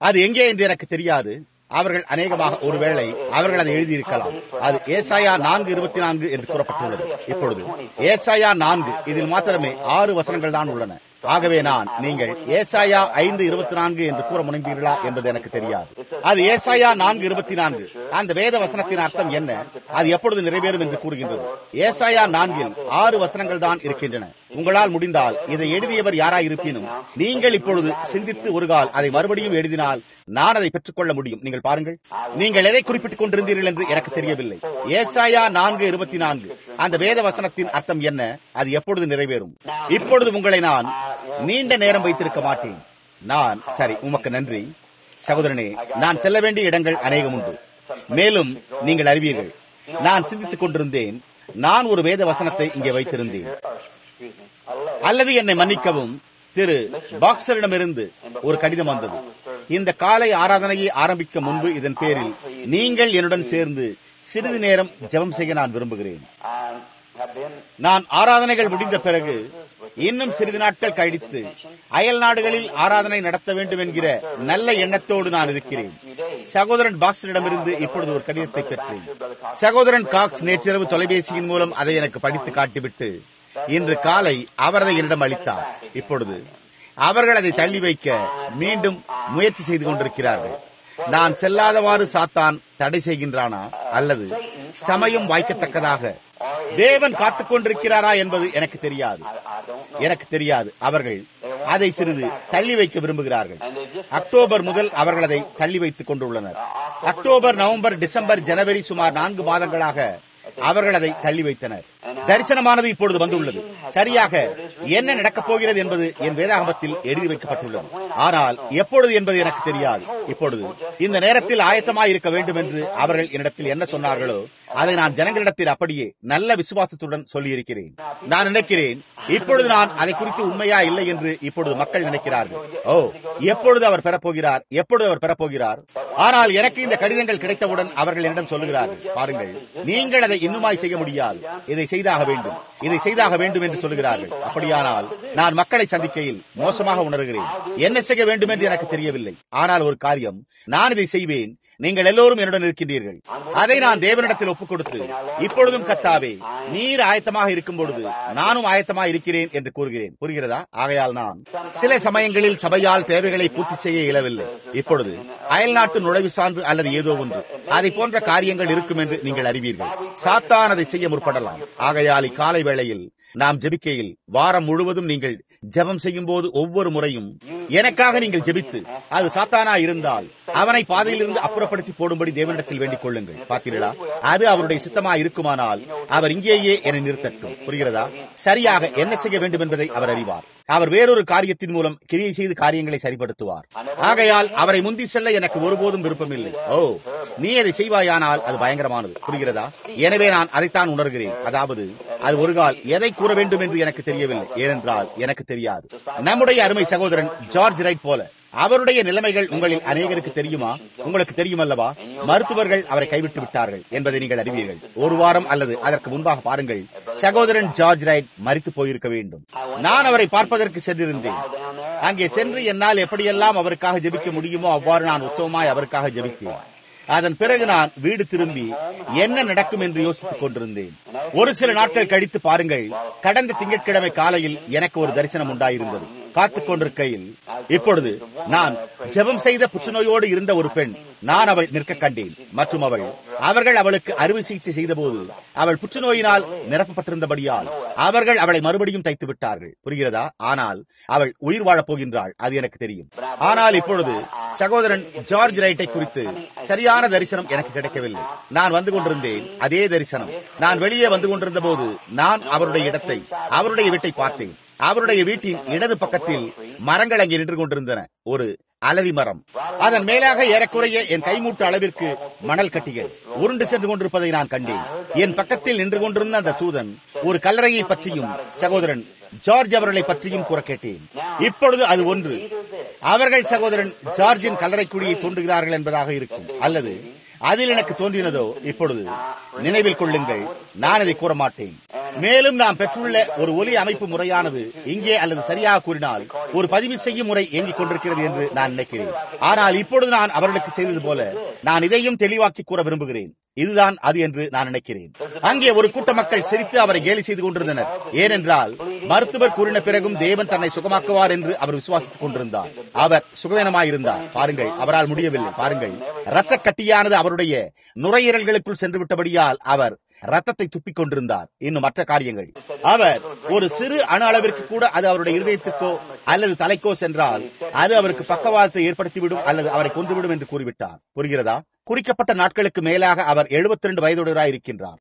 அது எங்கே என்று எனக்கு தெரியாது அவர்கள் அநேகமாக ஒருவேளை அவர்கள் அதை எழுதியிருக்கலாம் அது ஏசாயா நான்கு இருபத்தி நான்கு என்று கூறப்பட்டுள்ளது இப்பொழுது ஏசாயா நான்கு இதில் மாத்திரமே ஆறு வசனங்கள் தான் உள்ளன ஆகவே நான் நீங்கள் ஏசாயா ஐந்து இருபத்தி நான்கு என்று கூற முனைந்தீர்களா என்பது எனக்கு தெரியாது அது ஏசாயா நான்கு இருபத்தி நான்கு அந்த வேத வசனத்தின் அர்த்தம் என்ன அது எப்பொழுது நிறைவேறும் என்று கூறுகின்றது ஏசாயா நான்கில் ஆறு வசனங்கள் தான் இருக்கின்றன உங்களால் முடிந்தால் இதை எழுதியவர் யாராயிருப்பினும் நீங்கள் இப்பொழுது சிந்தித்து ஒரு கால் அதை மறுபடியும் எழுதினால் நான் அதை பெற்றுக்கொள்ள முடியும் நீங்கள் பாருங்கள் நீங்கள் எதை குறிப்பிட்டுக் கொண்டிருந்தீர்கள் என்று எனக்கு தெரியவில்லை ஏசாயா நான்கு இருபத்தி நான்கு அந்த வேத வசனத்தின் அர்த்தம் என்ன அது எப்பொழுது நிறைவேறும் இப்பொழுது உங்களை நான் நீண்ட நேரம் வைத்திருக்க மாட்டேன் நான் சரி உமக்கு நன்றி சகோதரனே நான் செல்ல வேண்டிய இடங்கள் அநேகம் உண்டு மேலும் நீங்கள் அறிவீர்கள் நான் சிந்தித்துக் கொண்டிருந்தேன் நான் ஒரு வேத வசனத்தை இங்கே வைத்திருந்தேன் அல்லது என்னை மன்னிக்கவும் திரு பாக்ஸரிடமிருந்து ஒரு கடிதம் வந்தது இந்த காலை ஆராதனையை ஆரம்பிக்க முன்பு இதன் பேரில் நீங்கள் என்னுடன் சேர்ந்து சிறிது நேரம் ஜெபம் செய்ய நான் விரும்புகிறேன் நான் ஆராதனைகள் முடிந்த பிறகு இன்னும் சிறிது நாட்கள் கழித்து அயல் நாடுகளில் ஆராதனை நடத்த வேண்டும் என்கிற நல்ல எண்ணத்தோடு நான் இருக்கிறேன் சகோதரன் பாக்ஸரிடமிருந்து இப்பொழுது ஒரு கடிதத்தை பெற்றேன் சகோதரன் காக்ஸ் நேற்றிரவு தொலைபேசியின் மூலம் அதை எனக்கு படித்து காட்டிவிட்டு இன்று காலை அவர் அதை என்னிடம் அளித்தார் இப்பொழுது அவர்கள் அதை தள்ளி வைக்க மீண்டும் முயற்சி செய்து கொண்டிருக்கிறார்கள் நான் செல்லாதவாறு சாத்தான் தடை செய்கின்றானா அல்லது சமயம் வாய்க்கத்தக்கதாக தேவன் காத்துக் கொண்டிருக்கிறாரா என்பது எனக்கு தெரியாது எனக்கு தெரியாது அவர்கள் அதை சிறிது தள்ளி வைக்க விரும்புகிறார்கள் அக்டோபர் முதல் அவர்கள் அதை தள்ளி வைத்துக் கொண்டுள்ளனர் அக்டோபர் நவம்பர் டிசம்பர் ஜனவரி சுமார் நான்கு மாதங்களாக அவர்கள் அதை தள்ளி வைத்தனர் தரிசனமானது இப்பொழுது வந்துள்ளது சரியாக என்ன நடக்கப் போகிறது என்பது என் வேதாகமத்தில் எழுதி வைக்கப்பட்டுள்ளது ஆனால் எப்பொழுது என்பது எனக்கு தெரியாது இப்பொழுது இந்த நேரத்தில் ஆயத்தமாய் இருக்க வேண்டும் என்று அவர்கள் என்னிடத்தில் என்ன சொன்னார்களோ அதை நான் ஜனங்களிடத்தில் அப்படியே நல்ல விசுவாசத்துடன் சொல்லியிருக்கிறேன் நான் நினைக்கிறேன் இப்பொழுது நான் அதை குறித்து உண்மையா இல்லை என்று இப்பொழுது மக்கள் நினைக்கிறார்கள் ஓ எப்பொழுது அவர் பெறப்போகிறார் எப்பொழுது அவர் பெறப்போகிறார் ஆனால் எனக்கு இந்த கடிதங்கள் கிடைத்தவுடன் அவர்கள் என்னிடம் சொல்லுகிறார்கள் பாருங்கள் நீங்கள் அதை இன்னுமாய் செய்ய முடியாது இதை செய்தாக வேண்டும் இதை செய்தாக வேண்டும் என்று சொல்லுகிறார்கள் அப்படியானால் நான் மக்களை சந்திக்கையில் மோசமாக உணர்கிறேன் என்ன செய்ய வேண்டும் என்று எனக்கு தெரியவில்லை ஆனால் ஒரு காரியம் நான் இதை செய்வேன் நீங்கள் எல்லோரும் என்னுடன் இருக்கின்றீர்கள் அதை நான் தேவனிடத்தில் ஒப்புக் கொடுத்து இப்பொழுதும் கத்தாவே நீர் ஆயத்தமாக இருக்கும் பொழுது நானும் ஆயத்தமாக இருக்கிறேன் என்று கூறுகிறேன் புரிகிறதா ஆகையால் நான் சில சமயங்களில் சபையால் தேவைகளை பூர்த்தி செய்ய இயலவில்லை இப்பொழுது அயல்நாட்டு நுழைவு சான்று அல்லது ஏதோ ஒன்று அதை போன்ற காரியங்கள் இருக்கும் என்று நீங்கள் அறிவீர்கள் சாத்தான் அதை செய்ய முற்படலாம் ஆகையால் இக்காலை வேளையில் நாம் ஜெபிக்கையில் வாரம் முழுவதும் நீங்கள் ஜெபம் செய்யும் போது ஒவ்வொரு முறையும் எனக்காக நீங்கள் ஜெபித்து அது சாத்தானா இருந்தால் அவனை பாதையிலிருந்து அப்புறப்படுத்தி போடும்படி தேவனிடத்தில் வேண்டிக் கொள்ளுங்கள் பார்த்தீர்களா அது அவருடைய சித்தமா இருக்குமானால் அவர் இங்கேயே என்னை நிறுத்தட்டும் புரிகிறதா சரியாக என்ன செய்ய வேண்டும் என்பதை அவர் அறிவார் அவர் வேறொரு காரியத்தின் மூலம் கிரியை செய்து காரியங்களை சரிப்படுத்துவார் ஆகையால் அவரை முந்தி செல்ல எனக்கு ஒருபோதும் விருப்பமில்லை ஓ நீ அதை செய்வாயானால் அது பயங்கரமானது புரிகிறதா எனவே நான் அதைத்தான் உணர்கிறேன் அதாவது அது ஒரு கால் எதை கூற வேண்டும் என்று எனக்கு தெரியவில்லை ஏனென்றால் எனக்கு தெரியாது நம்முடைய அருமை சகோதரன் ஜார்ஜ் ரைட் போல அவருடைய நிலைமைகள் உங்களில் அநேகருக்கு தெரியுமா உங்களுக்கு தெரியும் அல்லவா மருத்துவர்கள் அவரை கைவிட்டு விட்டார்கள் என்பதை நீங்கள் அறிவீர்கள் ஒரு வாரம் அல்லது அதற்கு முன்பாக பாருங்கள் சகோதரன் ஜார்ஜ் ரைட் மறித்து போயிருக்க வேண்டும் நான் அவரை பார்ப்பதற்கு சென்றிருந்தேன் அங்கே சென்று என்னால் எப்படியெல்லாம் அவருக்காக ஜெபிக்க முடியுமோ அவ்வாறு நான் உத்தமமாய் அவருக்காக ஜெபித்தேன் அதன் பிறகு நான் வீடு திரும்பி என்ன நடக்கும் என்று யோசித்துக் கொண்டிருந்தேன் ஒரு சில நாட்கள் கழித்து பாருங்கள் கடந்த திங்கட்கிழமை காலையில் எனக்கு ஒரு தரிசனம் உண்டாயிருந்தது காத்துக் கொண்டிருக்கையில் இப்பொழுது நான் ஜெபம் செய்த புற்றுநோயோடு இருந்த ஒரு பெண் நான் அவள் நிற்க கண்டேன் மற்றும் அவள் அவர்கள் அவளுக்கு அறுவை சிகிச்சை செய்தபோது அவள் புற்றுநோயினால் நிரப்பப்பட்டிருந்தபடியால் அவர்கள் அவளை மறுபடியும் தைத்து விட்டார்கள் புரிகிறதா ஆனால் அவள் உயிர் வாழப் போகின்றாள் அது எனக்கு தெரியும் ஆனால் இப்பொழுது சகோதரன் ஜார்ஜ் ரைட்டை குறித்து சரியான தரிசனம் எனக்கு கிடைக்கவில்லை நான் வந்து கொண்டிருந்தேன் அதே தரிசனம் நான் வெளியே வந்து கொண்டிருந்த போது நான் அவருடைய இடத்தை அவருடைய வீட்டை பார்த்தேன் அவருடைய வீட்டின் இடது பக்கத்தில் மரங்கள் அங்கே நின்று கொண்டிருந்தன ஒரு அலரி மரம் அதன் மேலாக ஏறக்குறைய என் கைமூட்டு அளவிற்கு மணல் கட்டிகள் உருண்டு சென்று கொண்டிருப்பதை நான் கண்டேன் என் பக்கத்தில் நின்று கொண்டிருந்த அந்த தூதன் ஒரு கல்லறையை பற்றியும் சகோதரன் ஜார்ஜ் அவர்களை பற்றியும் கூற கேட்டேன் இப்பொழுது அது ஒன்று அவர்கள் சகோதரன் ஜார்ஜின் கல்லறை குடியை தோன்றுகிறார்கள் என்பதாக இருக்கும் அல்லது அதில் எனக்கு தோன்றினதோ இப்பொழுது நினைவில் கொள்ளுங்கள் நான் இதை கூற மாட்டேன் மேலும் நாம் பெற்றுள்ள ஒரு ஒலி அமைப்பு முறையானது இங்கே அல்லது சரியாக கூறினால் ஒரு பதிவு செய்யும் முறை இயங்கிக் கொண்டிருக்கிறது என்று நான் நினைக்கிறேன் ஆனால் இப்பொழுது நான் அவர்களுக்கு செய்தது போல நான் இதையும் தெளிவாக்கி கூற விரும்புகிறேன் இதுதான் அது என்று நான் நினைக்கிறேன் அங்கே ஒரு கூட்ட மக்கள் சிரித்து அவரை கேலி செய்து கொண்டிருந்தனர் ஏனென்றால் மருத்துவர் கூறின பிறகும் தேவன் தன்னை சுகமாக்குவார் என்று அவர் விசுவாசித்துக் கொண்டிருந்தார் அவர் சுகவீனமாயிருந்தார் பாருங்கள் அவரால் முடியவில்லை பாருங்கள் இரத்த கட்டியானது அவருடைய நுரையீரல்களுக்குள் சென்று விட்டபடியால் அவர் ரத்தத்தை துப்பிக் கொண்டிருந்தார் இன்னும் மற்ற காரியங்கள் அவர் ஒரு சிறு அணு அளவிற்கு கூட அது அவருடைய இருதயத்திற்கோ அல்லது தலைக்கோ சென்றால் அது அவருக்கு பக்கவாதத்தை ஏற்படுத்திவிடும் அல்லது அவரை கொன்றுவிடும் என்று கூறிவிட்டார் புரிகிறதா குறிக்கப்பட்ட நாட்களுக்கு மேலாக அவர் 72 வயதுடையவராய் இருக்கின்றார்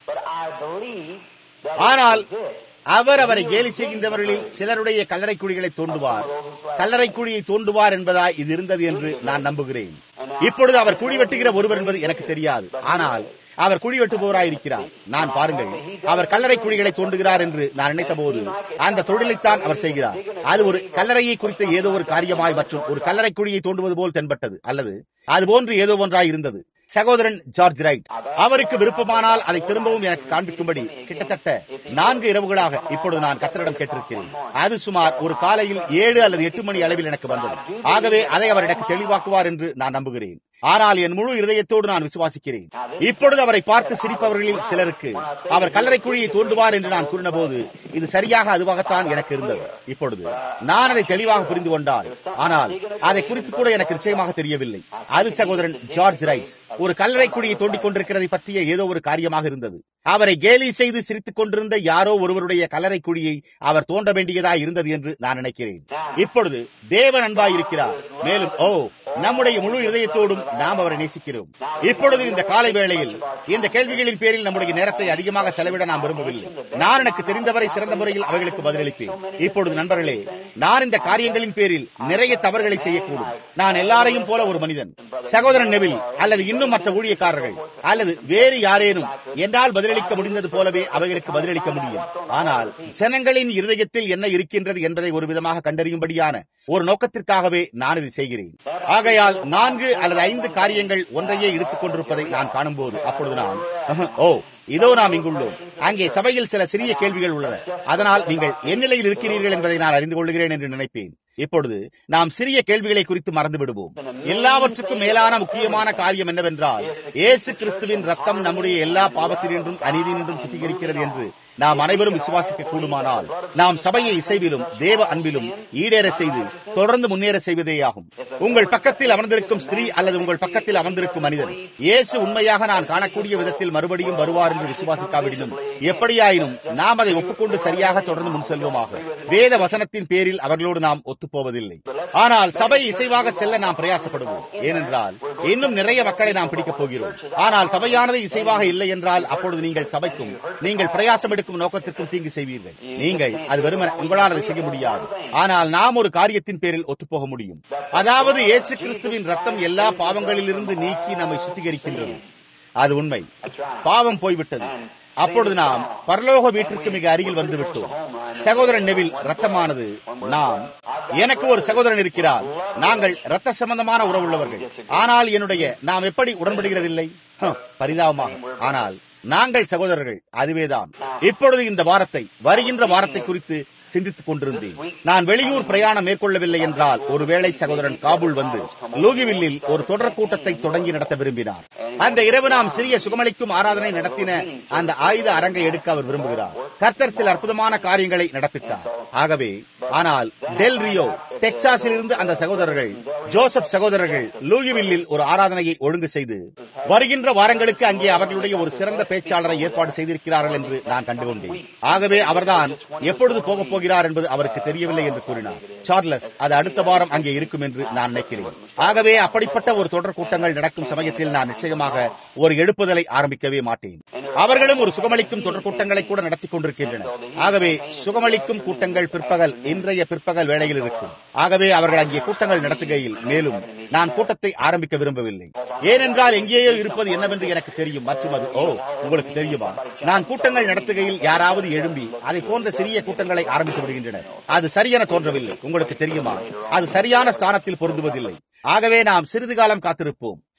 ஆனால் அவர் அவரை கேலி செய்கின்றவர்களில் சிலருடைய கல்லறை குழிகளை தோண்டுவார் கல்லறை குழியை தோண்டுவார் என்பதாய் இது இருந்தது என்று நான் நம்புகிறேன் இப்பொழுது அவர் குழி வெட்டுகிற ஒருவர் என்பது எனக்கு தெரியாது ஆனால் அவர் குழி வெட்டுபவராய் இருக்கிறார் நான் பாருங்கள் அவர் கல்லறை குழிகளை தோண்டுகிறார் என்று நான் நினைத்த போது அந்த தொழிலைத்தான் அவர் செய்கிறார் அது ஒரு கல்லறையை குறித்த ஏதோ ஒரு காரியமாய் மற்றும் ஒரு கல்லறை குழியை தோண்டுவது போல் தென்பட்டது அல்லது அது போன்று ஏதோ ஒன்றாய் இருந்தது சகோதரன் ஜார்ஜ் ரைட் அவருக்கு விருப்பமானால் அதை திரும்பவும் எனக்கு காண்பிக்கும்படி கிட்டத்தட்ட நான்கு இரவுகளாக இப்பொழுது நான் கத்தரிடம் கேட்டிருக்கிறேன் அது சுமார் ஒரு காலையில் ஏழு அல்லது எட்டு மணி அளவில் எனக்கு வந்தது ஆகவே அதை அவர் எனக்கு தெளிவாக்குவார் என்று நான் நம்புகிறேன் ஆனால் என் முழு இருதயத்தோடு நான் விசுவாசிக்கிறேன் இப்பொழுது அவரை பார்த்து சிரிப்பவர்களில் சிலருக்கு அவர் கல்லறை குழியை தோண்டுவார் என்று நான் கூறினபோது இது சரியாக அதுவாகத்தான் எனக்கு இருந்தது இப்பொழுது நான் அதை தெளிவாக புரிந்து கொண்டால் ஆனால் அதை குறித்து கூட எனக்கு நிச்சயமாக தெரியவில்லை அது சகோதரன் ஜார்ஜ் ரைட் ஒரு கல்லறை குழியை தோண்டிக் கொண்டிருக்கிறதை பற்றிய ஏதோ ஒரு காரியமாக இருந்தது அவரை கேலி செய்து சிரித்துக் கொண்டிருந்த யாரோ ஒருவருடைய கல்லறை குழியை அவர் தோண்ட வேண்டியதாய் இருந்தது என்று நான் நினைக்கிறேன் இப்பொழுது தேவன் அன்பாய் இருக்கிறார் மேலும் ஓ நம்முடைய முழு இதயத்தோடும் நாம் அவரை நேசிக்கிறோம் இப்பொழுது இந்த காலை வேளையில் இந்த கேள்விகளின் பேரில் நம்முடைய நேரத்தை அதிகமாக செலவிட நாம் விரும்பவில்லை நான் எனக்கு தெரிந்தவரை சிறந்த முறையில் அவைகளுக்கு பதிலளிப்பேன் இப்பொழுது நண்பர்களே நான் இந்த காரியங்களின் பேரில் நிறைய தவறுகளை செய்யக்கூடும் நான் எல்லாரையும் போல ஒரு மனிதன் சகோதரன் நெவில் அல்லது இன்னும் மற்ற ஊழியக்காரர்கள் அல்லது வேறு யாரேனும் என்னால் பதிலளிக்க முடிந்தது போலவே அவைகளுக்கு பதிலளிக்க முடியும் ஆனால் ஜனங்களின் இருதயத்தில் என்ன இருக்கின்றது என்பதை ஒரு விதமாக கண்டறியும்படியான ஒரு நோக்கத்திற்காகவே நான் இதை செய்கிறேன் ஆகையால் நான்கு அல்லது ஐந்து காரியங்கள் ஒன்றையே இழுத்துக் கொண்டிருப்பதை நான் காணும்போது அப்பொழுது நான் ஓ இதோ நாம் இங்குள்ளோம் அங்கே சபையில் சில சிறிய கேள்விகள் உள்ளன அதனால் நீங்கள் என் நிலையில் இருக்கிறீர்கள் என்பதை நான் அறிந்து கொள்கிறேன் என்று நினைப்பேன் இப்பொழுது நாம் சிறிய கேள்விகளை குறித்து மறந்து விடுவோம் எல்லாவற்றுக்கும் மேலான முக்கியமான காரியம் என்னவென்றால் இயேசு கிறிஸ்துவின் ரத்தம் நம்முடைய எல்லா பாவத்தினின்றும் அநீதியினின்றும் சுத்திகரிக்கிறது என்று நாம் அனைவரும் விசுவாசிக்க கூடுமானால் நாம் சபையை இசைவிலும் தேவ அன்பிலும் ஈடேற செய்து தொடர்ந்து முன்னேற செய்வதேயாகும் உங்கள் பக்கத்தில் அமர்ந்திருக்கும் ஸ்திரீ அல்லது உங்கள் பக்கத்தில் அமர்ந்திருக்கும் மனிதன் இயேசு உண்மையாக நான் காணக்கூடிய விதத்தில் மறுபடியும் வருவார் என்று விசுவாசிக்காவிடனும் எப்படியாயினும் நாம் அதை ஒப்புக்கொண்டு சரியாக தொடர்ந்து முன் செல்வோமாக வேத வசனத்தின் பேரில் அவர்களோடு நாம் ஒத்துப்போவதில்லை ஆனால் சபை இசைவாக செல்ல நாம் பிரயாசப்படுவோம் ஏனென்றால் இன்னும் நிறைய மக்களை நாம் பிடிக்கப் போகிறோம் ஆனால் சபையானது இசைவாக இல்லை என்றால் அப்பொழுது நீங்கள் சபைக்கும் நீங்கள் பிரயாசம் எடுக்கும் நோக்கத்திற்கும் தீங்கு செய்வீர்கள் நீங்கள் அது வெறுமன உங்களால் அதை செய்ய முடியாது ஆனால் நாம் ஒரு காரியத்தின் பேரில் ஒத்துப்போக முடியும் அதாவது இயேசு கிறிஸ்துவின் ரத்தம் எல்லா பாவங்களிலிருந்து நீக்கி நம்மை சுத்திகரிக்கின்றது அது உண்மை பாவம் போய்விட்டது அப்பொழுது நாம் பரலோக வீட்டிற்கு மிக அருகில் வந்து விட்டோம் சகோதரன் நெவில் ரத்தமானது நாம் எனக்கு ஒரு சகோதரன் இருக்கிறார் நாங்கள் ரத்த சம்பந்தமான உறவுள்ளவர்கள் ஆனால் என்னுடைய நாம் எப்படி உடன்படுகிறதில்லை பரிதாபமாக ஆனால் நாங்கள் சகோதரர்கள் அதுவேதான் இப்பொழுது இந்த வாரத்தை வருகின்ற வாரத்தை குறித்து சிந்தித்துக் கொண்டிருந்தேன் நான் வெளியூர் பிரயாணம் மேற்கொள்ளவில்லை என்றால் ஒருவேளை சகோதரன் காபூல் வந்து லூகிவில்லில் ஒரு தொடர் கூட்டத்தை தொடங்கி நடத்த விரும்பினார் அந்த இரவு நாம் சிறிய சுகமளிக்கும் ஆராதனை நடத்தின அந்த ஆயுத அரங்கை எடுக்க அவர் விரும்புகிறார் கர்த்தர் சில அற்புதமான காரியங்களை நடப்பித்தார் ஆகவே ஆனால் டெல் ரியோ டெக்சாஸில் இருந்து அந்த சகோதரர்கள் ஜோசப் சகோதரர்கள் லூகிவில்லில் ஒரு ஆராதனையை ஒழுங்கு செய்து வருகின்ற வாரங்களுக்கு அங்கே அவர்களுடைய ஒரு சிறந்த பேச்சாளரை ஏற்பாடு செய்திருக்கிறார்கள் என்று நான் கண்டுகொண்டேன் ஆகவே அவர்தான் எப்பொழுது போகப் போகிறார் என்பது அவருக்கு தெரியவில்லை என்று கூறினார் சார்லஸ் அது அடுத்த வாரம் அங்கே இருக்கும் என்று நான் நினைக்கிறேன் ஆகவே அப்படிப்பட்ட ஒரு தொடர் கூட்டங்கள் நடக்கும் சமயத்தில் நான் நிச்சயமாக ஒரு எழுப்புதலை ஆரம்பிக்கவே மாட்டேன் அவர்களும் ஒரு சுகமளிக்கும் தொடர் கூட்டங்களை கூட நடத்தி கொண்டிருக்கின்றனர் ஆகவே சுகமளிக்கும் கூட்டங்கள் பிற்பகல் இன்றைய பிற்பகல் வேளையில் இருக்கும் ஆகவே அவர்கள் அங்கே கூட்டங்கள் நடத்துகையில் மேலும் நான் கூட்டத்தை ஆரம்பிக்க விரும்பவில்லை ஏனென்றால் எங்கேயோ இருப்பது என்னவென்று எனக்கு தெரியும் மற்றும் அது ஓ உங்களுக்கு தெரியுமா நான் கூட்டங்கள் நடத்துகையில் யாராவது எழும்பி அதை போன்ற சிறிய கூட்டங்களை ஆரம்பித்து விடுகின்றனர் அது சரியென தோன்றவில்லை உங்களுக்கு தெரியுமா அது சரியான ஸ்தானத்தில் பொருந்துவதில்லை ஆகவே நாம் சிறிது காலம் காத்திருப்போம்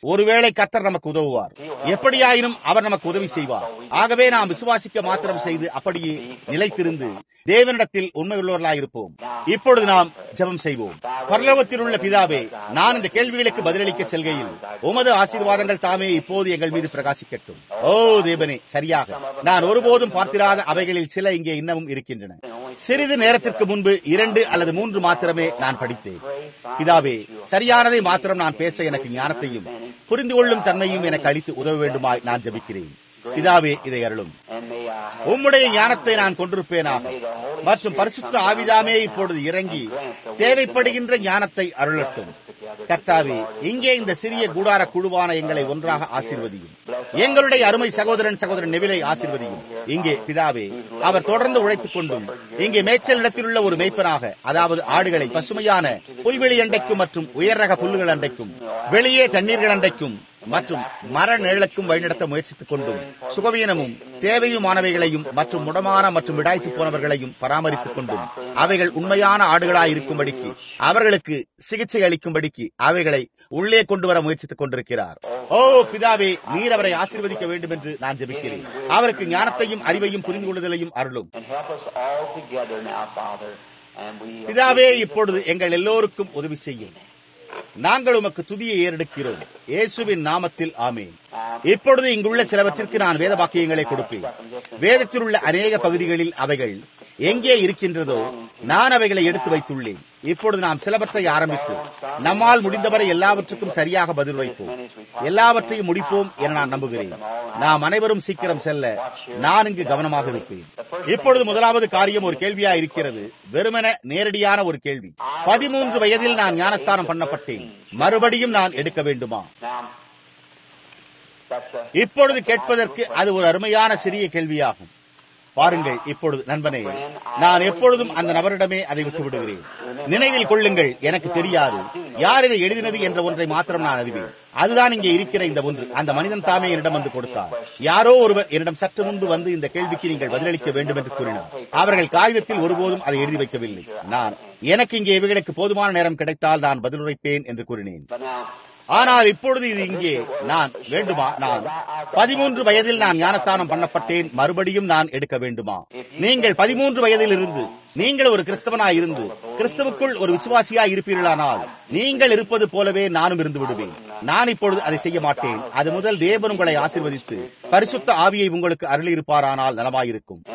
ஒருவேளை கத்தர் நமக்கு உதவுவார் எப்படியாயினும் அவர் நமக்கு உதவி செய்வார் ஆகவே நாம் விசுவாசிக்க மாத்திரம் செய்து அப்படியே நிலைத்திருந்து தேவனிடத்தில் உண்மையுள்ளவர்களாயிருப்போம் இப்பொழுது நாம் ஜெபம் செய்வோம் பரலோகத்தில் உள்ள பிதாவே நான் இந்த கேள்விகளுக்கு பதிலளிக்க செல்கையில் உமது ஆசீர்வாதங்கள் தாமே இப்போது எங்கள் மீது பிரகாசிக்கட்டும் ஓ தேவனே சரியாக நான் ஒருபோதும் பார்த்திராத அவைகளில் சில இங்கே இன்னமும் இருக்கின்றன சிறிது நேரத்திற்கு முன்பு இரண்டு அல்லது மூன்று மாத்திரமே நான் படித்தேன் பிதாவே சரியானதை மாத்திரம் நான் பேச எனக்கு ஞானத்தையும் புரிந்து கொள்ளும் தன்மையும் எனக்கு அளித்து உதவ வேண்டுமாய் நான் ஜபிக்கிறேன் பிதாவே இதை அருளும் உம்முடைய ஞானத்தை நான் கொண்டிருப்பேனாக மற்றும் பரிசுத்த ஆவிதாமே இப்பொழுது இறங்கி தேவைப்படுகின்ற ஞானத்தை அருளட்டும் கர்த்தாவே இங்கே இந்த சிறிய கூடார குழுவான எங்களை ஒன்றாக ஆசீர்வதியும் எங்களுடைய அருமை சகோதரன் சகோதரன் நெவிலை ஆசீர்வதியும் இங்கே பிதாவே அவர் தொடர்ந்து உழைத்துக் கொண்டும் இங்கே மேய்ச்சல் இடத்தில் உள்ள ஒரு மேய்ப்பனாக அதாவது ஆடுகளை பசுமையான புல்வெளி அண்டைக்கும் மற்றும் உயர் ரக புல்லுகள் அண்டைக்கும் வெளியே தண்ணீர்கள் அண்டைக்கும் மற்றும் மர நிழலுக்கும் வழிநடத்த முயற்சித்துக் கொண்டும் சுகவீனமும் தேவையுமானவைகளையும் மற்றும் முடமான மற்றும் விடாய்த்து போனவர்களையும் பராமரித்துக் கொண்டும் அவைகள் உண்மையான ஆடுகளாய் இருக்கும்படிக்கு அவர்களுக்கு சிகிச்சை அளிக்கும்படிக்கு அவைகளை உள்ளே கொண்டு வர முயற்சித்துக் கொண்டிருக்கிறார் ஓ பிதாவே நீர் அவரை ஆசீர்வதிக்க வேண்டும் என்று நான் ஜெபிக்கிறேன் அவருக்கு ஞானத்தையும் அறிவையும் புரிந்து கொள்ளுதலையும் அருளும் பிதாவே இப்பொழுது எங்கள் எல்லோருக்கும் உதவி செய்யும் நாங்கள் உமக்கு துதியை ஏறெடுக்கிறோம் இயேசுவின் நாமத்தில் ஆமேன் இப்பொழுது இங்குள்ள சிலவற்றிற்கு நான் வேத வாக்கியங்களை கொடுப்பேன் வேதத்தில் உள்ள அநேக பகுதிகளில் அவைகள் எங்கே இருக்கின்றதோ நான் அவைகளை எடுத்து வைத்துள்ளேன் இப்பொழுது நாம் சிலவற்றை ஆரம்பித்து நம்மால் முடிந்தவரை எல்லாவற்றுக்கும் சரியாக பதில் வைப்போம் எல்லாவற்றையும் முடிப்போம் என நான் நம்புகிறேன் நாம் அனைவரும் சீக்கிரம் செல்ல நான் இங்கு கவனமாக இருப்பேன் இப்பொழுது முதலாவது காரியம் ஒரு கேள்வியா இருக்கிறது வெறுமன நேரடியான ஒரு கேள்வி பதிமூன்று வயதில் நான் ஞானஸ்தானம் பண்ணப்பட்டேன் மறுபடியும் நான் எடுக்க வேண்டுமா இப்பொழுது கேட்பதற்கு அது ஒரு அருமையான சிறிய கேள்வியாகும் பாருங்கள் இப்பொழுது நண்பனே நான் எப்பொழுதும் அந்த நபரிடமே அதை விட்டு விடுகிறேன் நினைவில் கொள்ளுங்கள் எனக்கு தெரியாது யார் இதை எழுதினது என்ற ஒன்றை மாத்திரம் நான் அறிவேன் அதுதான் இங்கே இருக்கிற இந்த ஒன்று அந்த மனிதன் தாமே என்னிடம் வந்து கொடுத்தார் யாரோ ஒருவர் என்னிடம் சற்று முன்பு வந்து இந்த கேள்விக்கு நீங்கள் பதிலளிக்க வேண்டும் என்று கூறினார் அவர்கள் காகிதத்தில் ஒருபோதும் அதை எழுதி வைக்கவில்லை நான் எனக்கு இங்கே இவைகளுக்கு போதுமான நேரம் கிடைத்தால் நான் பதிலுரைப்பேன் என்று கூறினேன் ஆனால் இப்பொழுது இது இங்கே நான் வேண்டுமா நான் பதிமூன்று வயதில் நான் ஞானஸ்தானம் பண்ணப்பட்டேன் மறுபடியும் நான் எடுக்க வேண்டுமா நீங்கள் பதிமூன்று வயதில் இருந்து நீங்கள் ஒரு கிறிஸ்தவனாய் இருந்து கிறிஸ்தவுக்குள் ஒரு விசுவாசியாய் இருப்பீர்களானால் நீங்கள் இருப்பது போலவே நானும் இருந்து விடுவேன் நான் இப்பொழுது அதை செய்ய மாட்டேன் அது முதல் தேவன் உங்களை ஆசிர்வதித்து பரிசுத்த ஆவியை உங்களுக்கு அருளியிருப்பாரானால் நலமாயிருக்கும்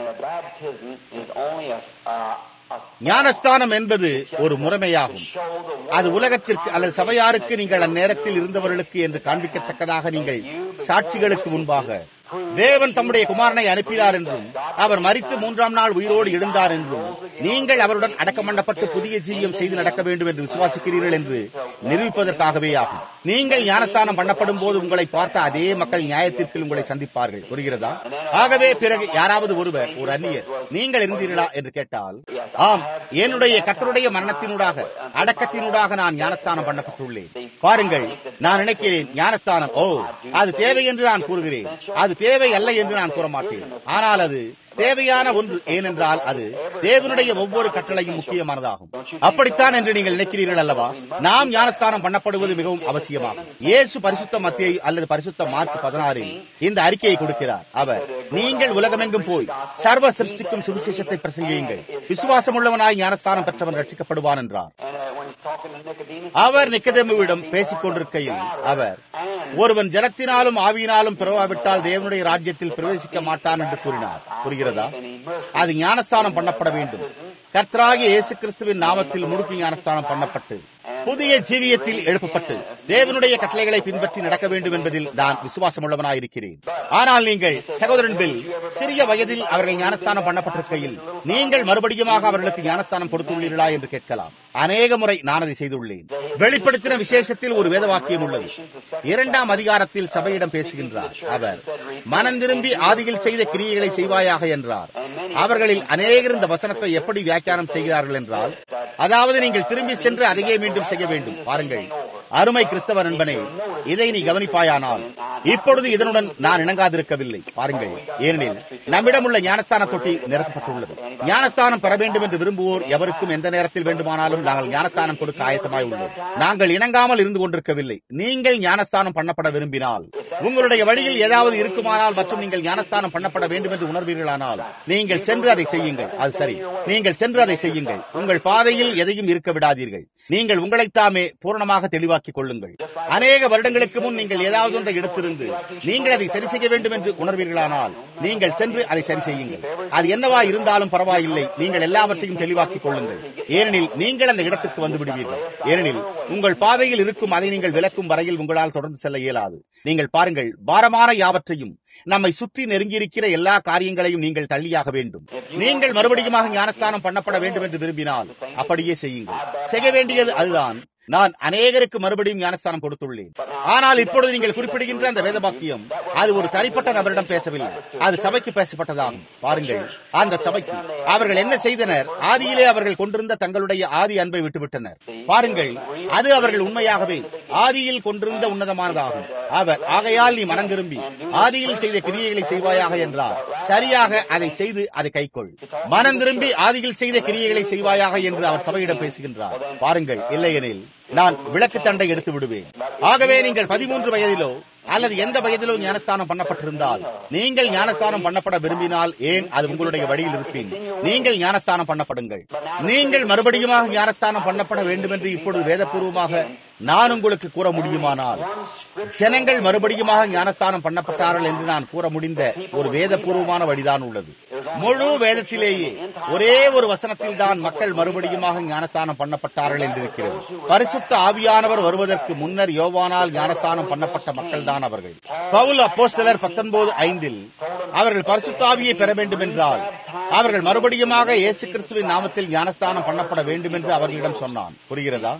ஞானஸ்தானம் என்பது ஒரு முறைமையாகும் அது உலகத்திற்கு அல்லது சபையாருக்கு நீங்கள் அந்நேரத்தில் இருந்தவர்களுக்கு என்று காண்பிக்கத்தக்கதாக நீங்கள் சாட்சிகளுக்கு முன்பாக தேவன் தம்முடைய குமாரனை அனுப்பினார் என்றும் அவர் மறித்து மூன்றாம் நாள் உயிரோடு எழுந்தார் என்றும் நீங்கள் அவருடன் அடக்கம் பண்ணப்பட்டு புதிய ஜீவியம் செய்து நடக்க வேண்டும் என்று விசுவாசிக்கிறீர்கள் என்று நிரூபிப்பதற்காகவே ஆகும் நீங்கள் ஞானஸ்தானம் பண்ணப்படும் போது உங்களை பார்த்த அதே மக்கள் நியாயத்திற்குள் உங்களை சந்திப்பார்கள் புரிகிறதா ஆகவே பிறகு யாராவது ஒருவர் ஒரு அந்நியர் நீங்கள் இருந்தீர்களா என்று கேட்டால் ஆம் என்னுடைய கத்தருடைய மரணத்தினூடாக அடக்கத்தினூடாக நான் ஞானஸ்தானம் பண்ணப்பட்டுள்ளேன் பாருங்கள் நான் நினைக்கிறேன் ஞானஸ்தானம் ஓ அது தேவை என்று நான் கூறுகிறேன் அது தேவை அல்ல என்று நான் கூற மாட்டேன் ஆனால் அது தேவையான ஒன்று ஏனென்றால் அது தேவனுடைய ஒவ்வொரு கட்டளையும் முக்கியமானதாகும் அப்படித்தான் என்று நீங்கள் நினைக்கிறீர்கள் அல்லவா நாம் ஞானஸ்தானம் பண்ணப்படுவது மிகவும் அவசியமாகும் இயேசு பரிசுத்த மத்தியை அல்லது பரிசுத்த மார்க் பதினாறில் இந்த அறிக்கையை கொடுக்கிறார் அவர் நீங்கள் உலகமெங்கும் போய் சர்வ சிருஷ்டிக்கும் சுவிசேஷத்தை பிரசங்கியுங்கள் விசுவாசம் உள்ளவனாய் ஞானஸ்தானம் பெற்றவன் ரட்சிக்கப்படுவான் என்றார் அவர் நிக்கதேமுவிடம் பேசிக் கொண்டிருக்கையில் அவர் ஒருவன் ஜலத்தினாலும் ஆவியினாலும் பிறவாவிட்டால் தேவனுடைய ராஜ்யத்தில் பிரவேசிக்க மாட்டான் என்று கூறினார் புரிகிறதா அது ஞானஸ்தானம் பண்ணப்பட வேண்டும் கர்த்தராகிய இயேசு கிறிஸ்துவின் நாமத்தில் முழுக்கு ஞானஸ்தானம் பண்ணப்பட்டு புதிய ஜீவியத்தில் எழுப்பப்பட்டு தேவனுடைய கட்டளைகளை பின்பற்றி நடக்க வேண்டும் என்பதில் நான் விசுவாசம் உள்ளவனாயிருக்கிறேன் ஆனால் நீங்கள் சகோதரன் பில் சிறிய வயதில் அவர்கள் ஞானஸ்தானம் பண்ணப்பட்டிருக்கையில் நீங்கள் மறுபடியுமாக அவர்களுக்கு ஞானஸ்தானம் கொடுத்துள்ளீர்களா என்று கேட்கலாம் அநேக முறை நான் அதை செய்துள்ளேன் வெளிப்படுத்தின விசேஷத்தில் ஒரு வேத வாக்கியம் உள்ளது இரண்டாம் அதிகாரத்தில் சபையிடம் பேசுகின்றார் அவர் மனம் திரும்பி ஆதியில் செய்த கிரியைகளை செய்வாயாக என்றார் அவர்களில் அநேகர் இந்த வசனத்தை எப்படி வியாக்கியானம் செய்கிறார்கள் என்றால் அதாவது நீங்கள் திரும்பி சென்று அதையே மீண்டும் செய்ய வேண்டும் பாருங்கள் அருமை கிறிஸ்தவ நண்பனே இதை நீ கவனிப்பாயானால் இப்பொழுது இதனுடன் நான் இணங்காதிருக்கவில்லை பாருங்கள் ஏனெனில் நம்மிடம் உள்ள ஞானஸ்தான தொட்டி நிரப்பப்பட்டுள்ளது ஞானஸ்தானம் பெற வேண்டும் என்று விரும்புவோர் எவருக்கும் எந்த நேரத்தில் வேண்டுமானாலும் நாங்கள் ஞானஸ்தானம் கொடுக்க ஆயத்தமாய் உள்ளோம் நாங்கள் இணங்காமல் இருந்து கொண்டிருக்கவில்லை நீங்கள் ஞானஸ்தானம் பண்ணப்பட விரும்பினால் உங்களுடைய வழியில் ஏதாவது இருக்குமானால் மற்றும் நீங்கள் ஞானஸ்தானம் பண்ணப்பட வேண்டும் என்று உணர்வீர்களானால் நீங்கள் சென்று அதை செய்யுங்கள் அது சரி நீங்கள் சென்று அதை செய்யுங்கள் உங்கள் பாதையில் எதையும் இருக்க விடாதீர்கள் நீங்கள் உங்களைத்தாமே பூரணமாக தெளிவாக்கிக் கொள்ளுங்கள் அநேக வருடங்களுக்கு முன் நீங்கள் ஏதாவது ஒன்றை எடுத்திருந்து நீங்கள் அதை சரி செய்ய வேண்டும் என்று உணர்வீர்களானால் நீங்கள் சென்று அதை சரி செய்யுங்கள் அது என்னவா இருந்தாலும் பரவாயில்லை நீங்கள் எல்லாவற்றையும் தெளிவாக்கிக் கொள்ளுங்கள் ஏனெனில் நீங்கள் அந்த இடத்துக்கு வந்து விடுவீர்கள் ஏனெனில் உங்கள் பாதையில் இருக்கும் அதை நீங்கள் விளக்கும் வரையில் உங்களால் தொடர்ந்து செல்ல இயலாது நீங்கள் பாருங்கள் பாரமான யாவற்றையும் நம்மை சுற்றி நெருங்கியிருக்கிற எல்லா காரியங்களையும் நீங்கள் தள்ளியாக வேண்டும் நீங்கள் மறுபடியுமாக ஞானஸ்தானம் பண்ணப்பட வேண்டும் என்று விரும்பினால் அப்படியே செய்யுங்கள் செய்ய வேண்டியது அதுதான் நான் அநேகருக்கு மறுபடியும் ஞானஸ்தானம் கொடுத்துள்ளேன் ஆனால் இப்பொழுது நீங்கள் குறிப்பிடுகின்ற அந்த வேதபாக்கியம் அது ஒரு தனிப்பட்ட நபரிடம் பேசவில்லை அது சபைக்கு பேசப்பட்டதாகும் பாருங்கள் அந்த சபைக்கு அவர்கள் என்ன செய்தனர் ஆதியிலே அவர்கள் கொண்டிருந்த தங்களுடைய ஆதி அன்பை விட்டுவிட்டனர் பாருங்கள் அது அவர்கள் உண்மையாகவே ஆதியில் கொண்டிருந்த உன்னதமானதாகும் அவர் ஆகையால் நீ மனம் திரும்பி ஆதியில் செய்த கிரியைகளை செய்வாயாக என்றார் சரியாக அதை செய்து அதை கைக்கொள் மனம் திரும்பி ஆதியில் செய்த கிரியைகளை செய்வாயாக என்று அவர் சபையிடம் பேசுகின்றார் பாருங்கள் இல்லையெனில் நான் விளக்கு தண்டை எடுத்து விடுவேன் ஆகவே நீங்கள் பதிமூன்று வயதிலோ அல்லது எந்த வயதிலோ ஞானஸ்தானம் பண்ணப்பட்டிருந்தால் நீங்கள் ஞானஸ்தானம் பண்ணப்பட விரும்பினால் ஏன் அது உங்களுடைய வழியில் இருப்பின் நீங்கள் ஞானஸ்தானம் பண்ணப்படுங்கள் நீங்கள் மறுபடியுமாக ஞானஸ்தானம் பண்ணப்பட வேண்டும் என்று இப்பொழுது வேதபூர்வமாக நான் உங்களுக்கு கூற முடியுமானால் ஜனங்கள் மறுபடியுமாக ஞானஸ்தானம் பண்ணப்பட்டார்கள் என்று நான் கூற முடிந்த ஒரு வேதபூர்வமான வழிதான் உள்ளது முழு வேதத்திலேயே ஒரே ஒரு வசனத்தில் தான் மக்கள் மறுபடியுமாக ஞானஸ்தானம் பண்ணப்பட்டார்கள் என்று இருக்கிறது பரிசுத்த ஆவியானவர் வருவதற்கு முன்னர் யோவானால் ஞானஸ்தானம் பண்ணப்பட்ட மக்கள் தான் அவர்கள் பவுல் அப்போஸ்தலர் பத்தொன்பது ஐந்தில் அவர்கள் பரிசுத்த ஆவியை பெற வேண்டும் என்றால் அவர்கள் மறுபடியுமாக இயேசு கிறிஸ்துவின் நாமத்தில் ஞானஸ்தானம் பண்ணப்பட வேண்டும் என்று அவர்களிடம் சொன்னான் புரிகிறதா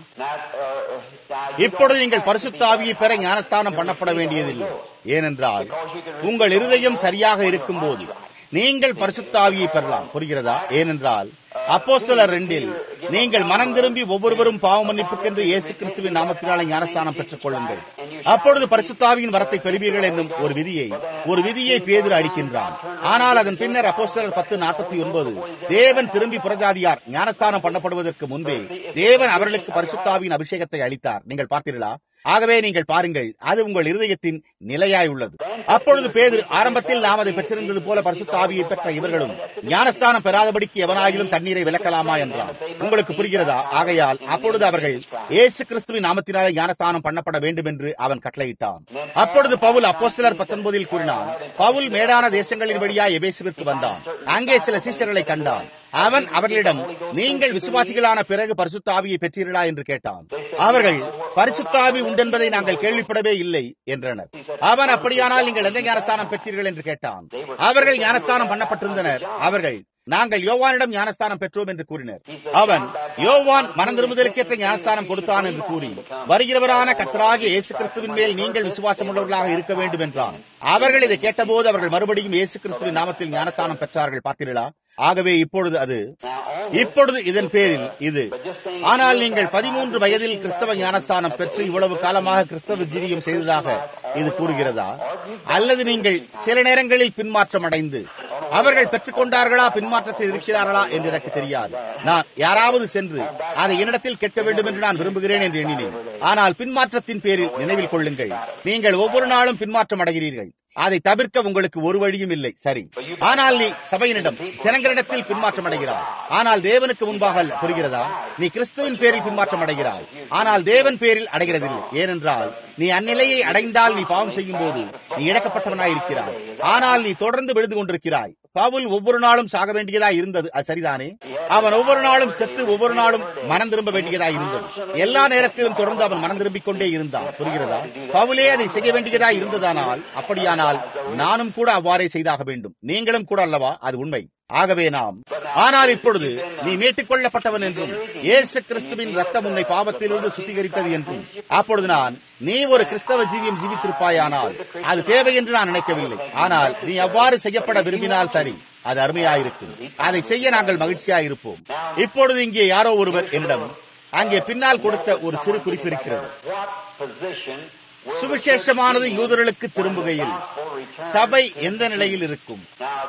இப்பொழுது நீங்கள் பரிசுத்த ஆவியை பெற ஞானஸ்தானம் பண்ணப்பட வேண்டியதில்லை ஏனென்றால் உங்கள் இருதயம் சரியாக இருக்கும் போது நீங்கள் பரிசுத்த ஆவியை பெறலாம் புரிகிறதா ஏனென்றால் அப்போஸ்தலர் ரெண்டில் நீங்கள் மனம் திரும்பி ஒவ்வொருவரும் பாவ மன்னிப்புக்கென்று இயேசு கிறிஸ்துவின் நாமத்தினாலே ஞானஸ்தானம் பெற்றுக் கொள்ளுங்கள் அப்பொழுது பரிசுத்தாவியின் வரத்தை பெறுவீர்கள் என்னும் ஒரு விதியை ஒரு விதியை பேதிரு அளிக்கின்றான் ஆனால் அதன் பின்னர் அப்போஸ்தலர் பத்து நாற்பத்தி ஒன்பது தேவன் திரும்பி புறஜாதியார் ஞானஸ்தானம் பண்ணப்படுவதற்கு முன்பே தேவன் அவர்களுக்கு பரிசுத்தாவியின் அபிஷேகத்தை அளித்தார் நீங்கள் பார்த்தீர்களா ஆகவே நீங்கள் பாருங்கள் அது உங்கள் இருதயத்தின் நிலையாய் உள்ளது அப்பொழுது பேது ஆரம்பத்தில் நாம் அதை பெற்றிருந்தது போல பரிசுத்த ஆவியை பெற்ற இவர்களும் ஞானஸ்தானம் பெறாதபடிக்கு எவனாயிலும் தண்ணீரை விலக்கலாமா என்றான் உங்களுக்கு புரிகிறதா ஆகையால் அப்பொழுது அவர்கள் இயேசு கிறிஸ்துவின் நாமத்தினாலே ஞானஸ்தானம் பண்ணப்பட வேண்டும் என்று அவன் கட்டளையிட்டான் அப்பொழுது பவுல் அப்போஸ்தலர் பத்தொன்பதில் கூறினான் பவுல் மேடான தேசங்களின் வழியா எபேசுவிற்கு வந்தான் அங்கே சில சீஷர்களை கண்டான் அவன் அவர்களிடம் நீங்கள் விசுவாசிகளான பிறகு பரிசுத்த ஆவியை பெற்றீர்களா என்று கேட்டான் அவர்கள் பரிசுத்த ஆவி உண்டென்பதை நாங்கள் கேள்விப்படவே இல்லை என்றனர் அவன் அப்படியானால் நீங்கள் எந்த ஞானஸ்தானம் பெற்றீர்கள் என்று கேட்டான் அவர்கள் ஞானஸ்தானம் பண்ணப்பட்டிருந்தனர் அவர்கள் நாங்கள் யோவானிடம் ஞானஸ்தானம் பெற்றோம் என்று கூறினர் அவன் யோவான் மனம் திரும்புதலுக்கேற்ற ஞானஸ்தானம் கொடுத்தான் என்று கூறி வருகிறவரான கத்தராகிய இயேசு கிறிஸ்துவின் மேல் நீங்கள் விசுவாசம் உள்ளவர்களாக இருக்க வேண்டும் என்றான் அவர்கள் இதை கேட்டபோது அவர்கள் மறுபடியும் இயேசு கிறிஸ்துவின் நாமத்தில் ஞானஸ்தானம் பெற்றார்கள் பார்த்தீர்களா ஆகவே இப்பொழுது அது இப்பொழுது இதன் பேரில் இது ஆனால் நீங்கள் பதிமூன்று வயதில் கிறிஸ்தவ ஞானஸ்தானம் பெற்று இவ்வளவு காலமாக கிறிஸ்தவ ஜீவியம் செய்ததாக இது கூறுகிறதா அல்லது நீங்கள் சில நேரங்களில் பின்மாற்றம் அடைந்து அவர்கள் பெற்றுக் கொண்டார்களா பின்மாற்றத்தில் இருக்கிறார்களா என்று எனக்கு தெரியாது நான் யாராவது சென்று அதை என்னிடத்தில் கேட்க வேண்டும் என்று நான் விரும்புகிறேன் என்று எண்ணினேன் ஆனால் பின்மாற்றத்தின் பேரில் நினைவில் கொள்ளுங்கள் நீங்கள் ஒவ்வொரு நாளும் பின்மாற்றம் அடைகிறீர்கள் அதை தவிர்க்க உங்களுக்கு ஒரு வழியும் இல்லை சரி ஆனால் நீ சபையினிடம் ஜனங்களிடத்தில் பின்மாற்றம் அடைகிறாய் ஆனால் தேவனுக்கு முன்பாக அல்ல புரிகிறதா நீ கிறிஸ்துவின் பேரில் பின்மாற்றம் அடைகிறாய் ஆனால் தேவன் பேரில் அடைகிறதில்லை ஏனென்றால் நீ அந்நிலையை அடைந்தால் நீ பாவம் செய்யும் போது நீ இழக்கப்பட்டவனாய் இருக்கிறாய் ஆனால் நீ தொடர்ந்து விழுந்து கொண்டிருக்கிறாய் பவுல் ஒவ்வொரு நாளும் சாக வேண்டியதா இருந்தது அது சரிதானே அவன் ஒவ்வொரு நாளும் செத்து ஒவ்வொரு நாளும் மனம் திரும்ப வேண்டியதா இருந்தது எல்லா நேரத்திலும் தொடர்ந்து அவன் மனம் திரும்பிக் கொண்டே இருந்தான் புரிகிறதா பவுலே அதை செய்ய வேண்டியதா இருந்ததானால் அப்படியானால் நானும் கூட அவ்வாறே செய்தாக வேண்டும் நீங்களும் கூட அல்லவா அது உண்மை ஆகவே நாம் ஆனால் இப்பொழுது நீ மீட்டுக் கொள்ளப்பட்டவன் என்றும் இயேசு கிறிஸ்துவின் ரத்தம் உன்னை பாவத்திலிருந்து சுத்திகரித்தது என்றும் அப்பொழுது நான் நீ ஒரு கிறிஸ்தவ ஜீவியம் ஜீவித்திருப்பாயானால் அது தேவை என்று நான் நினைக்கவில்லை ஆனால் நீ அவ்வாறு செய்யப்பட விரும்பினால் சரி அது அருமையாயிருக்கும் அதை செய்ய நாங்கள் மகிழ்ச்சியாயிருப்போம் இப்பொழுது இங்கே யாரோ ஒருவர் என்னிடம் அங்கே பின்னால் கொடுத்த ஒரு சிறு குறிப்பு இருக்கிறது சுவிசேஷமானது யூதர்களுக்கு திரும்புகையில் சபை எந்த நிலையில் இருக்கும்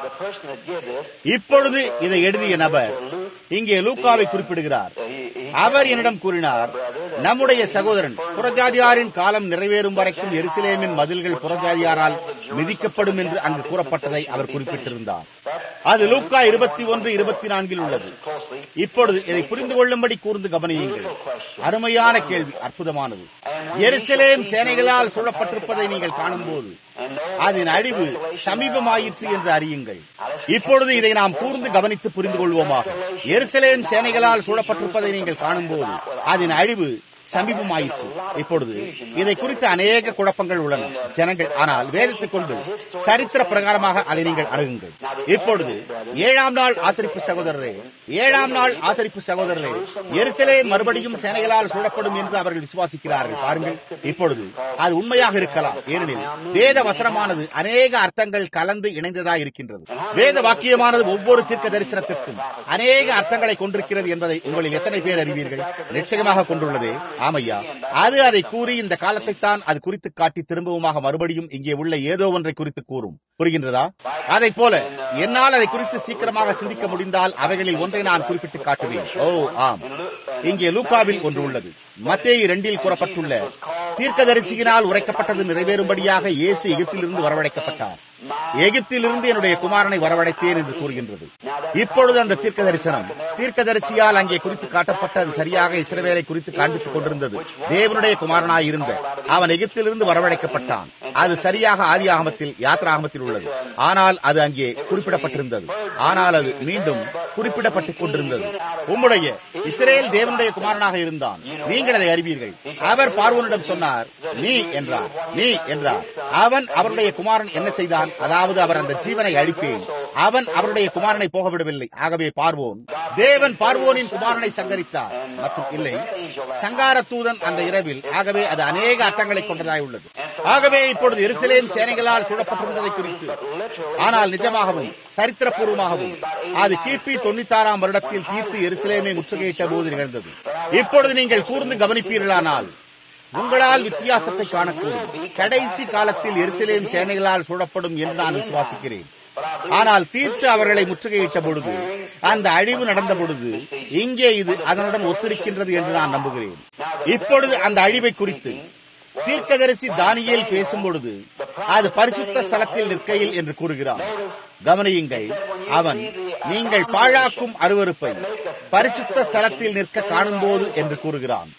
இப்பொழுது இதை எழுதிய நபர் இங்கே லூக்காவை குறிப்பிடுகிறார் அவர் என்னிடம் கூறினார் நம்முடைய சகோதரன் புறஜாதியாரின் காலம் நிறைவேறும் வரைக்கும் எருசலேமின் மதில்கள் புறஜாதியாரால் மிதிக்கப்படும் என்று அங்கு கூறப்பட்டதை அவர் குறிப்பிட்டிருந்தார் அது லூக்கா இருபத்தி ஒன்று இருபத்தி நான்கில் உள்ளது இப்பொழுது இதை புரிந்து கொள்ளும்படி கூர்ந்து கவனியுங்கள் அருமையான கேள்வி அற்புதமானது எருசலேம் சேனைகளால் சூழப்பட்டிருப்பதை நீங்கள் காணும்போது அதன் அழிவு சமீபமாயிற்று என்று அறியுங்கள் இப்பொழுது இதை நாம் கூர்ந்து கவனித்து புரிந்து கொள்வோமாக எருசலேம் சேனைகளால் சூழப்பட்டிருப்பதை நீங்கள் காணும்போது அதன் அழிவு சமீபமாயிற்று இப்பொழுது இதை குறித்து அநேக குழப்பங்கள் உள்ளன ஜனங்கள் ஆனால் வேதத்தை கொண்டு சரித்திர பிரகாரமாக அதை நீங்கள் அணுகுங்கள் இப்பொழுது ஏழாம் நாள் ஆசரிப்பு சகோதரரே ஏழாம் நாள் ஆசரிப்பு சகோதரரே எரிசலே மறுபடியும் சேனைகளால் சூழப்படும் என்று அவர்கள் விசுவாசிக்கிறார்கள் பாருங்கள் இப்பொழுது அது உண்மையாக இருக்கலாம் ஏனெனில் வேத வசனமானது அநேக அர்த்தங்கள் கலந்து இணைந்ததா இருக்கின்றது வேத வாக்கியமானது ஒவ்வொரு தீர்க்க தரிசனத்திற்கும் அநேக அர்த்தங்களை கொண்டிருக்கிறது என்பதை உங்களில் எத்தனை பேர் அறிவீர்கள் நிச்சயமாக கொண்டுள்ளதே ஆமையா அது அதை கூறி இந்த காலத்தை தான் அது குறித்து காட்டி திரும்பவுமாக மறுபடியும் இங்கே உள்ள ஏதோ ஒன்றை குறித்து கூறும் புரிகின்றதா அதை போல என்னால் அதை குறித்து சீக்கிரமாக சிந்திக்க முடிந்தால் அவைகளில் ஒன்றை நான் குறிப்பிட்டு காட்டுவேன் ஓ ஆம் இங்கே லூக்காவில் ஒன்று உள்ளது மத்தேயு இரண்டில் கூறப்பட்டுள்ள தீர்க்கதரிசியினால் உரைக்கப்பட்டது நிறைவேறும்படியாக இயேசு எகிப்திலிருந்து வரவழைக்கப்பட்டார் எகிப்திலிருந்து என்னுடைய குமாரனை வரவழைத்தேன் என்று கூறுகின்றது இப்பொழுது அந்த தீர்க்க தரிசனம் தீர்க்க தரிசியால் அங்கே குறித்து காட்டப்பட்ட அது சரியாக இஸ்ரவேலை குறித்து காண்பித்துக் கொண்டிருந்தது தேவனுடைய குமாரனாய் இருந்த அவன் எகிப்திலிருந்து வரவழைக்கப்பட்டான் அது சரியாக ஆதி ஆகமத்தில் யாத்ராகமத்தில் உள்ளது ஆனால் அது அங்கே குறிப்பிடப்பட்டிருந்தது ஆனால் அது மீண்டும் குறிப்பிடப்பட்டுக் கொண்டிருந்தது உம்முடைய இஸ்ரேல் தேவனுடைய குமாரனாக இருந்தான் நீங்கள் அதை அறிவீர்கள் அவர் பார்வோனிடம் சொன்னார் நீ என்றார் நீ என்றார் அவன் அவருடைய குமாரன் என்ன செய்தான் அதாவது அவர் அந்த ஜீவனை அழிப்பேன் அவன் அவருடைய குமாரனை போக விடவில்லை ஆகவே பார்வோன் தேவன் பார்வோனின் குமாரனை சங்கரித்தார் மற்றும் இல்லை சங்கார தூதன் அந்த இரவில் ஆகவே அது அநேக அர்த்தங்களை கொண்டதாய் உள்ளது ஆகவே இப்பொழுது எருசலேம் சேனைகளால் சூழப்பட்டிருந்ததை குறித்து ஆனால் நிஜமாகவும் சரித்திரபூர்வமாகவும் அது கிபி தொண்ணூத்தாறாம் வருடத்தில் தீர்த்து எருசலேமை முற்றுகையிட்ட போது நிகழ்ந்தது இப்பொழுது நீங்கள் கூர்ந்து கவனிப்பீர்களானால் உங்களால் வித்தியாசத்தை காணக்கூடும் கடைசி காலத்தில் எருசலேம் சேனைகளால் சூழப்படும் என்று நான் விசுவாசிக்கிறேன் ஆனால் தீர்த்து அவர்களை முற்றுகையிட்ட பொழுது அந்த அழிவு நடந்த பொழுது இங்கே இது அதனுடன் ஒத்திருக்கின்றது என்று நான் நம்புகிறேன் இப்பொழுது அந்த அழிவை குறித்து தீர்க்கதரிசி தானியேல் பேசும் பொழுது அது பரிசுத்த ஸ்தலத்தில் நிற்கையில் என்று கூறுகிறான் கவனியுங்கள் அவன் நீங்கள் பாழாக்கும் அருவறுப்பை பரிசுத்த ஸ்தலத்தில் நிற்க காணும்போது என்று கூறுகிறான்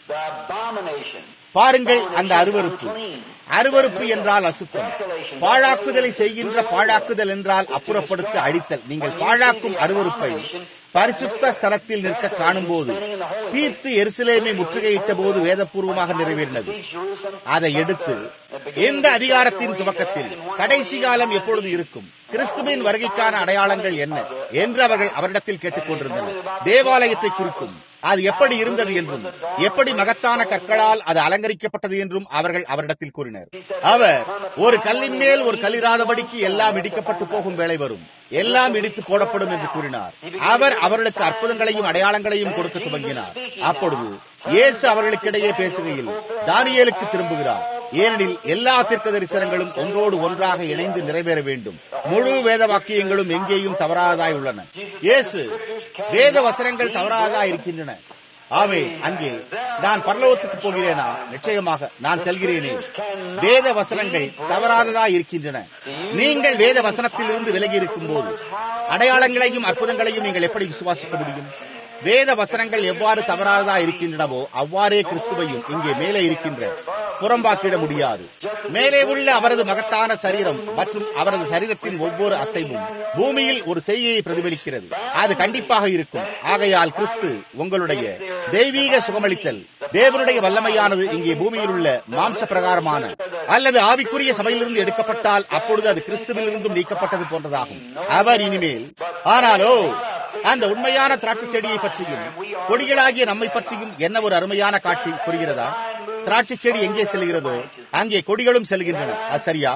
பாருங்கள் அந்த அருவறுப்பு அருவறுப்பு என்றால் அசுத்தம் பாழாக்குதலை செய்கின்ற பாழாக்குதல் என்றால் அப்புறப்படுத்த அழித்தல் நீங்கள் பாழாக்கும் அருவறுப்பை பரிசுத்த ஸ்தலத்தில் நிற்க காணும்போது தீர்த்து எருசலேமை முற்றுகையிட்ட போது வேதபூர்வமாக நிறைவேறினது அதை எடுத்து எந்த அதிகாரத்தின் துவக்கத்தில் கடைசி காலம் எப்பொழுது இருக்கும் கிறிஸ்துவின் வருகைக்கான அடையாளங்கள் என்ன என்று அவர்கள் அவரிடத்தில் கேட்டுக் கொண்டிருந்தனர் தேவாலயத்தை குறிக்கும் அது எப்படி இருந்தது என்றும் எப்படி மகத்தான கற்களால் அது அலங்கரிக்கப்பட்டது என்றும் அவர்கள் அவரிடத்தில் கூறினர் அவர் ஒரு கல்லின் மேல் ஒரு கல்லிராதபடிக்கு எல்லாம் இடிக்கப்பட்டு போகும் வேலை வரும் எல்லாம் இடித்து போடப்படும் என்று கூறினார் அவர் அவர்களுக்கு அற்புதங்களையும் அடையாளங்களையும் கொடுக்க துவங்கினார் அப்பொழுது இயேசு அவர்களுக்கிடையே பேசுகையில் தானியேலுக்கு திரும்புகிறார் ஏனெனில் எல்லா தீர்க்க தரிசனங்களும் ஒன்றோடு ஒன்றாக இணைந்து நிறைவேற வேண்டும் முழு வேத வாக்கியங்களும் எங்கேயும் தவறாததாய் உள்ளன இயேசு வேத வசனங்கள் தவறாததாய் இருக்கின்றன ஆமே அங்கே நான் பரலோகத்துக்கு போகிறேனா நிச்சயமாக நான் செல்கிறேனே வேத வசனங்கள் தவறாததா இருக்கின்றன நீங்கள் வேத வசனத்திலிருந்து விலகி இருக்கும் போது அடையாளங்களையும் அற்புதங்களையும் நீங்கள் எப்படி விசுவாசிக்க முடியும் வேத வசனங்கள் எவ்வாறு தவறாததா இருக்கின்றனவோ அவ்வாறே கிறிஸ்துவையும் இங்கே மேலே இருக்கின்ற புறம்பாக்கிட முடியாது மேலே உள்ள அவரது மகத்தான சரீரம் மற்றும் அவரது சரீரத்தின் ஒவ்வொரு அசைவும் பூமியில் ஒரு செய்கையை பிரதிபலிக்கிறது அது கண்டிப்பாக இருக்கும் ஆகையால் கிறிஸ்து உங்களுடைய தெய்வீக சுகமளித்தல் தேவனுடைய வல்லமையானது இங்கே பூமியில் உள்ள மாம்ச பிரகாரமான அல்லது ஆவிக்குரிய சபையிலிருந்து எடுக்கப்பட்டால் அப்பொழுது அது கிறிஸ்துவிலிருந்தும் நீக்கப்பட்டது போன்றதாகும் அவர் இனிமேல் ஆனாலோ அந்த உண்மையான திராட்சை செடியை பற்றியும் கொடிகளாகிய நம்மை பற்றியும் என்ன ஒரு அருமையான காட்சி புரிகிறதா திராட்சை செடி எங்கே செல்கிறதோ அங்கே கொடிகளும் செல்கின்றன அது சரியா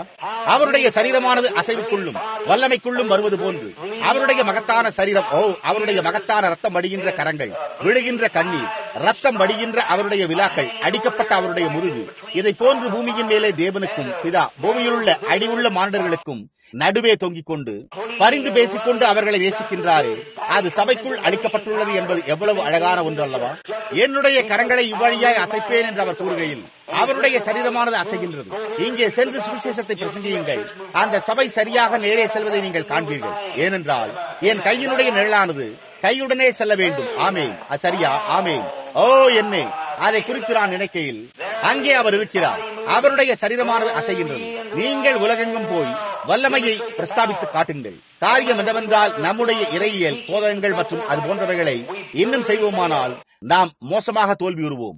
அவருடைய சரீரமானது அசைவுக்குள்ளும் வல்லமைக்குள்ளும் வருவது போன்று அவருடைய மகத்தான சரீரம் ஓ அவருடைய மகத்தான ரத்தம் வடிகின்ற கரங்கள் விழுகின்ற கண்ணீர் ரத்தம் வடிகின்ற அவருடைய விழாக்கள் அடிக்கப்பட்ட அவருடைய முதுகு இதை போன்று பூமியின் மேலே தேவனுக்கும் பிதா பூமியிலுள்ள அடிவுள்ள மாண்டர்களுக்கும் நடுவே தொங்கிக் கொண்டு பரிந்து பேசிக்கொண்டு அவர்களை நேசிக்கின்றாரே அது சபைக்குள் அளிக்கப்பட்டுள்ளது என்பது எவ்வளவு அழகான ஒன்று அல்லவா என்னுடைய கரங்களை இவ்வழியாய் அசைப்பேன் என்று அவர் கூறுகையில் அவருடைய சரீரமானது அசைகின்றது இங்கே சென்று சுவிசேஷத்தை பிரசங்கியுங்கள் அந்த சபை சரியாக நேரே செல்வதை நீங்கள் காண்பீர்கள் ஏனென்றால் என் கையினுடைய நிழலானது கையுடனே செல்ல வேண்டும் ஆமேன் அது சரியா ஆமேன் ஓ என்னே அதை குறித்து நான் நினைக்கையில் அங்கே அவர் இருக்கிறார் அவருடைய சரீரமானது அசைகின்றது நீங்கள் உலகெங்கும் போய் வல்லமையை பிரஸ்தாபித்து காட்டுங்கள் காரியம் என்னவென்றால் நம்முடைய இறையியல் போதகங்கள் மற்றும் அது போன்றவைகளை இன்னும் செய்வோமானால் நாம் மோசமாக தோல்வியுறுவோம்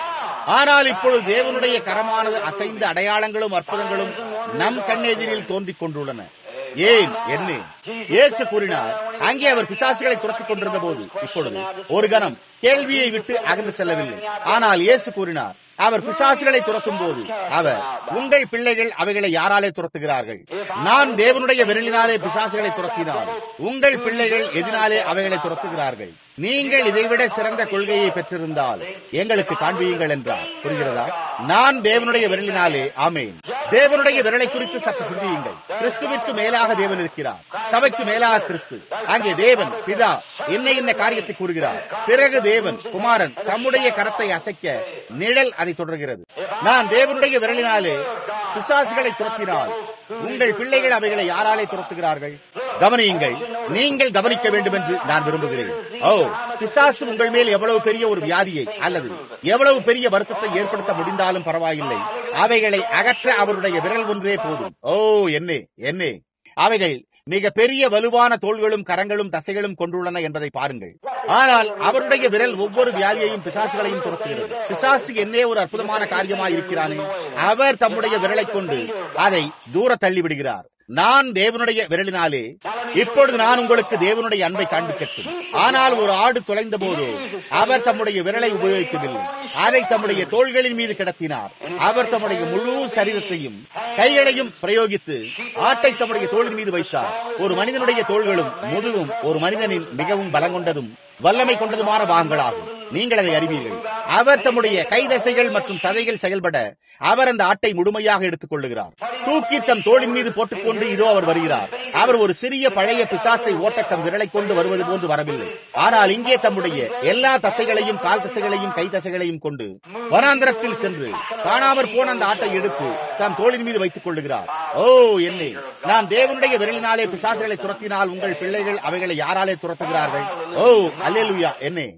ஆனால் இப்பொழுது தேவனுடைய கரமானது அசைந்த அடையாளங்களும் அற்புதங்களும் நம் கண்ணெதிரில் தோன்றிக் கொண்டுள்ளன ஏன் என்ன இயேசு கூறினார் அங்கே அவர் பிசாசுகளை துரத்திக் கொண்டிருந்த போது இப்பொழுது ஒரு கணம் கேள்வியை விட்டு அகன்று செல்லவில்லை ஆனால் இயேசு கூறினார் அவர் பிசாசுகளை துரத்தும் போது அவர் உங்கள் பிள்ளைகள் அவைகளை யாராலே துரத்துகிறார்கள் நான் தேவனுடைய விரலினாலே பிசாசுகளை துரத்தினால் உங்கள் பிள்ளைகள் எதினாலே அவைகளை துரத்துகிறார்கள் நீங்கள் இதைவிட சிறந்த கொள்கையை பெற்றிருந்தால் எங்களுக்கு காண்பியுங்கள் என்றார் புரிகிறதா நான் தேவனுடைய விரலினாலே ஆமேன் தேவனுடைய விரலை குறித்து சற்று சிந்தியுங்கள் கிறிஸ்துவிற்கு மேலாக தேவன் இருக்கிறார் சபைக்கு மேலாக கிறிஸ்து அங்கே தேவன் பிதா என்ன இந்த காரியத்தை கூறுகிறார் பிறகு தேவன் குமாரன் தம்முடைய கரத்தை அசைக்க நிழல் அதை தொடர்கிறது நான் தேவனுடைய விரலினாலே பிசாசுகளை துரத்தினால் உங்கள் பிள்ளைகள் அவைகளை யாராலே துரத்துகிறார்கள் கவனியுங்கள் நீங்கள் கவனிக்க வேண்டும் என்று நான் விரும்புகிறேன் ஓ பிசாசு உங்கள் மேல் எவ்வளவு பெரிய ஒரு வியாதியை அல்லது எவ்வளவு பெரிய வருத்தத்தை ஏற்படுத்த முடிந்தாலும் பரவாயில்லை அவைகளை அகற்ற அவருடைய விரல் ஒன்றே போதும் ஓ என்னே என்னே அவைகள் மிக பெரிய வலுவான தோள்களும் கரங்களும் தசைகளும் கொண்டுள்ளன என்பதை பாருங்கள் ஆனால் அவருடைய விரல் ஒவ்வொரு வியாதியையும் பிசாசுகளையும் துரத்துகிறது பிசாசு என்னே ஒரு அற்புதமான காரியமாய் இருக்கிறானே அவர் தம்முடைய விரலை கொண்டு அதை தூர தள்ளிவிடுகிறார் நான் தேவனுடைய விரலினாலே இப்பொழுது நான் உங்களுக்கு தேவனுடைய அன்பை காண்பிக்கட்டும் ஆனால் ஒரு ஆடு தொலைந்த போது அவர் தம்முடைய விரலை உபயோகிக்கவில்லை அதை தம்முடைய தோள்களின் மீது கிடத்தினார் அவர் தம்முடைய முழு சரீரத்தையும் கைகளையும் பிரயோகித்து ஆட்டை தம்முடைய தோளின் மீது வைத்தார் ஒரு மனிதனுடைய தோள்களும் முதுகும் ஒரு மனிதனின் மிகவும் பலங்கொண்டதும் வல்லமை கொண்டதுமான பாகங்களாகும் நீங்கள் அதை அறிவீர்கள் அவர் தம்முடைய கைதசைகள் மற்றும் சதைகள் செயல்பட அவர் அந்த ஆட்டை முழுமையாக எடுத்துக் கொள்ளுகிறார் தூக்கி தம் தோளின் மீது போட்டுக்கொண்டு இதோ அவர் வருகிறார் அவர் ஒரு சிறிய பழைய பிசாசை ஓட்ட தம் விரலை கொண்டு வருவது போன்று வரவில்லை ஆனால் இங்கே தம்முடைய எல்லா தசைகளையும் கால் தசைகளையும் கை தசைகளையும் கொண்டு வனாந்திரத்தில் சென்று காணாமற் போன அந்த ஆட்டை எடுத்து தம் தோளின் மீது வைத்துக் கொள்ளுகிறார் ஓ என்னே நான் தேவனுடைய விரலினாலே பிசாசுகளை துரத்தினால் உங்கள் பிள்ளைகள் அவைகளை யாராலே துரத்துகிறார்கள் ஓ அல்லேலுயா என்னே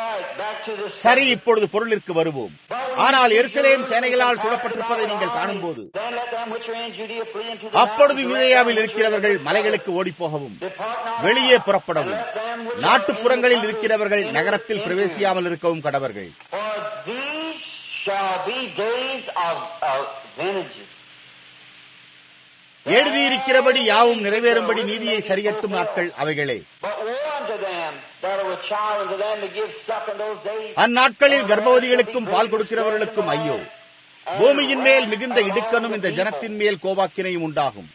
சரி இப்பொழுது பொருளிற்கு வருவோம் ஆனால் எருசலேம் சேனைகளால் சுடப்பட்டிருப்பதை நீங்கள் காணும்போது அப்பொழுது யூதேயாவில் இருக்கிறவர்கள் மலைகளுக்கு ஓடிப்போகவும் வெளியே புறப்படவும் நாட்டுப்புறங்களில் இருக்கிறவர்கள் நகரத்தில் பிரவேசியாமல் இருக்கவும் கடவர்கள் எழுதியிருக்கிறபடி யாவும் நிறைவேறும்படி நீதியை சரியட்டும் நாட்கள் அவைகளே அந்நாட்களில் கர்ப்பவதிகளுக்கும் பால் கொடுக்கிறவர்களுக்கும் ஐயோ பூமியின் மேல் மிகுந்த இடுக்கனும் இந்த ஜனத்தின் மேல் கோபாக்கினையும் உண்டாகும்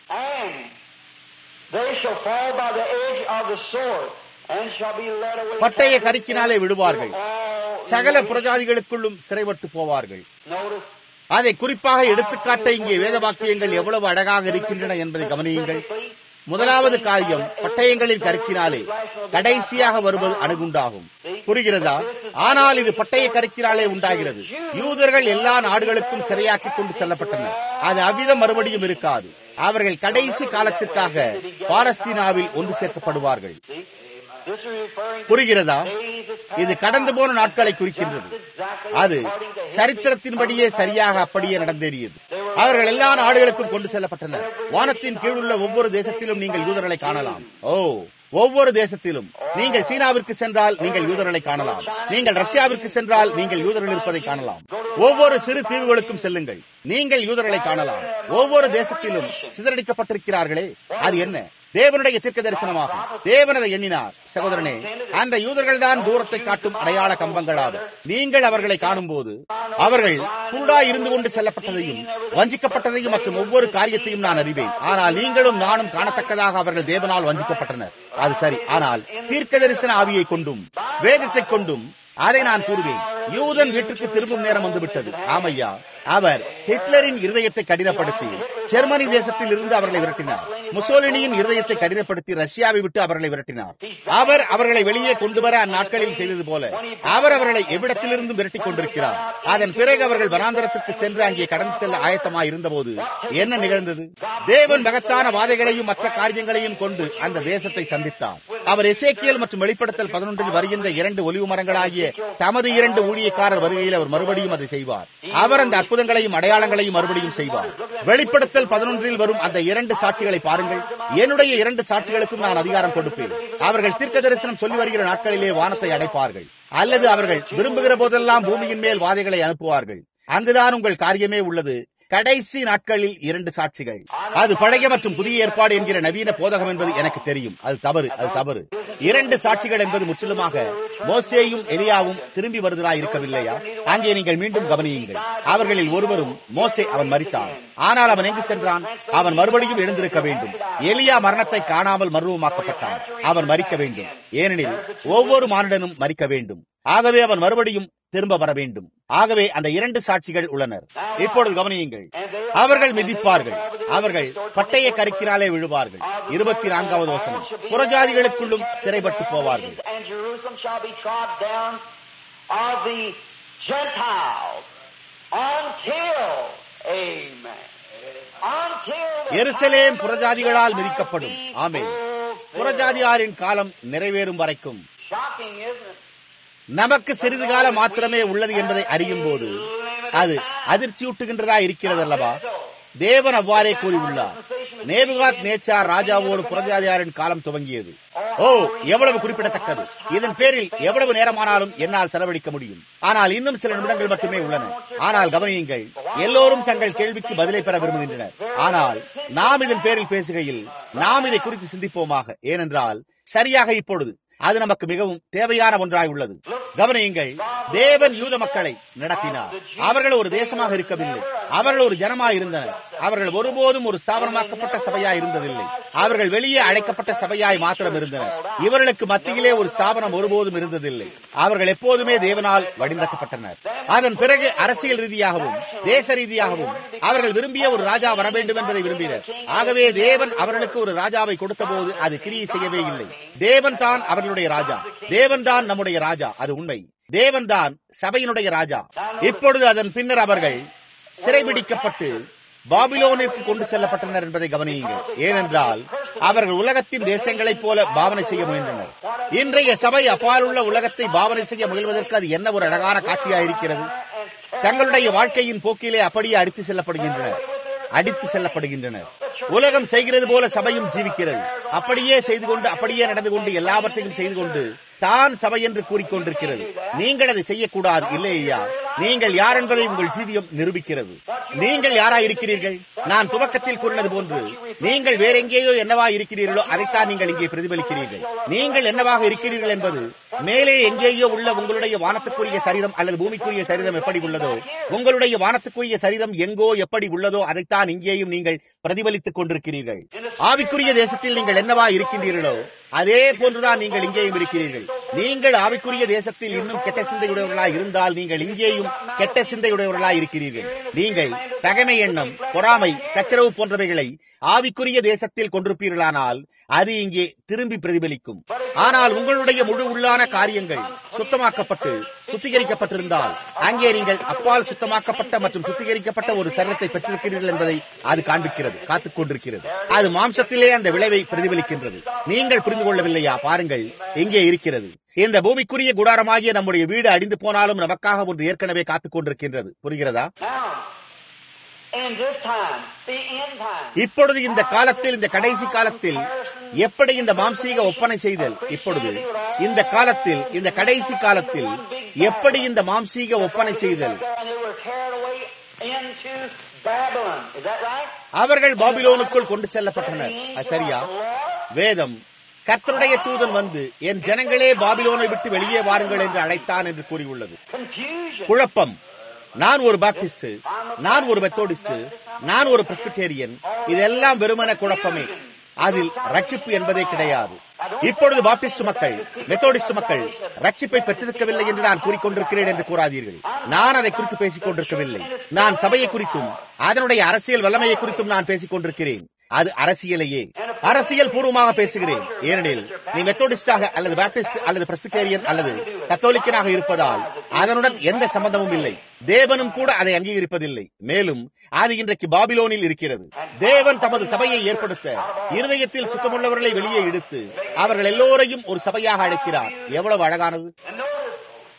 பட்டய கருக்கினாலே விடுவார்கள் சகல புரஜாதிகளுக்குள்ளும் சிறைப்பட்டு போவார்கள் அதை குறிப்பாக எடுத்துக்காட்ட இங்கே வேத வாக்கியங்கள் எவ்வளவு அழகாக இருக்கின்றன என்பதை கவனியுங்கள் முதலாவது காரியம் பட்டயங்களில் கருக்கினாலே கடைசியாக வருவது அணுகுண்டாகும் புரிகிறதா ஆனால் இது பட்டய கருக்கினாலே உண்டாகிறது யூதர்கள் எல்லா நாடுகளுக்கும் சிறையாக்கிக் கொண்டு செல்லப்பட்டனர் அது அவ்விதம் மறுபடியும் இருக்காது அவர்கள் கடைசி காலத்திற்காக பாலஸ்தீனாவில் ஒன்று சேர்க்கப்படுவார்கள் புரிகிறதா இது கடந்து போன நாட்களை குறிக்கின்றது அது சரித்திரத்தின்படியே சரியாக அப்படியே நடந்தேறியது அவர்கள் எல்லா நாடுகளுக்கும் கொண்டு செல்லப்பட்டனர் வானத்தின் கீழுள்ள ஒவ்வொரு தேசத்திலும் நீங்கள் யூதர்களை காணலாம் ஓ ஒவ்வொரு தேசத்திலும் நீங்கள் சீனாவிற்கு சென்றால் நீங்கள் யூதர்களை காணலாம் நீங்கள் ரஷ்யாவிற்கு சென்றால் நீங்கள் யூதர்கள் இருப்பதை காணலாம் ஒவ்வொரு சிறு தீவுகளுக்கும் செல்லுங்கள் நீங்கள் யூதர்களை காணலாம் ஒவ்வொரு தேசத்திலும் சிதறடிக்கப்பட்டிருக்கிறார்களே அது என்ன தேவனுடைய தீர்க்க தரிசனமாகும் தேவன் அதை எண்ணினார் சகோதரனே அந்த யூதர்கள் தான் தூரத்தை காட்டும் அடையாள கம்பங்களாகும் நீங்கள் அவர்களை காணும் போது அவர்கள் குருடாய் இருந்து கொண்டு செல்லப்பட்டதையும் வஞ்சிக்கப்பட்டதையும் மற்றும் ஒவ்வொரு காரியத்தையும் நான் அறிவேன் ஆனால் நீங்களும் நானும் காணத்தக்கதாக அவர்கள் தேவனால் வஞ்சிக்கப்பட்டனர் அது சரி ஆனால் தீர்க்க தரிசன ஆவியை கொண்டும் வேதத்தை கொண்டும் அதை நான் கூறுவேன் யூதன் வீட்டுக்கு திரும்பும் நேரம் வந்துவிட்டது ஆமையா அவர் ஹிட்லரின் இருதயத்தை கடினப்படுத்தி ஜெர்மனி தேசத்தில் இருந்து அவர்களை விரட்டினார் முசோலினியின் இருதயத்தை கடினப்படுத்தி ரஷ்யாவை விட்டு அவர்களை விரட்டினார் அவர் அவர்களை வெளியே கொண்டு வர அந்நாட்களில் செய்தது போல அவர் அவர்களை எவ்விடத்திலிருந்தும் விரட்டிக் கொண்டிருக்கிறார் அதன் பிறகு அவர்கள் வனாந்தரத்திற்கு சென்று அங்கே கடந்து செல்ல ஆயத்தமாய் இருந்தபோது என்ன நிகழ்ந்தது தேவன் மகத்தான வாதைகளையும் மற்ற காரியங்களையும் கொண்டு அந்த தேசத்தை சந்தித்தார் அவர் எசேக்கியல் மற்றும் வெளிப்படுத்தல் பதினொன்றில் வருகின்ற இரண்டு ஒலிவு மரங்களாகிய தமது இரண்டு ஊழியக்காரர் வருகையில் அவர் மறுபடியும் அதை செய்வார் அவர் அந்த அற்புதங்களையும் அடையாளங்களையும் மறுபடியும் செய்வார் வெளிப்படுத்தல் பதினொன்றில் வரும் அந்த இரண்டு சாட்சிகளை பாருங்கள் என்னுடைய இரண்டு சாட்சிகளுக்கும் நான் அதிகாரம் கொடுப்பேன் அவர்கள் தீர்க்க தரிசனம் சொல்லி வருகிற நாட்களிலே வானத்தை அடைப்பார்கள் அல்லது அவர்கள் விரும்புகிற போதெல்லாம் பூமியின் மேல் வாதைகளை அனுப்புவார்கள் அங்குதான் உங்கள் காரியமே உள்ளது கடைசி நாட்களில் இரண்டு சாட்சிகள் அது பழைய மற்றும் புதிய ஏற்பாடு என்கிற நவீன போதகம் என்பது எனக்கு தெரியும் அது தவறு அது தவறு இரண்டு சாட்சிகள் என்பது முற்றிலுமாக மோசேயும் எலியாவும் திரும்பி வருவதாய் இருக்கவில்லையா அங்கே நீங்கள் மீண்டும் கவனியுங்கள் அவர்களில் ஒருவரும் மோசே அவன் மறித்தான் ஆனால் அவன் எங்கு சென்றான் அவன் மறுபடியும் எழுந்திருக்க வேண்டும் எலியா மரணத்தை காணாமல் மர்வமாக்கப்பட்டான் அவன் மறிக்க வேண்டும் ஏனெனில் ஒவ்வொரு மானிடனும் மறிக்க வேண்டும் ஆகவே அவன் மறுபடியும் திரும்ப வர வேண்டும் ஆகவே அந்த இரண்டு சாட்சிகள் உள்ளனர் இப்பொழுது கவனியுங்கள் அவர்கள் மிதிப்பார்கள் அவர்கள் பட்டய கருக்கினாலே விழுவார்கள் இருபத்தி நான்காவது வசனம் புறஜாதிகளுக்குள்ளும் சிறைப்பட்டு போவார்கள் And Jerusalem shall be trod down of the Gentiles until, amen, until the Jerusalem time of புறஜாதிகளால் the மிதிக்கப்படும் Gentiles amen be fulfilled. புறஜாதியாரின் காலம் நிறைவேறும் வரைக்கும் Shocking, isn't it? நமக்கு சிறிது காலம் மாத்திரமே உள்ளது என்பதை அறியும் போது அது அதிர்ச்சியூட்டுகின்றதா இருக்கிறது அல்லவா தேவன் அவ்வாறே கூறியுள்ளார் நேபுகாத் நேச்சார் ராஜாவோடு புறஜாதியாரின் காலம் துவங்கியது ஓ எவ்வளவு குறிப்பிடத்தக்கது இதன் பேரில் எவ்வளவு நேரமானாலும் என்னால் செலவழிக்க முடியும் ஆனால் இன்னும் சில நிமிடங்கள் மட்டுமே உள்ளன ஆனால் கவனியுங்கள் எல்லோரும் தங்கள் கேள்விக்கு பதிலை பெற விரும்புகின்றனர் ஆனால் நாம் இதன் பேரில் பேசுகையில் நாம் இதை குறித்து சிந்திப்போமாக ஏனென்றால் சரியாக இப்பொழுது அது நமக்கு மிகவும் தேவையான ஒன்றாய் உள்ளது கவனியுங்கள் தேவன் யூத மக்களை நடத்தினார் அவர்கள் ஒரு தேசமாக இருக்கவில்லை அவர்கள் ஒரு ஜனமாய் இருந்தனர் அவர்கள் ஒருபோதும் ஒரு ஸ்தாபனமாக்கப்பட்ட சபையாய் இருந்ததில்லை அவர்கள் வெளியே அழைக்கப்பட்ட சபையாய் மாத்திரம் இருந்தனர் இவர்களுக்கு மத்தியிலே ஒரு ஸ்தாபனம் ஒருபோதும் இருந்ததில்லை அவர்கள் எப்போதுமே தேவனால் வழிநடத்தப்பட்டனர் அதன் பிறகு அரசியல் ரீதியாகவும் தேச ரீதியாகவும் அவர்கள் விரும்பிய ஒரு ராஜா வர வேண்டும் என்பதை விரும்பினர் ஆகவே தேவன் அவர்களுக்கு ஒரு ராஜாவை கொடுத்த போது அது கிரியை செய்யவே இல்லை தேவன் தான் அவர்களுடைய ராஜா தேவன் தான் நம்முடைய ராஜா அது உண்மை தேவன் தான் சபையினுடைய ராஜா இப்பொழுது அதன் பின்னர் அவர்கள் சிறைபிடிக்கப்பட்டு பாபிலோனிற்கு கொண்டு செல்லப்பட்டனர் என்பதை கவனியுங்கள் ஏனென்றால் அவர்கள் உலகத்தின் தேசங்களைப் போல பாவனை செய்ய முயன்றனர் இன்றைய சபை அப்பால் உள்ள உலகத்தை பாவனை செய்ய முயல்வதற்கு அது என்ன ஒரு அழகான காட்சியாக இருக்கிறது தங்களுடைய வாழ்க்கையின் போக்கிலே அப்படியே அடித்து செல்லப்படுகின்றனர் அடித்து செல்லப்படுகின்றனர் உலகம் செய்கிறது போல சபையும் ஜீவிக்கிறது அப்படியே செய்து கொண்டு அப்படியே நடந்து கொண்டு எல்லாவற்றையும் செய்து கொண்டு தான் சபை என்று கூறிக்கொண்டிருக்கிறது நீங்கள் அதை செய்யக்கூடாது இல்லை ஐயா நீங்கள் யார் என்பதை உங்கள் ஜீவியம் நிரூபிக்கிறது நீங்கள் யாரா இருக்கிறீர்கள் நான் துவக்கத்தில் கூறினது போன்று நீங்கள் வேற எங்கேயோ என்னவா இருக்கிறீர்களோ அதைத்தான் நீங்கள் இங்கே பிரதிபலிக்கிறீர்கள் நீங்கள் என்னவாக இருக்கிறீர்கள் என்பது மேலே எங்கேயோ உள்ள உங்களுடைய வானத்துக்குரிய சரீரம் அல்லது பூமிக்குரிய சரீரம் எப்படி உள்ளதோ உங்களுடைய வானத்துக்குரிய சரீரம் எங்கோ எப்படி உள்ளதோ அதைத்தான் இங்கேயும் நீங்கள் பிரதிபலித்துக் கொண்டிருக்கிறீர்கள் ஆவிக்குரிய தேசத்தில் நீங்கள் என்னவா இருக்கின்றீர்களோ அதே போன்றுதான் நீங்கள் இங்கேயும் இருக்கிறீர்கள் நீங்கள் ஆவிக்குரிய தேசத்தில் இன்னும் கெட்ட சிந்தையுடையவர்களாய் இருந்தால் நீங்கள் இங்கேயும் கெட்ட சிந்தையுடையவர்களாய் இருக்கிறீர்கள் நீங்கள் பகைமை எண்ணம் பொறாமை சச்சரவு போன்றவைகளை ஆவிக்குரிய தேசத்தில் கொண்டிருப்பீர்களானால் அது இங்கே திரும்பி பிரதிபலிக்கும் ஆனால் உங்களுடைய முழு உள்ளான காரியங்கள் சுத்தமாக்கப்பட்டு சுத்திகரிக்கப்பட்டிருந்தால் அங்கே நீங்கள் அப்பால் சுத்தமாக்கப்பட்ட மற்றும் சுத்திகரிக்கப்பட்ட ஒரு சரீரத்தை பெற்றிருக்கிறீர்கள் என்பதை அது காண்பிக்கிறது காத்துக் கொண்டிருக்கிறது அது மாம்சத்திலே அந்த விளைவை பிரதிபலிக்கின்றது நீங்கள் புரிந்து கொள்ளவில்லையா பாருங்கள் இங்கே இருக்கிறது இந்த பூமிக்குரிய குடாரமாகிய நம்முடைய வீடு அடிந்து போனாலும் நமக்காக ஒன்று ஏற்கனவே காத்துக் கொண்டிருக்கின்றது புரிகிறதா Now, in this time, the end time, இப்பொழுது இந்த காலத்தில் இந்த கடைசி காலத்தில் எப்படி இந்த மாம்சீக ஒப்பனை செய்தல் இப்பொழுது இந்த காலத்தில் இந்த கடைசி காலத்தில் எப்படி இந்த மாம்சீக ஒப்பனை செய்தல் and they were carried away into Babylon. Is that right? அவர்கள் பாபிலோனுக்குள் கொண்டு செல்லப்பட்டனர் அது சரியா வேதம் கர்த்தருடைய தூதன் வந்து என் ஜனங்களே பாபிலோனை விட்டு வெளியே வாருங்கள் என்று அழைத்தான் என்று கூறியுள்ளது Confusion. குழப்பம் நான் ஒரு பாப்டிஸ்ட் நான் ஒரு மெத்தோடிஸ்ட் நான் ஒரு பிரஸ்பிட்டேரியன் இதெல்லாம் வெறுமன குழப்பமே அதில் ரட்சிப்பு என்பதே கிடையாது இப்பொழுது பாப்டிஸ்ட் மக்கள் மெத்தோடிஸ்ட் மக்கள் ரட்சிப்பை பெற்றிருக்கவில்லை என்று நான் கூறிக்கொண்டிருக்கிறேன் என்று கூறாதீர்கள் நான் அதை குறித்து பேசிக் கொண்டிருக்கவில்லை நான் சபையை குறித்தும் அதனுடைய அரசியல் வல்லமையை குறித்தும் நான் பேசிக் கொண்டிருக்கிறேன் அது அரசியலையே அரசியல் பூர்வமாக பேசுகிறேன் ஏனெனில் நீ மெத்தோடிஸ்டாக அல்லது பாப்டிஸ்ட் அல்லது பிரஸ்பிட்டேரியன் அல்லது கத்தோலிக்கனாக இருப்பதால் அதனுடன் எந்த சம்பந்தமும் இல்லை தேவனும் கூட அதை அங்கீகரிப்பதில்லை மேலும் அது இன்றைக்கு பாபிலோனில் இருக்கிறது தேவன் தமது சபையை ஏற்படுத்த இருதயத்தில் சுத்தமுள்ளவர்களை வெளியே இழுத்து அவர்கள் எல்லோரையும் ஒரு சபையாக அழைக்கிறார் எவ்வளவு அழகானது And notice,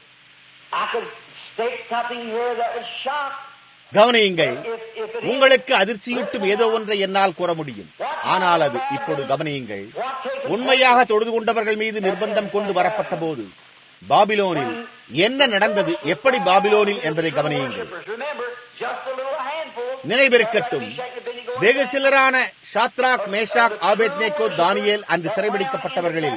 I could state something here that would shock. கவனியுங்கள் If, if it is, உங்களுக்கு அதிர்ச்சியூட்டும் ஏதோ ஒன்றை என்னால் கூற முடியும் ஆனால் அது இப்பொழுது கவனியுங்கள் what takes உண்மையாக தொழுது கொண்டவர்கள் மீது நிர்பந்தம் கொண்டு வரப்பட்ட போது பாபிலோனில் என்ன நடந்தது எப்படி பாபிலோனில் என்பதை கவனியுங்கள் Remember, just a little handful. நினைவிருக்கட்டும் வெகு சிலரான ஷாத்ராக் மேஷாக் ஆபேத்நேகோ தானியேல் அந்த சிறைபிடிக்கப்பட்டவர்களில்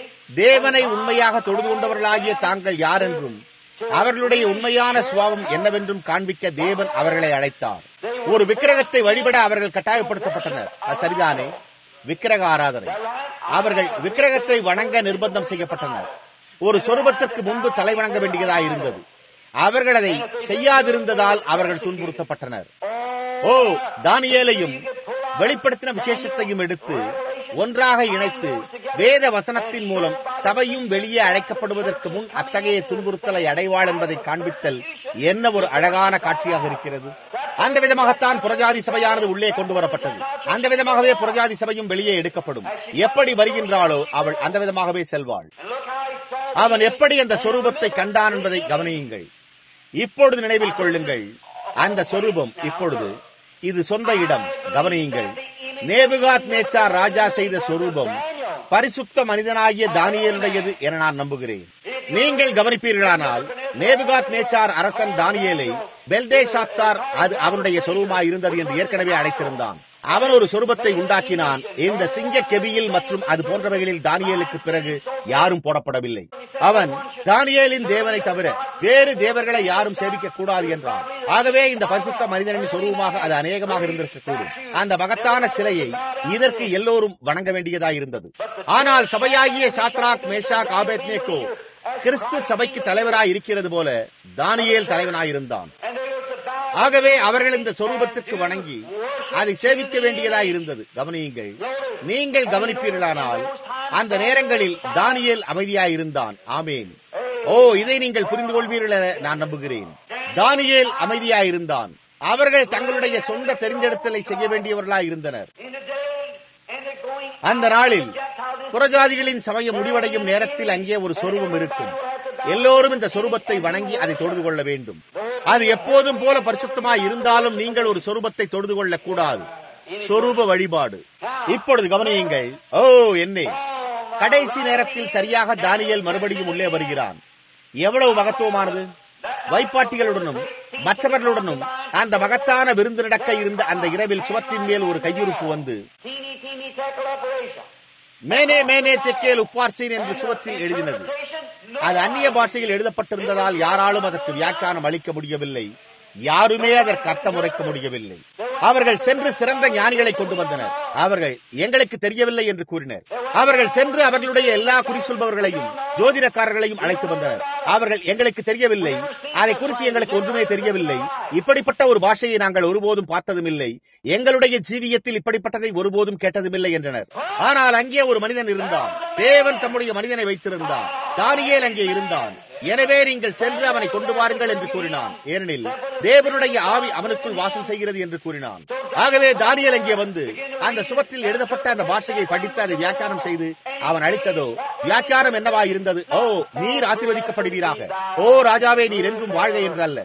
தேவனை உண்மையாக தொழுது கொண்டவர்களாகிய தாங்கள் யார் என்றும் அவர்களுடைய உண்மையான சுவாவம் என்னவென்றும் காண்பிக்க தேவன் அவர்களை அழைத்தார் ஒரு விக்கிரகத்தை வழிபட அவர்கள் கட்டாயப்படுத்தப்பட்டனர் அது சரிதானே விக்கிரக ஆராதனை அவர்கள் விக்கிரகத்தை வணங்க நிர்பந்தம் செய்யப்பட்டனர் ஒரு சொரூபத்திற்கு முன்பு தலை வணங்க வேண்டியதாய் இருந்தது அவர்கள் அதை செய்யாதிருந்ததால் அவர்கள் துன்புறுத்தப்பட்டனர் ஓ தானியேலையும் வெளிப்படுத்தின விசேஷத்தையும் எடுத்து ஒன்றாக இணைத்து வேத வசனத்தின் மூலம் சபையும் வெளியே அழைக்கப்படுவதற்கு முன் அத்தகைய துன்புறுத்தலை அடைவாள் என்பதை காண்பித்தல் என்ன ஒரு அழகான காட்சியாக இருக்கிறது அந்த விதமாகத்தான் புறஜாதி சபையானது உள்ளே கொண்டு வரப்பட்டது அந்த விதமாகவே புறஜாதி சபையும் வெளியே எடுக்கப்படும் எப்படி வருகின்றாளோ அவள் அந்த விதமாகவே செல்வாள் And look how he saw அவன் எப்படி அந்த சொரூபத்தை கண்டான் என்பதை கவனியுங்கள் இப்பொழுது நினைவில் கொள்ளுங்கள் அந்த சொரூபம் இப்பொழுது இது சொந்த இடம் கவனியுங்கள் நேபுகாத் நேச்சார் ராஜா செய்த சொரூபம் பரிசுத்த மனிதனாகிய தானியேலுடையது என நான் நம்புகிறேன் நீங்கள் கவனிப்பீர்களானால் நேபுகாத் நேச்சார் அரசன் தானியேலை பெல்தே ஷாத்சார் அது அவனுடைய சொரூபமாய் இருந்தது என்று ஏற்கனவே அழைத்திருந்தான் அவன் ஒரு சொரூபத்தை உண்டாக்கினான் இந்த சிங்க கெபியில் மற்றும் அது போன்றவைகளில் தானியேலுக்கு பிறகு யாரும் போடப்படவில்லை அவன் தானியேலின் தேவனை தவிர வேறு தேவர்களை யாரும் சேவிக்க கூடாது என்றான் ஆகவே இந்த பரிசுத்த மனிதனின் சொரூபமாக அது அநேகமாக இருந்திருக்கக்கூடும் அந்த மகத்தான சிலையை இதற்கு எல்லோரும் வணங்க வேண்டியதாய் இருந்தது ஆனால் சபையாகிய சாத்ராக் மேஷாக் ஆபேத்னேக்கோ கிறிஸ்து சபைக்கு தலைவராய் இருக்கிறது போல தானியேல் தலைவனாய் இருந்தான் And they was about ஆகவே அவர்கள் இந்த சொரூபத்திற்கு வணங்கி அதை சேவிக்க வேண்டியதாய் இருந்தது கவனியுங்கள் நீங்கள் கவனிப்பீர்களானால் அந்த நேரங்களில் தானியேல் அமைதியாய் இருந்தான் ஆமேன் ஓ இதை நீங்கள் புரிந்து கொள்வீர்கள் என நான் நம்புகிறேன் தானியேல் அமைதியாய் இருந்தான் அவர்கள் தங்களுடைய சொந்த தெரிந்தெடுத்தலை செய்ய வேண்டியவர்களாய் இருந்தனர் in the day, and they're going அந்த நாளில் புறஜாதிகளின் சமயம் முடிவடையும் நேரத்தில் அங்கே ஒரு சொரூபம் இருக்கும் எல்லோரும் இந்த சொரூபத்தை வணங்கி அதை தொழுது கொள்ள வேண்டும் அது எப்போதும் போல பரிசுத்தமாய் இருந்தாலும் நீங்கள் ஒரு சொரூபத்தை தொழுது கொள்ளக் கூடாது சொரூப வழிபாடு இப்பொழுது கவனியுங்கள் ஓ என்னே கடைசி நேரத்தில் சரியாக தானியேல் மறுபடியும் உள்ளே வருகிறான் எவ்வளவு மகத்துவமானது வைப்பாட்டிகளுடனும் மற்றவர்களுடனும் அந்த மகத்தான விருந்து நடக்க இருந்த அந்த இரவில் சுவற்றின் மேல் ஒரு கையுறுப்பு வந்து teeny, teeny tackle operation. மேனே மேனே தெக்கேல் உப்பார்சீன் என்று சுவற்றில் எழுதினது அது அந்நிய பாஷையில் எழுதப்பட்டிருந்ததால் யாராலும் அதற்கு வியாக்கியானம் அளிக்க முடியவில்லை யாருமே அதற்கு அர்த்தம் உரைக்க முடியவில்லை அவர்கள் சென்று சிறந்த ஞானிகளை கொண்டு வந்தனர் அவர்கள் எங்களுக்கு தெரியவில்லை என்று கூறினர் அவர்கள் சென்று அவர்களுடைய எல்லா குறி சொல்பவர்களையும் ஜோதிடக்காரர்களையும் அழைத்து வந்தனர் அவர்கள் எங்களுக்கு தெரியவில்லை அதை குறித்து எங்களுக்கு ஒன்றுமே தெரியவில்லை இப்படிப்பட்ட ஒரு பாஷையை நாங்கள் ஒருபோதும் பார்த்ததும் இல்லை எங்களுடைய ஜீவியத்தில் இப்படிப்பட்டதை ஒருபோதும் கேட்டதுமில்லை என்றனர் ஆனால் அங்கே ஒரு மனிதன் இருந்தான் தேவன் தம்முடைய மனிதனை வைத்திருந்தார் தானியேல் அங்கே இருந்தான் எனவே நீங்கள் சென்று அவனை கொண்டு வாருங்கள் என்று கூறினான் ஏனெனில் தேவனுடைய ஆவி அவனுக்குள் வாசம் செய்கிறது என்று கூறினான் ஆகவே தானியல் அங்கே வந்து அந்த சுவற்றில் எழுதப்பட்ட அந்த பாஷையை படித்து அதை வியாக்கியானம் செய்து அவன் அளித்ததோ வியாக்கியானம் என்னவா இருந்தது ஓ நீர் ஆசீர்வதிக்கப்படுவீராக ஓ ராஜாவே நீர் என்றும் வாழ்க என்றல்ல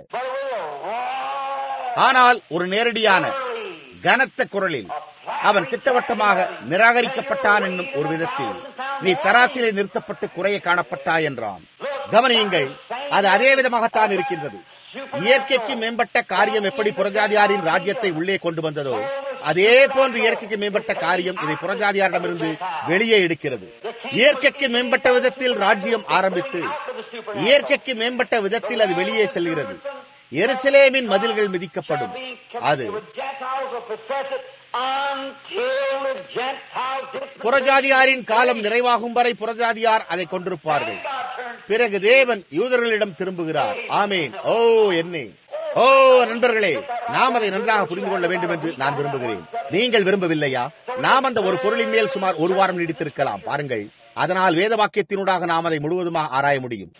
ஆனால் ஒரு நேரடியான கனத்த குரலில் அவன் திட்டவட்டமாக நிராகரிக்கப்பட்டான் என்னும் ஒரு விதத்தில் நீ தராசிலே நிறுத்தப்பட்டு குறைய காணப்பட்டாய் என்றான் கவனியுங்கள் அது அதே விதமாகத்தான் இருக்கின்றது இயற்கைக்கு மேம்பட்ட காரியம் எப்படி புறஜாதியாரின் ராஜ்யத்தை உள்ளே கொண்டு வந்ததோ அதே போன்று இயற்கைக்கு மேம்பட்ட காரியம் இதை புறஜாதியாரிடமிருந்து வெளியே எடுக்கிறது இயற்கைக்கு மேம்பட்ட விதத்தில் ராஜ்யம் ஆரம்பித்து இயற்கைக்கு மேம்பட்ட விதத்தில் அது வெளியே செல்கிறது எருசலேமின் மதில்கள் மிதிக்கப்படும் அது புறஜாதியாரின் காலம் நிறைவாகும் வரை புறஜாதியார் அதை கொண்டிருப்பார்கள் பிறகு தேவன் யூதர்களிடம் திரும்புகிறார் ஆமேன் ஓ என்னே ஓ நண்பர்களே நாம் அதை நன்றாக புரிந்து கொள்ள வேண்டும் என்று நான் விரும்புகிறேன் நீங்கள் விரும்பவில்லையா நாம் அந்த ஒரு பொருளின் மேல் சுமார் ஒரு வாரம் நீடித்திருக்கலாம் பாருங்கள் அதனால் வேத வாக்கியத்தினூடாக நாம் அதை முழுவதுமாக ஆராய முடியும்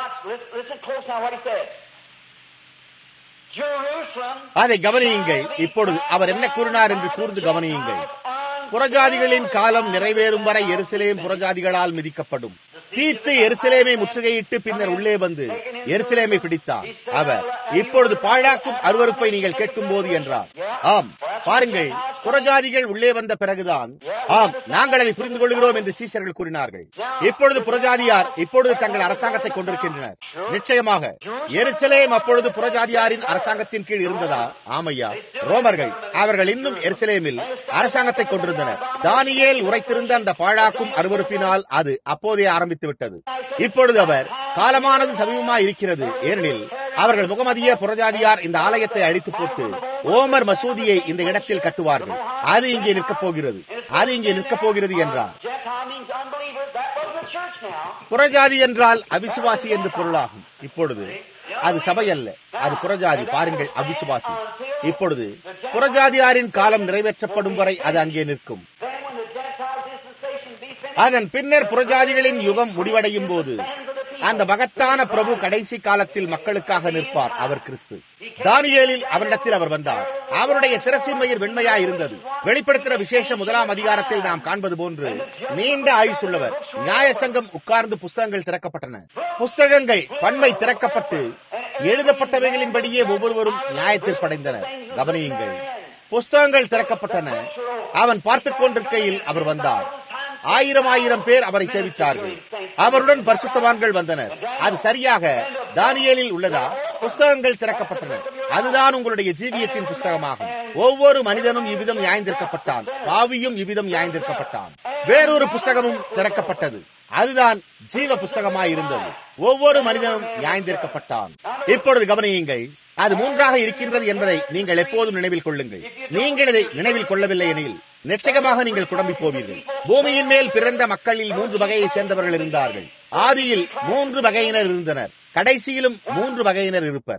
அதை கவனியுங்கள் இப்பொழுது அவர் என்ன கூறினார் என்று கூர்ந்து கவனியுங்கள் புறஜாதிகளின் காலம் நிறைவேறும் வரை எருசலேம் புறஜாதிகளால் மிதிக்கப்படும் தீத்து எருசலேமை முற்றுகையிட்டு பின்னர் உள்ளே வந்து எருசலேமை பிடித்தார் அவர் இப்பொழுது பாழாக்கும் அருவறுப்பை நீங்கள் கேட்கும் போது என்றார் ஆம் பாருங்கள் புறஜாதிகள் உள்ளே வந்த பிறகுதான் ஆம் நாங்கள் அதை புரிந்து கொள்கிறோம் என்று சீஷர்கள் கூறினார்கள் இப்பொழுது புறஜாதியார் இப்பொழுது தங்கள் அரசாங்கத்தை கொண்டிருக்கின்றனர் நிச்சயமாக எருசலேம் அப்பொழுது புறஜாதியாரின் அரசாங்கத்தின் கீழ் இருந்ததா ஆமையா ரோமர்கள் அவர்கள் இன்னும் எருசலேமில் அரசாங்கத்தை கொண்டிருந்தனர் தானியேல் உரைத்திருந்த அந்த பாழாக்கும் அருவறுப்பினால் அது அப்போதே ஆரம்பித்து விட்டது இப்பொழுது அவர் காலமானது சமீபமா இருக்கிறது ஏனெனில் அவர்கள் முகமதிய புறஜாதியார் இந்த ஆலயத்தை அழித்து போட்டு ஓமர் மசூதியை இந்த இடத்தில் கட்டுவார்கள் அது இங்கே நிற்கப் போகிறது அது இங்கே நிற்கப் போகிறது என்றார் புறஜாதி என்றால் அவிசுவாசி என்று பொருளாகும் இப்பொழுது அது சபை அல்ல அது புறஜாதி பாருங்கள் அவிசுவாசி இப்பொழுது புறஜாதியாரின் காலம் நிறைவேற்றப்படும் வரை அது அங்கே நிற்கும் அதன் பின்னர் புறஜாதிகளின் யுகம் முடிவடையும் போது அந்த மகத்தான பிரபு கடைசி காலத்தில் மக்களுக்காக நிற்பார் அவர் கிறிஸ்து தானியேலில் அவரிடத்தில் அவர் வந்தார் அவருடைய சிரசின் மயிர் வெண்மையா இருந்தது வெளிப்படுத்துகிற விசேஷ முதலாம் அதிகாரத்தில் நாம் காண்பது போன்று நீண்ட ஆயுசுள்ளவர் நியாய சங்கம் உட்கார்ந்து புஸ்தகங்கள் திறக்கப்பட்டன புஸ்தகங்கள் பன்மை திறக்கப்பட்டு எழுதப்பட்டவைகளின்படியே ஒவ்வொருவரும் நியாயத்திற்படைந்தனர் கவனியுங்கள் புஸ்தகங்கள் திறக்கப்பட்டன அவன் பார்த்துக் கொண்டிருக்கையில் அவர் வந்தார் ஆயிரம் ஆயிரம் பேர் அவரை சேவித்தார்கள் அவருடன் பரிசுத்தவான்கள் வந்தனர் அது சரியாக தானியலில் உள்ளதா புஸ்தகங்கள் திறக்கப்பட்டன அதுதான் உங்களுடைய ஜீவியத்தின் புஸ்தகமாகும் ஒவ்வொரு மனிதனும் இவ்விதம் நியாயந்திருக்கப்பட்டான் பாவியும் இவ்விதம் நியாயந்திருக்கப்பட்டான் வேறொரு புஸ்தகமும் திறக்கப்பட்டது அதுதான் ஜீவ புஸ்தகமாய் இருந்தது ஒவ்வொரு மனிதனும் நியாயந்திருக்கப்பட்டான் இப்பொழுது கவனியுங்கள் அது மூன்றாக இருக்கின்றது என்பதை நீங்கள் எப்போதும் நினைவில் கொள்ளுங்கள் நீங்கள் இதை நினைவில் கொள்ளவில்லை எனில் நிச்சயமாக நீங்கள் குழம்பி போவீர்கள் பூமியின் மேல் பிறந்த மக்களில் மூன்று வகையை சேர்ந்தவர்கள் இருந்தார்கள் ஆதியில் மூன்று வகையினர் இருந்தனர் கடைசியிலும் மூன்று வகையினர் இருப்பர்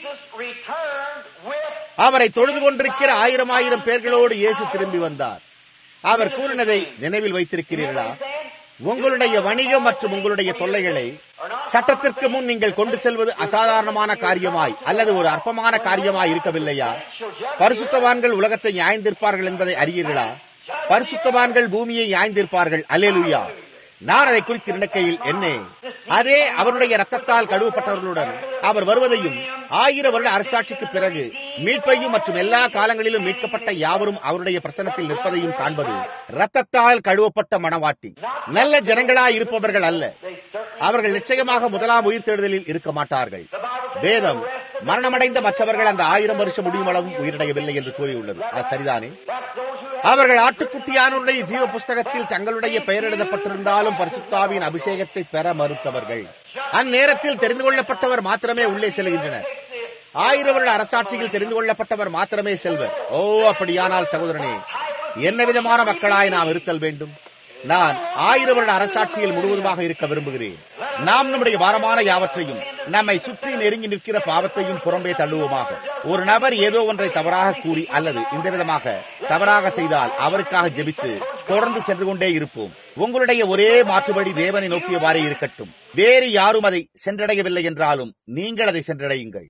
அவரை தொழுது கொண்டிருக்கிற ஆயிரம் ஆயிரம் பேர்களோடு இயேசு திரும்பி வந்தார் அவர் கூறினதை நினைவில் வைத்திருக்கிறீர்களா உங்களுடைய வணிகம் மற்றும் உங்களுடைய தொல்லைகளை சட்டத்திற்கு முன் நீங்கள் கொண்டு செல்வது அசாதாரணமான காரியமாய் அல்லது ஒரு அற்பமான காரியமாய் இருக்கவில்லையா பரிசுத்தவான்கள் உலகத்தை நியாய்ந்திருப்பார்கள் என்பதை அறியீர்களா பரிசுத்தவான்கள் பூமியை நியாய்ந்திருப்பார்கள் அலேலுயா நான் அதை குறித்து நினைக்கையில் என்ன அதே அவருடைய ரத்தத்தால் கழுவப்பட்டவர்களுடன் அவர் வருவதையும் ஆயிரம் வருட அரசாட்சிக்கு பிறகு மீட்பையும் மற்றும் எல்லா காலங்களிலும் மீட்கப்பட்ட யாவரும் அவருடைய பிரசனத்தில் நிற்பதையும் காண்பது ரத்தத்தால் கழுவப்பட்ட மனவாட்டி நல்ல ஜனங்களாய் இருப்பவர்கள் அல்ல அவர்கள் நிச்சயமாக முதலாம் உயிர் தேடுதலில் இருக்க மாட்டார்கள் வேதம் மரணமடைந்த மற்றவர்கள் அந்த ஆயிரம் வருஷம் முடியும் அளவும் உயிரிழயவில்லை என்று கூறியுள்ளது அது சரிதானே அவர்கள் ஆட்டுக்குட்டியானுடைய ஜீவ புஸ்தகத்தில் தங்களுடைய பெயர் எழுதப்பட்டிருந்தாலும் பரிசுத்தாவின் அபிஷேகத்தை பெற மறுத்தவர்கள் அந்நேரத்தில் தெரிந்து கொள்ளப்பட்டவர் மாத்திரமே உள்ளே செல்கின்றனர் ஆயிரம் வருட அரசாட்சியில் தெரிந்து கொள்ளப்பட்டவர் மாத்திரமே செல்வர் ஓ அப்படியானால் சகோதரனே என்ன விதமான மக்களாய் நாம் இருத்தல் வேண்டும் நான் ஆயிரம் வருட அரசாட்சியில் முழுவதுமாக இருக்க விரும்புகிறேன் நாம் நம்முடைய வாரமான யாவற்றையும் நம்மை சுற்றி நெருங்கி நிற்கிற பாவத்தையும் புறம்பே தள்ளுவோமாக ஒரு நபர் ஏதோ ஒன்றை தவறாக கூறி அல்லது இந்த விதமாக தவறாக செய்தால் அவருக்காக ஜெபித்து தொடர்ந்து சென்று கொண்டே இருப்போம் உங்களுடைய ஒரே மாற்றுபடி தேவனை நோக்கியவாறே இருக்கட்டும் வேறு யாரும் அதை சென்றடையவில்லை என்றாலும் நீங்கள் அதை சென்றடையுங்கள்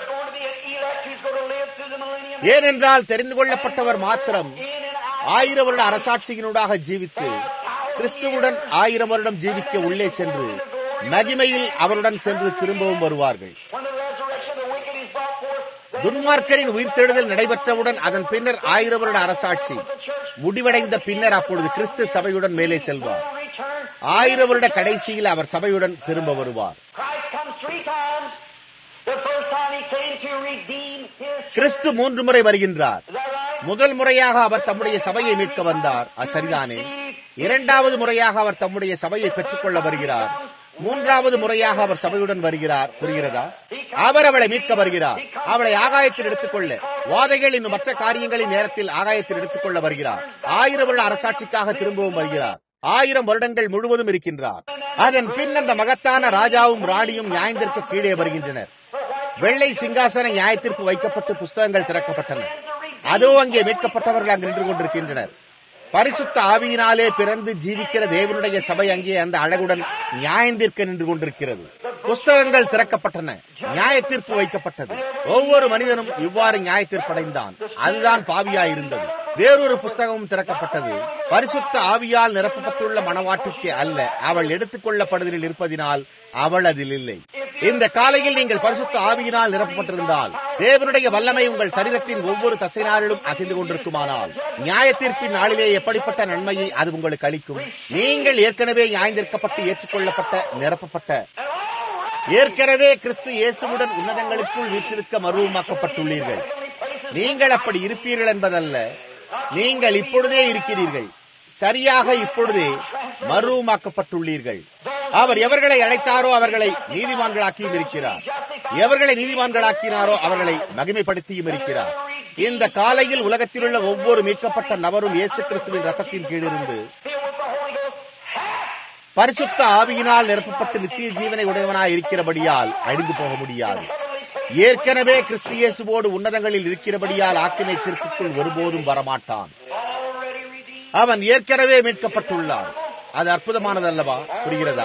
ஏனென்றால் தெரிந்து கொள்ளப்பட்டவர் மாத்திரம் ஆயிரம் வருட அரசாட்சியினூடாக ஜீவித்து கிறிஸ்துவுடன் ஆயிரம் வருடம் ஜீவிக்க உள்ளே சென்று மகிமையில் அவருடன் சென்று திரும்பவும் வருவார்கள் துன்மார்க்கரின் உயிர்த்தெழுதல் நடைபெற்றவுடன் அதன் பின்னர் ஆயிரம் வருட அரசாட்சி முடிவடைந்த பின்னர் அப்பொழுது கிறிஸ்து சபையுடன் மேலே செல்வார் ஆயிரம் வருட கடைசியில் அவர் சபையுடன் திரும்ப வருவார் கிறிஸ்து மூன்று முறை வருகின்றார் முதல் முறையாக அவர் தம்முடைய சபையை மீட்க வந்தார் அது சரிதானே இரண்டாவது முறையாக அவர் தம்முடைய சபையை பெற்றுக்கொள்ள வருகிறார் மூன்றாவது முறையாக அவர் சபையுடன் வருகிறார் புரிகிறதா அவர் அவளை மீட்க வருகிறார் அவளை ஆகாயத்தில் எடுத்துக்கொள்ள வாதைகள் இன்னும் மற்ற காரியங்களின் நேரத்தில் ஆகாயத்தில் எடுத்துக்கொள்ள வருகிறார் ஆயிரம் வருட அரசாட்சிக்காக திரும்பவும் வருகிறார் ஆயிரம் வருடங்கள் முழுவதும் இருக்கின்றார் அதன் பின் அந்த மகத்தான ராஜாவும் ராணியும் நியாயத்திற்கு கீழே வருகின்றனர் வெள்ளை சிங்காசன நியாயத்திற்கு வைக்கப்பட்டு புஸ்தகங்கள் திறக்கப்பட்டன அதோ அங்கே மீட்கப்பட்டவர்கள் அங்கு நின்று கொண்டிருக்கின்றனர் பரிசுத்த ஆவியினாலே பிறந்து ஜீவிக்கிற தேவனுடைய சபை அங்கே அந்த அழகுடன் நியாயந்திருக்க நின்று கொண்டிருக்கிறது புஸ்தகங்கள் திறக்கப்பட்டன நியாயத்தீர்ப்பு வைக்கப்பட்டது ஒவ்வொரு மனிதனும் இவ்வாறு நியாயத்தீர்ப்படைந்தான் அதுதான் பாவியாயிருந்தது வேறொரு புஸ்தகமும் திறக்கப்பட்டது பரிசுத்த ஆவியால் நிரப்பப்பட்டுள்ள மனவாட்டிக்கு அல்ல அவள் எடுத்துக் கொள்ளப்படுவதில் இருப்பதினால் அவள் அதில் இல்லை இந்த காலையில் நீங்கள் பரிசுத்த ஆவியினால் நிரப்பப்பட்டிருந்தால் தேவனுடைய வல்லமை உங்கள் சரீரத்தின் ஒவ்வொரு தசைநாளிலும் அசைந்து கொண்டிருக்குமானால் நியாயத்தீர்ப்பின் நாளிலே எப்படிப்பட்ட நன்மையை அது உங்களுக்கு அளிக்கும் நீங்கள் ஏற்கனவே நியாயந்திருக்கப்பட்டு ஏற்றுக்கொள்ளப்பட்ட நிரப்பப்பட்ட ஏற்கனவே கிறிஸ்து இயேசுவுடன் உன்னதங்களுக்குள் வீற்றிருக்க மருவமாக்கப்பட்டுள்ளீர்கள் நீங்கள் அப்படி இருப்பீர்கள் என்பதல்ல நீங்கள் இப்பொழுதே இருக்கிறீர்கள் சரியாக இப்பொழுதே மருவமாக்கப்பட்டுள்ளீர்கள் அவர் எவர்களை அழைத்தாரோ அவர்களை நீதிமான்களாக்கியும் இருக்கிறார் எவர்களை நீதிமான்களாக்கினாரோ அவர்களை மகிமைப்படுத்தியும் இருக்கிறார் இந்த காலையில் உலகத்தில் உள்ள ஒவ்வொரு மீட்கப்பட்ட நபரும் இயேசு கிறிஸ்துவின் ரத்தத்தின் கீழிருந்து பரிசுத்த ஆவியினால் நிரப்பப்பட்டு நித்திய ஜீவனை உடையவனாய் இருக்கிறபடியால் அழிந்து போக முடியாது ஏற்கனவே கிறிஸ்து இயேசுவோடு உன்னதங்களில் இருக்கிறபடியால் ஆக்கினை தீர்ப்புக்குள் ஒருபோதும் வரமாட்டான் அவன் ஏற்கனவே மீட்கப்பட்டுள்ளான் அது அற்புதமானதல்லவா புரிகிறதா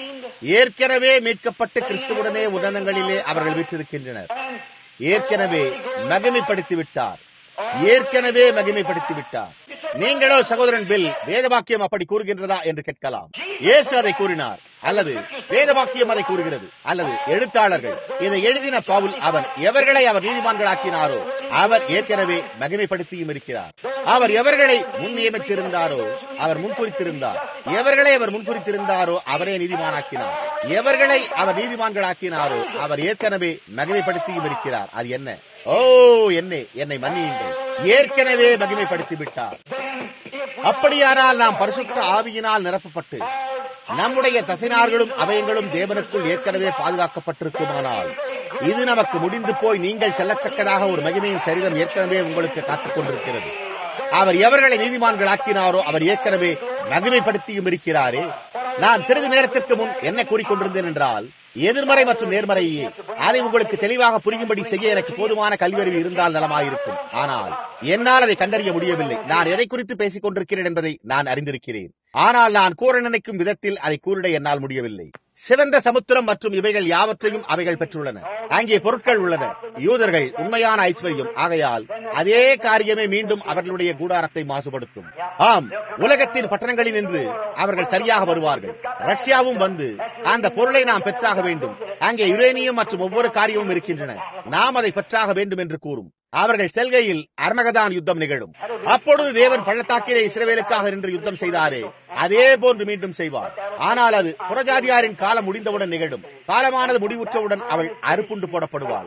ஏற்கனவே மீட்கப்பட்டு கிறிஸ்துவுடனே உன்னதங்களிலே அவர்கள் வீற்றிருக்கின்றனர் ஏற்கனவே மகிமைப்படுத்தி விட்டார் ஏற்கனவே மகிமைப்படுத்தி விட்டார் நீங்களோ சகோதரன் பில் வேதவாக்கியம் அப்படி கூறுகின்றதா என்று கேட்கலாம் இயேசு அதை கூறினார் அல்லது வேதவாக்கியம் அதை கூறுகிறது அல்லது எழுத்தாளர்கள் இதை எழுதின பவுல் அவன் எவர்களை அவர் நீதிமான்களாக்கினாரோ அவர் ஏற்கனவே மகிமைப்படுத்தியும் இருக்கிறார் அவர் எவர்களை முன் நியமித்திருந்தாரோ அவர் முன்குறித்திருந்தார் எவர்களை அவர் முன்குறித்திருந்தாரோ அவரே நீதிமானாக்கினார் எவர்களை அவர் நீதிமான்களாக்கினாரோ அவர் ஏற்கனவே மகிமைப்படுத்தியும் இருக்கிறார் அது என்ன ஓ என்னே என்னை மன்னியுங்கள் ஏற்கனவே மகிமைப்படுத்தி விட்டார் அப்படியானால் நாம் பரிசுத்த ஆவியினால் நிரப்பப்பட்டு நம்முடைய தசைனார்களும் அவயங்களும் தேவனுக்குள் ஏற்கனவே பாதுகாக்கப்பட்டிருக்குமானால் இது நமக்கு முடிந்து போய் நீங்கள் செல்லத்தக்கதாக ஒரு மகிமையின் சரீரம் ஏற்கனவே உங்களுக்கு காத்துக் கொண்டிருக்கிறது அவர் எவர்களை நீதிமான்களாக்கினாரோ அவர் ஏற்கனவே மகிமைப்படுத்தியும் இருக்கிறாரே நான் சிறிது நேரத்திற்கு முன் என்ன கூறிக்கொண்டிருந்தேன் என்றால் எதிர்மறை மற்றும் நேர்மறையே அதை உங்களுக்கு தெளிவாக புரியும்படி செய்ய எனக்கு போதுமான கல்வியறிவு இருந்தால் நலமாயிருக்கும் ஆனால் என்னால் அதை கண்டறிய முடியவில்லை நான் எதை குறித்து பேசிக் கொண்டிருக்கிறேன் என்பதை நான் அறிந்திருக்கிறேன் ஆனால் நான் கூற நினைக்கும் விதத்தில் அதை கூறிட என்னால் முடியவில்லை சிவந்த சமுத்திரம் மற்றும் இவைகள் யாவற்றையும் அவைகள் பெற்றுள்ளன அங்கே பொருட்கள் உள்ளன யூதர்கள் உண்மையான ஐஸ்வர்யம் ஆகையால் அதே காரியமே மீண்டும் அவர்களுடைய கூடாரத்தை மாசுபடுத்தும் ஆம் உலகத்தின் பட்டணங்களில் நின்று அவர்கள் சரியாக வருவார்கள் ரஷ்யாவும் வந்து அந்த பொருளை நாம் பெற்றாக வேண்டும் அங்கே யுரேனியம் மற்றும் ஒவ்வொரு காரியமும் இருக்கின்றன நாம் அதை பெற்றாக வேண்டும் என்று கூறும் அவர்கள் செல்கையில் அர்மகதான் யுத்தம் நிகழும் அப்பொழுது தேவன் பள்ளத்தாக்கிலே இஸ்ரவேலுக்காக நின்று யுத்தம் செய்தாரே அதே போன்று மீண்டும் செய்வார் ஆனால் அது புறஜாதியாரின் காலம் முடிந்தவுடன் நிகழும் காலமானது முடிவுற்றவுடன் அவள் அறுப்புண்டு போடப்படுவாள்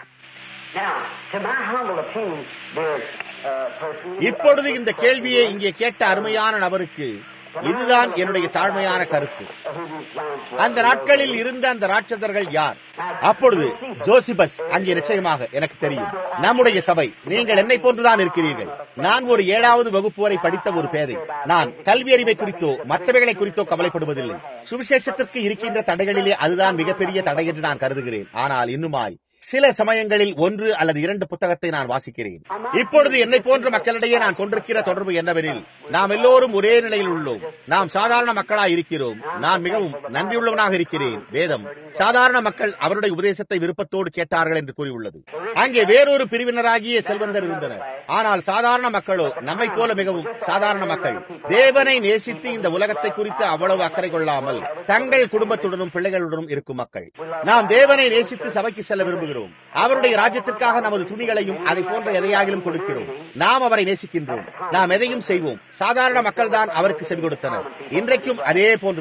Now, to my humble opinion, dear uh, person, இப்பொழுது இந்த கேள்வியை இங்கே கேட்ட அருமையான நபருக்கு இதுதான் என்னுடைய தாழ்மையான கருத்து who these lines were. அந்த நாட்களில் இருந்த அந்த ராட்சதர்கள் யார் அப்பொழுது ஜோசிபஸ் அங்கே நிச்சயமாக எனக்கு தெரியும் நம்முடைய சபை நீங்கள் என்னை போன்றுதான் இருக்கிறீர்கள் நான் ஒரு ஏழாவது வகுப்பு வரை படித்த ஒரு பேரை நான் கல்வி அறிவை குறித்தோ மற்றவைகளை குறித்தோ கவலைப்படுவதில்லை சுவிசேஷத்திற்கு இருக்கின்ற தடைகளிலே அதுதான் மிகப்பெரிய தடை என்று நான் கருதுகிறேன் ஆனால் இன்னுமாய் சில சமயங்களில் ஒன்று அல்லது இரண்டு புத்தகத்தை நான் வாசிக்கிறேன் இப்பொழுது என்னை போன்ற மக்களிடையே நான் கொண்டிருக்கிற தொடர்பு என்னவெனில் நாம் எல்லோரும் ஒரே நிலையில் உள்ளோம் நாம் சாதாரண மக்களாய் இருக்கிறோம் நான் மிகவும் நன்றியுள்ளவனாக இருக்கிறேன் வேதம் சாதாரண மக்கள் அவருடைய உபதேசத்தை விருப்பத்தோடு கேட்டார்கள் என்று கூறியுள்ளது அங்கே வேறொரு பிரிவினராகிய செல்வந்தர் இருந்தனர் ஆனால் சாதாரண மக்களோ நம்மை போல மிகவும் சாதாரண மக்கள் தேவனை நேசித்து இந்த உலகத்தை குறித்து அவ்வளவு அக்கறை கொள்ளாமல் தங்கள் குடும்பத்துடனும் பிள்ளைகளுடனும் இருக்கும் மக்கள் நாம் தேவனை நேசித்து சபைக்கு செல்ல விரும்புகிறோம் அவருடைய ராஜ்யத்திற்காக நமது துணிகளையும் அதை போன்ற எதையாகிலும் கொடுக்கிறோம் நாம் அவரை நேசிக்கின்றோம் நாம் எதையும் செய்வோம் சாதாரண மக்கள் தான் அவருக்கு செவி கொடுத்தனர் இன்றைக்கும் அதே போன்றுதான்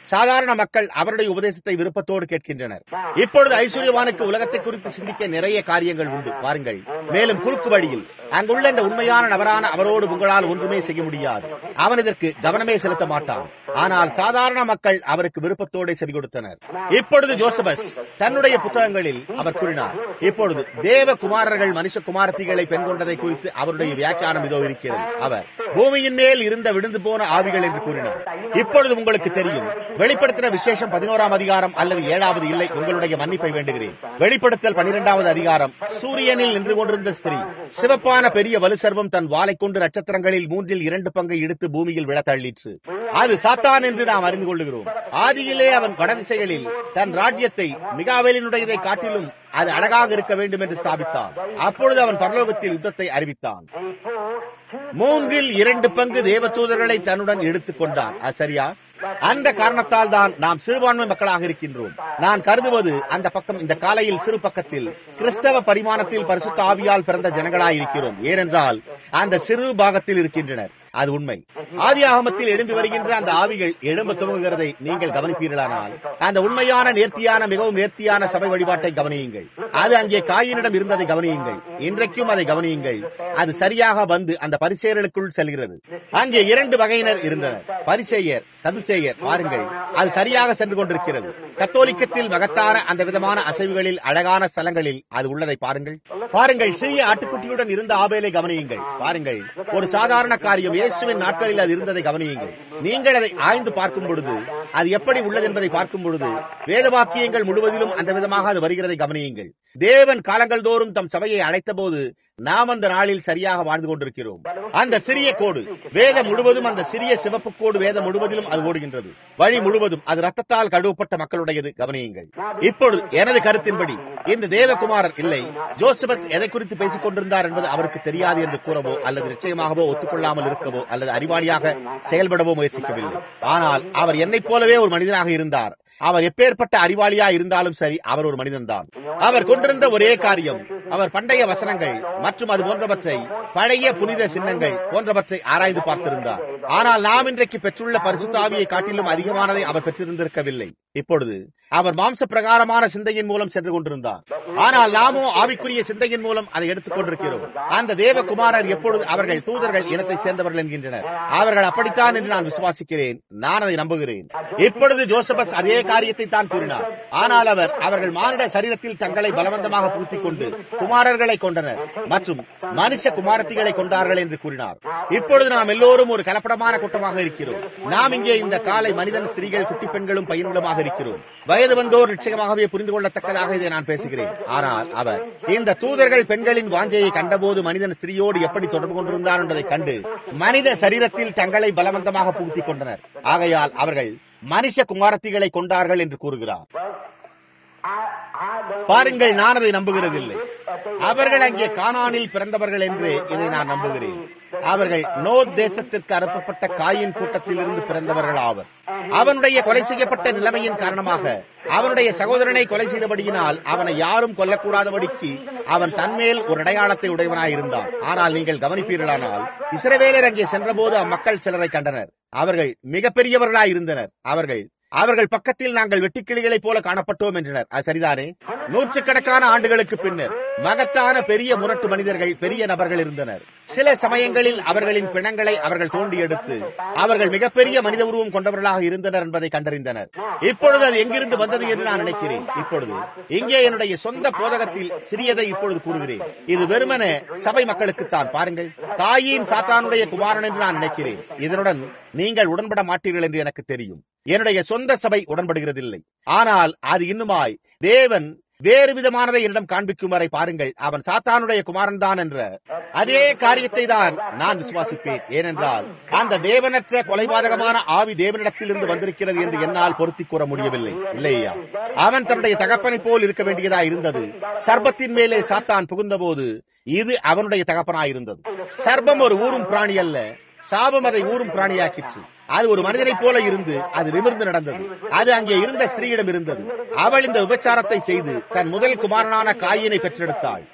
சாதாரண மக்கள் அவருடைய உபதேசத்தை விருப்பத்தோடு கேட்கின்றனர் இப்பொழுது ஐஸ்வர்யவானுக்கு உலகத்தை குறித்து சிந்திக்க நிறைய காரியங்கள் உண்டு பாருங்கள் மேலும் குறுக்கு வழியில் அங்குள்ள இந்த உண்மையான நபரான அவரோடு உங்களால் ஒன்றுமே செய்ய முடியாது அவன் இதற்கு கவனமே செலுத்த மாட்டான் ஆனால் சாதாரண மக்கள் அவருக்கு விருப்பத்தோடு செவி கொடுத்தனர் இப்பொழுது ஜோசபஸ் தன்னுடைய புத்தகங்களில் அவர் கூறினார் இப்பொழுது தேவ குமாரர்கள் மனுஷ குமாரத்திகளை பெண் கொண்டதை குறித்து அவருடைய வியாக்கியானம் இதோ இருக்கிறது அவர் பூமியின் மேல் இருந்த விழுந்து போன ஆவிகள் என்று கூறினார் இப்பொழுது உங்களுக்கு தெரியும் வெளிப்படுத்தின விசேஷம் பதினோராம் அதிகாரம் அல்லது ஏழாவது இல்லை உங்களுடைய மன்னிப்பை வேண்டுகிறேன் வெளிப்படுத்தல் பனிரெண்டாவது அதிகாரம் சூரியனில் நின்று கொண்டிருந்த ஸ்திரீ சிவப்பான பெரிய வலுசர்வம் தன் வாளை கொண்டு நட்சத்திரங்களில் மூன்றில் இரண்டு பங்கை இழுத்து பூமியில் விழ தள்ளிற்று அது சாத்தான் என்று நாம் அறிந்து கொள்ளுகிறோம் ஆதியிலே அவன் வடதிசைகளில் தன் ராஜ்யத்தை மிகாவேலினுடையதை காட்டிலும் அது அழகாக இருக்க வேண்டும் என்று ஸ்தாபித்தான் அப்பொழுது அவன் பரலோகத்தில் யுத்தத்தை அறிவித்தான் மூன்றில் இரண்டு பங்கு தேவதூதர்களை தன்னுடன் எடுத்துக் கொண்டான் அது சரியா அந்த காரணத்தால் தான் நாம் சிறுபான்மை மக்களாக இருக்கின்றோம் நான் கருதுவது அந்த பக்கம் இந்த காலையில் சிறு பக்கத்தில் கிறிஸ்தவ பரிமாணத்தில் பரிசுத்த ஆவியால் பிறந்த ஜனங்களாய் இருக்கிறோம் ஏனென்றால் அந்த சிறு பாகத்தில் இருக்கின்றனர் அது உண்மை ஆதி ஆகமத்தில் எழும்பி வருகின்ற அந்த ஆவிகள் எழும்ப துவங்குகிறதை நீங்கள் கவனிப்பீர்களானால் அந்த உண்மையான நேர்த்தியான மிகவும் நேர்த்தியான சபை வழிபாட்டை கவனியுங்கள் அது அங்கே காயினிடம் இருந்ததை கவனியுங்கள் இன்றைக்கும் அதை கவனியுங்கள் அது சரியாக வந்து அந்த பரிசேயர்களுக்குள் செல்கிறது அங்கே இரண்டு வகையினர் இருந்தனர் பரிசேயர் சதுசேயர் பாருங்கள் அது சரியாக சென்று கொண்டிருக்கிறது கத்தோலிக்கத்தில் மகத்தான அந்த விதமான அசைவுகளில் அழகான ஸ்தலங்களில் அது உள்ளதை பாருங்கள் பாருங்கள் சிறிய ஆட்டுக்குட்டியுடன் இருந்த ஆபேலை கவனியுங்கள் பாருங்கள் ஒரு சாதாரண காரியம் இயேசுவின் நாட்களில் அது இருந்ததை கவனியுங்கள் நீங்கள் அதை ஆய்ந்து பார்க்கும் பொழுது அது எப்படி உள்ளது என்பதை பார்க்கும் பொழுது வேத வாக்கியங்கள் முழுவதிலும் அந்த விதமாக அது வருகிறதை கவனியுங்கள் தேவன் காலங்கள் தோறும் தம் சபையை அழைத்த போது நாம் அந்த நாளில் சரியாக வாழ்ந்து கொண்டிருக்கிறோம் அந்த சிறிய கோடு வேதம் முழுவதும் அந்த சிறிய சிவப்பு கோடு வேதம் முழுவதிலும் அது ஓடுகின்றது வழி முழுவதும் அது ரத்தத்தால் கழுவப்பட்ட மக்களுடையது கவனியுங்கள் இப்பொழுது எனது கருத்தின்படி இந்த தேவகுமாரர் இல்லை ஜோசபஸ் எதை குறித்து பேசிக் கொண்டிருந்தார் என்பது அவருக்கு தெரியாது என்று கூறவோ அல்லது நிச்சயமாகவோ ஒத்துக்கொள்ளாமல் இருக்கவோ அல்லது அறிவாளியாக செயல்படவோ முயற்சிக்கவில்லை ஆனால் அவர் என்னைப் போலவே ஒரு மனிதனாக இருந்தார் அவர் எப்பேற்பட்ட அறிவாளியா இருந்தாலும் சரி அவர் ஒரு மனிதன்தான் அவர் கொண்டிருந்த ஒரே காரியம் அவர் பண்டைய வசனங்கள் மற்றும் அது போன்றவற்றை பழைய புனித சின்னங்கள் போன்றவற்றை ஆராய்ந்து பார்த்திருந்தார் ஆனால் நாம் இன்றைக்கு பெற்றுள்ள பரிசுத்தாவியை காட்டிலும் அதிகமானதை அவர் பெற்றிருந்திருக்கவில்லை இப்பொழுது அவர் மாம்ச பிரகாரமான சிந்தையின் மூலம் சென்று கொண்டிருந்தார் ஆனால் நாமோ ஆவிக்குரிய சிந்தையின் மூலம் அதை எடுத்துக் கொண்டிருக்கிறோம் அந்த தேவகுமாரர் எப்பொழுது அவர்கள் தூதர்கள் இனத்தை சேர்ந்தவர்கள் என்கின்றனர் அவர்கள் அப்படித்தான் என்று நான் விசுவாசிக்கிறேன் நான் அதை நம்புகிறேன் இப்பொழுது ஜோசபஸ் அதே காரியத்தை தான் கூறினார் ஆனால் அவர் அவர்கள் மானிட சரீரத்தில் தங்களை பலவந்தமாக பூத்திக் கொண்டு குமாரர்களை கொண்டனர் மற்றும் மனுஷ குமாரத்திகளை கொண்டார்கள் என்று கூறினார் இப்பொழுது நாம் எல்லோரும் ஒரு கலப்படமான கூட்டமாக இருக்கிறோம் நாம் இங்கே இந்த காலை மனிதன் ஸ்திரீகள் குட்டி பெண்களும் பையன்களுமாக இருக்கிறோம் வயது வந்தோர் நிச்சயமாகவே புரிந்து கொள்ளத்தக்கதாக இதை நான் பேசுகிறேன் ஆனால் அவர் இந்த தூதர்கள் பெண்களின் வாஞ்சையை கண்டபோது மனிதன் ஸ்திரீயோடு எப்படி தொடர்பு கொண்டிருந்தார் என்பதை கண்டு மனித சரீரத்தில் தங்களை பலவந்தமாக பூத்திக் கொண்டனர் ஆகையால் அவர்கள் மனுஷ குமாரத்திகளை கொண்டார்கள் என்று கூறுகிறார் பாருங்கள் நான் அதை நம்புகிறதில்லை அவர்கள் அங்கே கானானில் பிறந்தவர்கள் என்று இதை நான் நம்புகிறேன் அவர்கள் நோ தேசத்திற்கு அனுப்பப்பட்ட காயின் கூட்டத்தில் இருந்து பிறந்தவர்கள் ஆவர் அவனுடைய கொலை செய்யப்பட்ட நிலைமையின் காரணமாக அவனுடைய சகோதரனை கொலை செய்தபடியினால் அவனை யாரும் கொல்லக்கூடாதபடிக்கு அவன் தன்மேல் ஒரு அடையாளத்தை உடையவனாயிருந்தான் ஆனால் நீங்கள் கவனிப்பீர்களானால் இஸ்ரவேலர் அங்கே சென்றபோது அம்மக்கள் சிலரை கண்டனர் அவர்கள் மிகப்பெரியவர்களாய் இருந்தனர் அவர்கள் அவர்கள் பக்கத்தில் நாங்கள் வெட்டுக்கிளிகளைப் போல காணப்பட்டோம் என்றனர் அது சரிதானே நூற்றுக்கணக்கான ஆண்டுகளுக்கு பின்னர் மகத்தான பெரிய முரட்டு மனிதர்கள் பெரிய நபர்கள் இருந்தனர் சில சமயங்களில் அவர்களின் பிணங்களை அவர்கள் தோண்டி எடுத்து அவர்கள் மிகப்பெரிய மனித உருவம் கொண்டவர்களாக இருந்தனர் என்பதை கண்டறிந்தனர் இப்பொழுது அது எங்கிருந்து வந்தது என்று நான் நினைக்கிறேன் இப்பொழுது இங்கே என்னுடைய சொந்த போதகத்தில் சிறியதை இப்பொழுது கூறுகிறேன் இது வெறுமன சபை மக்களுக்குத்தான் பாருங்கள் தாயின் சாத்தானுடைய குமாரன் என்று நான் நினைக்கிறேன் இதனுடன் நீங்கள் உடன்பட மாட்டீர்கள் என்று எனக்கு தெரியும் என்னுடைய சொந்த சபை உடன்படுகிறதில்லை ஆனால் அது இன்னுமாய் தேவன் வேறு விதமானதை என்னிடம் காண்பிக்கும் வரை பாருங்கள் அவன் சாத்தானுடைய குமாரன் தான் என்ற அதே காரியத்தை தான் நான் விசுவாசிப்பேன் ஏனென்றால் அந்த தேவனற்ற கொலைபாதகமான ஆவி தேவனிடத்தில் இருந்து வந்திருக்கிறது என்று என்னால் பொருத்திக் கூற முடியவில்லை இல்லையா அவன் தன்னுடைய தகப்பனை போல் இருக்க வேண்டியதா இருந்தது சர்பத்தின் மேலே சாத்தான் புகுந்தபோது இது அவனுடைய தகப்பனாயிருந்தது சர்பம் ஒரு ஊரும் பிராணி அல்ல சாபம் அதை ஊரும் பிராணியாக்கிற்று அது ஒரு மனிதனைப் போல இருந்து அது நிமிர்ந்து நடந்தது அது அங்கே இருந்த ஸ்திரீயிடம் இருந்தது அவள் இந்த விபச்சாரத்தை செய்து தன் முதல் குமாரனான காயினை பெற்றெடுத்தாள்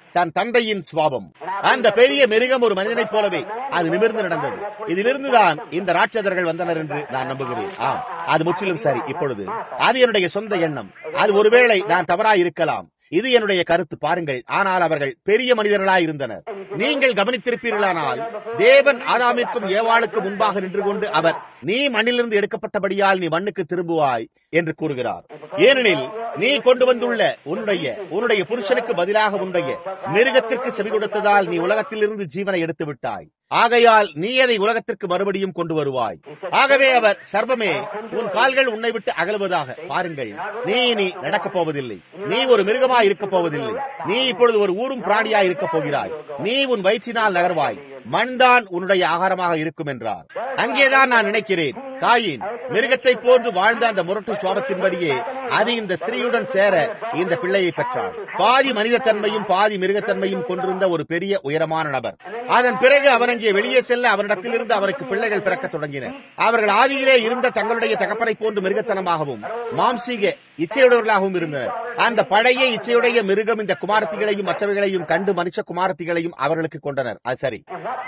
தன் தந்தையின் சுவாபம் அந்த பெரிய மிருகம் ஒரு மனிதனைப் போலவே அது நிமிர்ந்து நடந்தது இதிலிருந்துதான் இந்த ராட்சதர்கள் வந்தனர் என்று நான் நம்புகிறேன் ஆம் அது முற்றிலும் சரி இப்பொழுது அது என்னுடைய சொந்த எண்ணம் அது ஒருவேளை நான் தவறாய் இருக்கலாம் இது என்னுடைய கருத்து பாருங்கள் ஆனால் அவர்கள் பெரிய மனிதர்களாய் இருந்தனர் நீங்கள் கவனித்திருப்பீர்களானால் தேவன் ஆதாமிற்கும் ஏவாளுக்கு முன்பாக நின்று கொண்டு அவர் நீ மண்ணிலிருந்து எடுக்கப்பட்டபடியால் நீ மண்ணுக்கு திரும்புவாய் என்று கூறுகிறார் ஏனெனில் நீ கொண்டு வந்துள்ள உன்னுடைய உன்னுடைய புருஷனுக்கு பதிலாக உன்னுடைய மிருகத்திற்கு செவி கொடுத்ததால் நீ உலகத்திலிருந்து ஜீவனை எடுத்து விட்டாய் ஆகையால் நீ அதை உலகத்திற்கு மறுபடியும் கொண்டு வருவாய் ஆகவே அவர் சர்வமே உன் கால்கள் உன்னை விட்டு அகலுவதாக பாருங்கள் நீ இனி நடக்கப் போவதில்லை நீ ஒரு மிருகமாய் இருக்கப் போவதில்லை நீ இப்பொழுது ஒரு ஊரும் பிராணியாய் இருக்கப் போகிறாய் நீ உன் வயிற்றினால் நகர்வாய் மண்தான் உன்னுடைய ஆகாரமாக இருக்கும் என்றார் அங்கேதான் நான் நினைக்கிறேன் காயின் மிருகத்தை போன்று வாழ்ந்த அந்த முரட்டு சுவாபத்தின்படியே அது இந்த ஸ்திரீயுடன் சேர இந்த பிள்ளையை பெற்றாள் பாதி மனிதத்தன்மையும் பாதி மிருகத்தன்மையும் கொண்டிருந்த ஒரு பெரிய உயரமான நபர் அதன் பிறகு அவன் அங்கே வெளியே செல்ல அவனிடத்திலிருந்து அவனுக்கு பிள்ளைகள் பிறக்க தொடங்கின அவர்கள் ஆதியிலே இருந்த தங்களுடைய தகப்பனை போன்று மிருகத்தனமாகவும் மாம்சீக இச்சையுடையவர்களாகவும் இருந்தனர் அந்த பழைய இச்சையுடைய மிருகம் இந்த குமாரத்திகளையும் மற்றவைகளையும் கண்டு மனுஷ குமாரத்திகளையும் அவர்களுக்கு கொண்டனர் அது சரி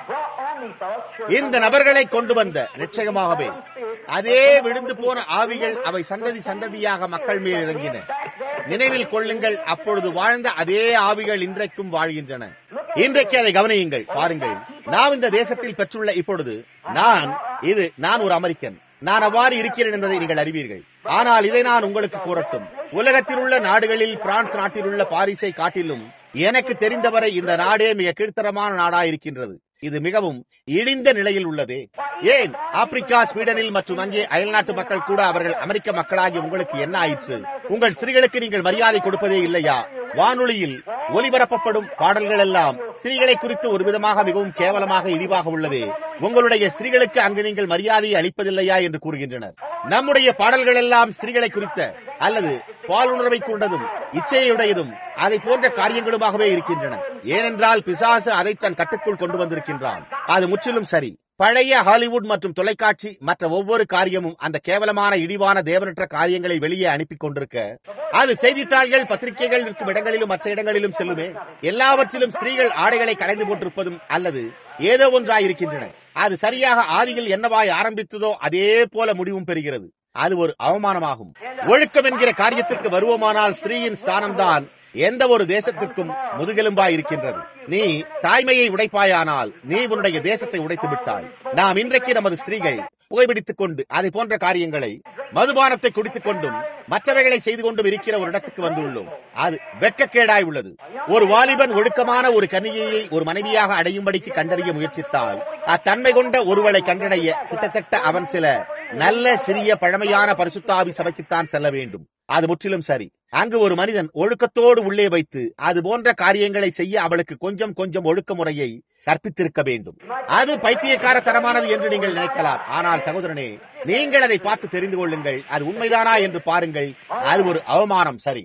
இந்த நபர்களை கொண்டு வந்த நிச்சயமாகவே அதே விழுந்து போன ஆவிகள் அவை சந்ததி சந்ததியாக மக்கள் மேல் இறங்கின நினைவில் கொள்ளுங்கள் அப்பொழுது வாழ்ந்த அதே ஆவிகள் இன்றைக்கும் வாழ்கின்றன இன்றைக்கு அதை கவனியுங்கள் பாருங்கள் நாம் இந்த தேசத்தில் பெற்றுள்ள இப்பொழுது நான் இது நான் ஒரு அமெரிக்கன் நான் அவ்வாறு இருக்கிறேன் என்பதை நீங்கள் அறிவீர்கள் ஆனால் இதை நான் உங்களுக்கு கூறட்டும் உலகத்தில் உள்ள நாடுகளில் பிரான்ஸ் நாட்டில் உள்ள பாரிஸை காட்டிலும் எனக்கு தெரிந்தவரை இந்த நாடே மிக கீழ்த்தரமான நாடாயிருக்கின்றது இது மிகவும் இடிந்த நிலையில் உள்ளதே ஏன் ஆப்பிரிக்கா ஸ்வீடனில் மற்றும் அங்கே அயல்நாட்டு மக்கள் கூட அவர்கள் அமெரிக்க மக்களாகி உங்களுக்கு என்ன ஆயிற்று உங்கள் ஸ்திரீகளுக்கு நீங்கள் மரியாதை கொடுப்பதே இல்லையா வானொலியில் ஒலிபரப்பப்படும் பாடல்கள் எல்லாம் ஸ்திரீகளை குறித்து ஒரு விதமாக மிகவும் கேவலமாக இழிவாக உள்ளதே உங்களுடைய ஸ்திரீகளுக்கு அங்கு நீங்கள் மரியாதையை அளிப்பதில்லையா என்று கூறுகின்றனர் நம்முடைய பாடல்கள் எல்லாம் ஸ்திரீகளை குறித்த அல்லது பாலுணர்வை கொண்டதும் இச்சையுடையதும் அதை போன்ற காரியங்களுமாகவே இருக்கின்றன ஏனென்றால் பிசாசு அதை தன் கட்டுக்குள் கொண்டு வந்திருக்கின்றான் அது முற்றிலும் சரி பழைய ஹாலிவுட் மற்றும் தொலைக்காட்சி மற்ற ஒவ்வொரு காரியமும் அந்த கேவலமான இடிவான தேவனற்ற காரியங்களை வெளியே அனுப்பி கொண்டிருக்க அது செய்தித்தாள்கள் பத்திரிகைகள் இருக்கும் இடங்களிலும் மற்ற இடங்களிலும் செல்லுமே எல்லாவற்றிலும் ஸ்திரீகள் ஆடைகளை கலைந்து போட்டிருப்பதும் அல்லது ஏதோ ஒன்றாய் இருக்கின்றன அது சரியாக ஆதியில் என்னவாய் ஆரம்பித்ததோ அதே போல முடிவும் பெறுகிறது அது ஒரு அவமானமாகும் ஒழுக்கம் என்கிற காரியத்திற்கு வருவோமானால் ஸ்திரீயின் ஸ்தானம்தான் எந்த ஒரு தேசத்திற்கும் முதுகெலும்பாய் இருக்கின்றது நீ தாய்மையை உடைப்பாயானால் நீ உன்னுடைய தேசத்தை உடைத்து விட்டாய் நாம் இன்றைக்கு நமது ஸ்திரீகள் புகைப்பிடித்துக் கொண்டு அதை போன்ற காரியங்களை மதுபானத்தை குடித்துக் கொண்டும் மற்றவைகளை செய்து கொண்டும் இருக்கிற ஒரு இடத்துக்கு வந்துள்ளோம் அது வெட்கக்கேடாய் உள்ளது ஒரு வாலிபன் ஒழுக்கமான ஒரு கன்னிகையை ஒரு மனைவியாக அடையும்படிக்கு கண்டறிய முயற்சித்தால் அத்தன்மை கொண்ட ஒருவளை கண்டடைய கிட்டத்தட்ட அவன் சில நல்ல சிறிய பழமையான பரிசுத்தாவி சபைக்குத்தான் செல்ல வேண்டும் அது முற்றிலும் சரி அங்கு ஒரு மனிதன் ஒழுக்கத்தோடு உள்ளே வைத்து அது போன்ற காரியங்களை செய்ய அவளுக்கு கொஞ்சம் கொஞ்சம் ஒழுக்க முறையை கற்பித்திருக்க வேண்டும் அது பைத்தியக்காரத்தனமானது என்று நீங்கள் நினைக்கலாம் ஆனால் சகோதரனே நீங்கள் அதை பார்த்து தெரிந்து கொள்ளுங்கள் அது உண்மைதானா என்று பாருங்கள் அது ஒரு அவமானம் சரி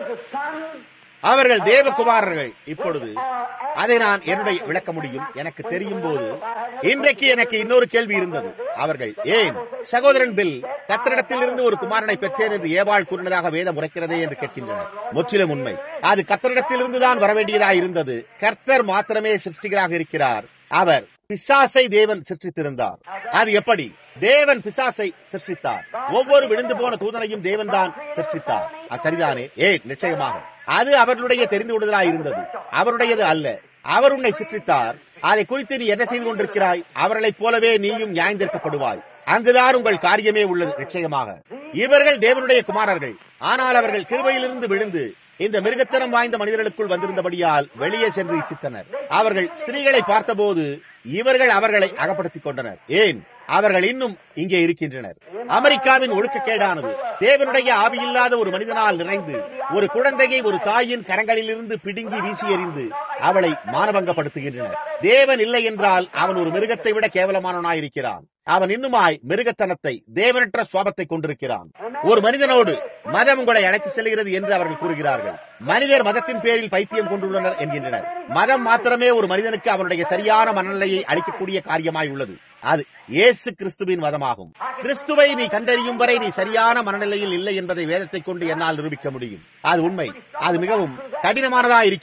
அவர்கள் தேவகுமாரர்கள் இப்பொழுது அதை நான் என்னுடைய விளக்க முடியும் எனக்கு தெரியும் போது இன்றைக்கு எனக்கு இன்னொரு கேள்வி இருந்தது அவர்கள் ஏன் சகோதரன் பில் கத்தரிடத்தில் இருந்து ஒரு குமாரனை பெற்றேன் என்று ஏவாள் கூறினதாக வேதம் உரைக்கிறதே என்று கேட்கின்றனர் முற்றிலும் உண்மை அது கத்தரிடத்தில் இருந்துதான் வர வேண்டியதாக இருந்தது கர்த்தர் மாத்திரமே சிருஷ்டிகராக இருக்கிறார் அவர் பிசாசை தேவன் சிருஷ்டித்திருந்தார் அது எப்படி தேவன் பிசாசை சிருஷ்டித்தார் ஒவ்வொரு விழுந்து போன தூதனையும் தேவன் தான் சிருஷ்டித்தார் அது சரிதானே ஏ நிச்சயமாக அது அவர்களுடைய தெரிந்து கொள்வதாய் இருந்தது அவருடையது அல்ல அவர் உன்னை சிருஷ்டித்தார் அதை குறித்து நீ என்ன செய்து கொண்டிருக்கிறாய் அவர்களைப் போலவே நீயும் நியாயந்திருக்கப்படுவாய் அங்குதான் உங்கள் காரியமே உள்ளது நிச்சயமாக இவர்கள் தேவனுடைய குமாரர்கள் ஆனால் அவர்கள் கிருபையிலிருந்து விழுந்து இந்த மிருகத்தனம் வாய்ந்த மனிதர்களுக்குள் வந்திருந்தபடியால் வெளியே சென்று இச்சித்தனர் அவர்கள் ஸ்திரீகளை பார்த்தபோது இவர்கள் அவர்களை அகப்படுத்திக் கொண்டனர் ஏன் அவர்கள் இன்னும் இங்கே இருக்கின்றனர் அமெரிக்காவின் ஒழுக்கக்கேடானது தேவனுடைய ஆவியில்லாத ஒரு மனிதனால் நிறைந்து ஒரு குழந்தையை ஒரு தாயின் கரங்களிலிருந்து பிடுங்கி வீசி எறிந்து அவளை மானபங்கப்படுத்துகின்றனர் தேவன் இல்லை என்றால் அவன் ஒரு மிருகத்தை விட கேவலமானவனாயிருக்கிறான் அவன் இன்னுமாய் மிருகத்தனத்தை தேவனற்ற சுவாபத்தை கொண்டிருக்கிறான் ஒரு மனிதனோடு மதம் உங்களை அழைத்து செல்கிறது என்று அவர்கள் கூறுகிறார்கள் மனிதர் மதத்தின் பேரில் பைத்தியம் கொண்டுள்ளனர் என்கின்றனர் மதம் மாத்திரமே ஒரு மனிதனுக்கு அவனுடைய சரியான மனநிலையை அளிக்கக்கூடிய காரியமாய் உள்ளது அது இயேசு கிறிஸ்துவின் மதமாகும் கிறிஸ்துவை நீ கண்டறியும் வரை நீ சரியான மனநிலையில் இல்லை என்பதை வேதத்தை கொண்டு என்னால் நிரூபிக்க முடியும் அது உண்மை அது மிகவும் கடினமானதா இருக்கிறது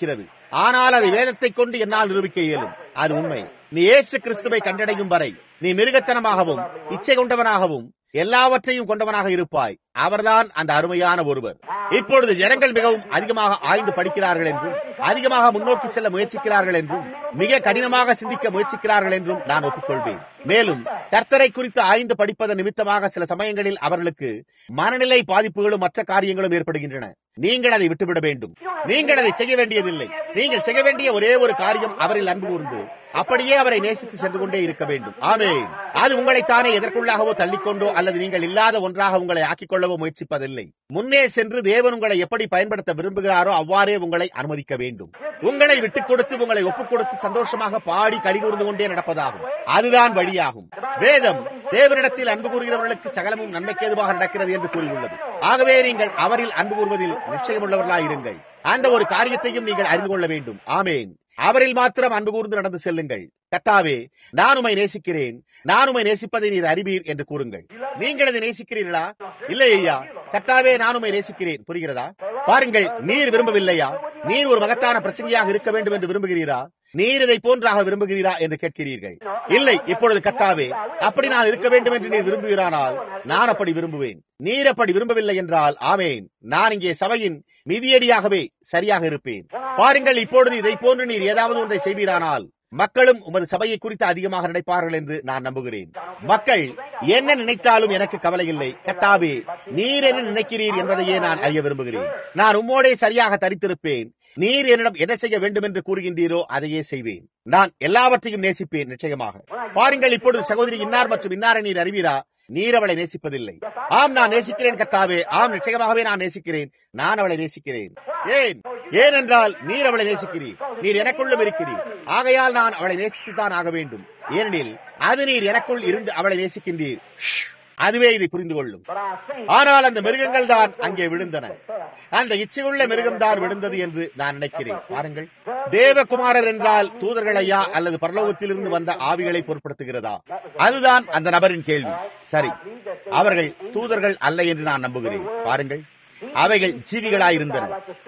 ஆனால் அதை வேதத்தை கொண்டு என்னால் நிரூபிக்க இயலும் அது உண்மை நீ இயேசு கிறிஸ்துவை கண்டடையும் வரை நீ மிருகத்தனமாகவும் இச்சை கொண்டவனாகவும் எல்லாவற்றையும் கொண்டவனாக இருப்பாய் அவர்தான் அந்த அருமையான ஒருவர் இப்பொழுது ஜனங்கள் மிகவும் அதிகமாக ஆய்ந்து படிக்கிறார்கள் என்றும் அதிகமாக முன்னோக்கி செல்ல முயற்சிக்கிறார்கள் என்றும் மிக கடினமாக சிந்திக்க முயற்சிக்கிறார்கள் என்றும் நான் ஒப்புக்கொள்வேன் மேலும் கர்த்தரை குறித்து ஆய்ந்து படிப்பதன் நிமித்தமாக சில சமயங்களில் அவர்களுக்கு மனநிலை பாதிப்புகளும் மற்ற காரியங்களும் ஏற்படுகின்றன நீங்கள் அதை விட்டுவிட வேண்டும் நீங்கள் அதை செய்ய வேண்டியதில்லை நீங்கள் செய்ய வேண்டிய ஒரே ஒரு காரியம் அவரில் அன்பு கூர்ந்து அப்படியே அவரை நேசித்து சென்று கொண்டே இருக்க வேண்டும் ஆமே அது உங்களைத்தானே எதற்குள்ளாகவோ தள்ளிக்கொண்டோ அல்லது நீங்கள் இல்லாத ஒன்றாக உங்களை ஆக்கிக் கொள்ளவோ முயற்சிப்பதில்லை முன்னே சென்று தேவன் உங்களை எப்படி பயன்படுத்த விரும்புகிறாரோ அவ்வாறே உங்களை அனுமதிக்க வேண்டும் உங்களை விட்டுக் கொடுத்து உங்களை ஒப்புக் கொடுத்து சந்தோஷமாக பாடி கடிகூர்ந்து கொண்டே நடப்பதாகும் அதுதான் வழியாகும் வேதம் தேவனிடத்தில் அன்பு கூறுகிறவர்களுக்கு சகலமும் நன்மைக்கு ஏதுவாக நடக்கிறது என்று கூறியுள்ளது ஆகவே நீங்கள் அவரில் அன்பு கூறுவதில் நிச்சயமுள்ளவர்களாயிருங்கள் அந்த ஒரு காரியத்தையும் நீங்கள் அறிந்து கொள்ள வேண்டும் ஆமேன் அவரில் மாத்திரம் அன்பு கூர்ந்து நடந்து செல்லுங்கள் கத்தாவே நான் உமை நேசிக்கிறேன் நான் உமை நேசிப்பதை நீர் அறிவீர் என்று கூறுங்கள் நீங்கள் அதை நேசிக்கிறீர்களா இல்லை ஐயா கத்தாவே நான் உமை நேசிக்கிறேன் புரிகிறதா பாருங்கள் நீர் விரும்பவில்லையா நீர் ஒரு மகத்தான பிரசங்கியாக இருக்க வேண்டும் என்று விரும்புகிறீரா நீர் இதை போன்றாக விரும்புகிறீரா என்று கேட்கிறீர்கள் இல்லை இப்பொழுது கத்தாவே அப்படி நான் இருக்க வேண்டும் என்று நீர் விரும்புகிறானால் நான் அப்படி விரும்புவேன் நீர் அப்படி விரும்பவில்லை என்றால் ஆமேன் நான் இங்கே சபையின் மிதியடியாகவே சரியாக இருப்பேன் பாருங்கள் இப்பொழுது இதை போன்று நீர் ஏதாவது ஒன்றை செய்வீரானால் மக்களும் உமது சபையை குறித்து அதிகமாக நினைப்பார்கள் என்று நான் நம்புகிறேன் மக்கள் என்ன நினைத்தாலும் எனக்கு கவலை இல்லை கத்தாவே நீர் என்ன நினைக்கிறீர் என்பதையே நான் அறிய விரும்புகிறேன் நான் உம்மோடே சரியாக தரித்திருப்பேன் நீர் என்னிடம் என்ன செய்ய வேண்டும் என்று கூறுகின்றீரோ அதையே செய்வேன் நான் எல்லாவற்றையும் நேசிப்பேன் நிச்சயமாக பாருங்கள் இப்பொழுது சகோதரி இன்னார் மற்றும் இன்னாரை நீர் அறிவீரா நீர் அவளை நேசிப்பதில்லை ஆம் நான் நேசிக்கிறேன் கத்தாவே ஆம் நிச்சயமாகவே நான் நேசிக்கிறேன் நான் அவளை நேசிக்கிறேன் ஏன் ஏனென்றால் நீர் அவளை நேசிக்கிறீர் நீர் எனக்குள்ளும் இருக்கிறீர் ஆகையால் நான் அவளை நேசித்துத்தான் ஆக வேண்டும் ஏனெனில் அது நீர் எனக்குள் இருந்து அவளை நேசிக்கின்றீர் அதுவே இதை புரிந்து கொள்ளும் ஆனால் அந்த மிருகங்கள் தான் அங்கே விழுந்தன அந்த இச்சையுள்ள மிருகம் தான் விழுந்தது என்று நான் நினைக்கிறேன் பாருங்கள் தேவகுமாரர் என்றால் தூதர்கள் ஐயா அல்லது பரலோகத்திலிருந்து வந்த ஆவிகளை பொருட்படுத்துகிறதா அதுதான் அந்த நபரின் கேள்வி சரி அவர்கள் தூதர்கள் அல்ல என்று நான் நம்புகிறேன் பாருங்கள் அவைகள் ஜீவிகளாயிருந்தன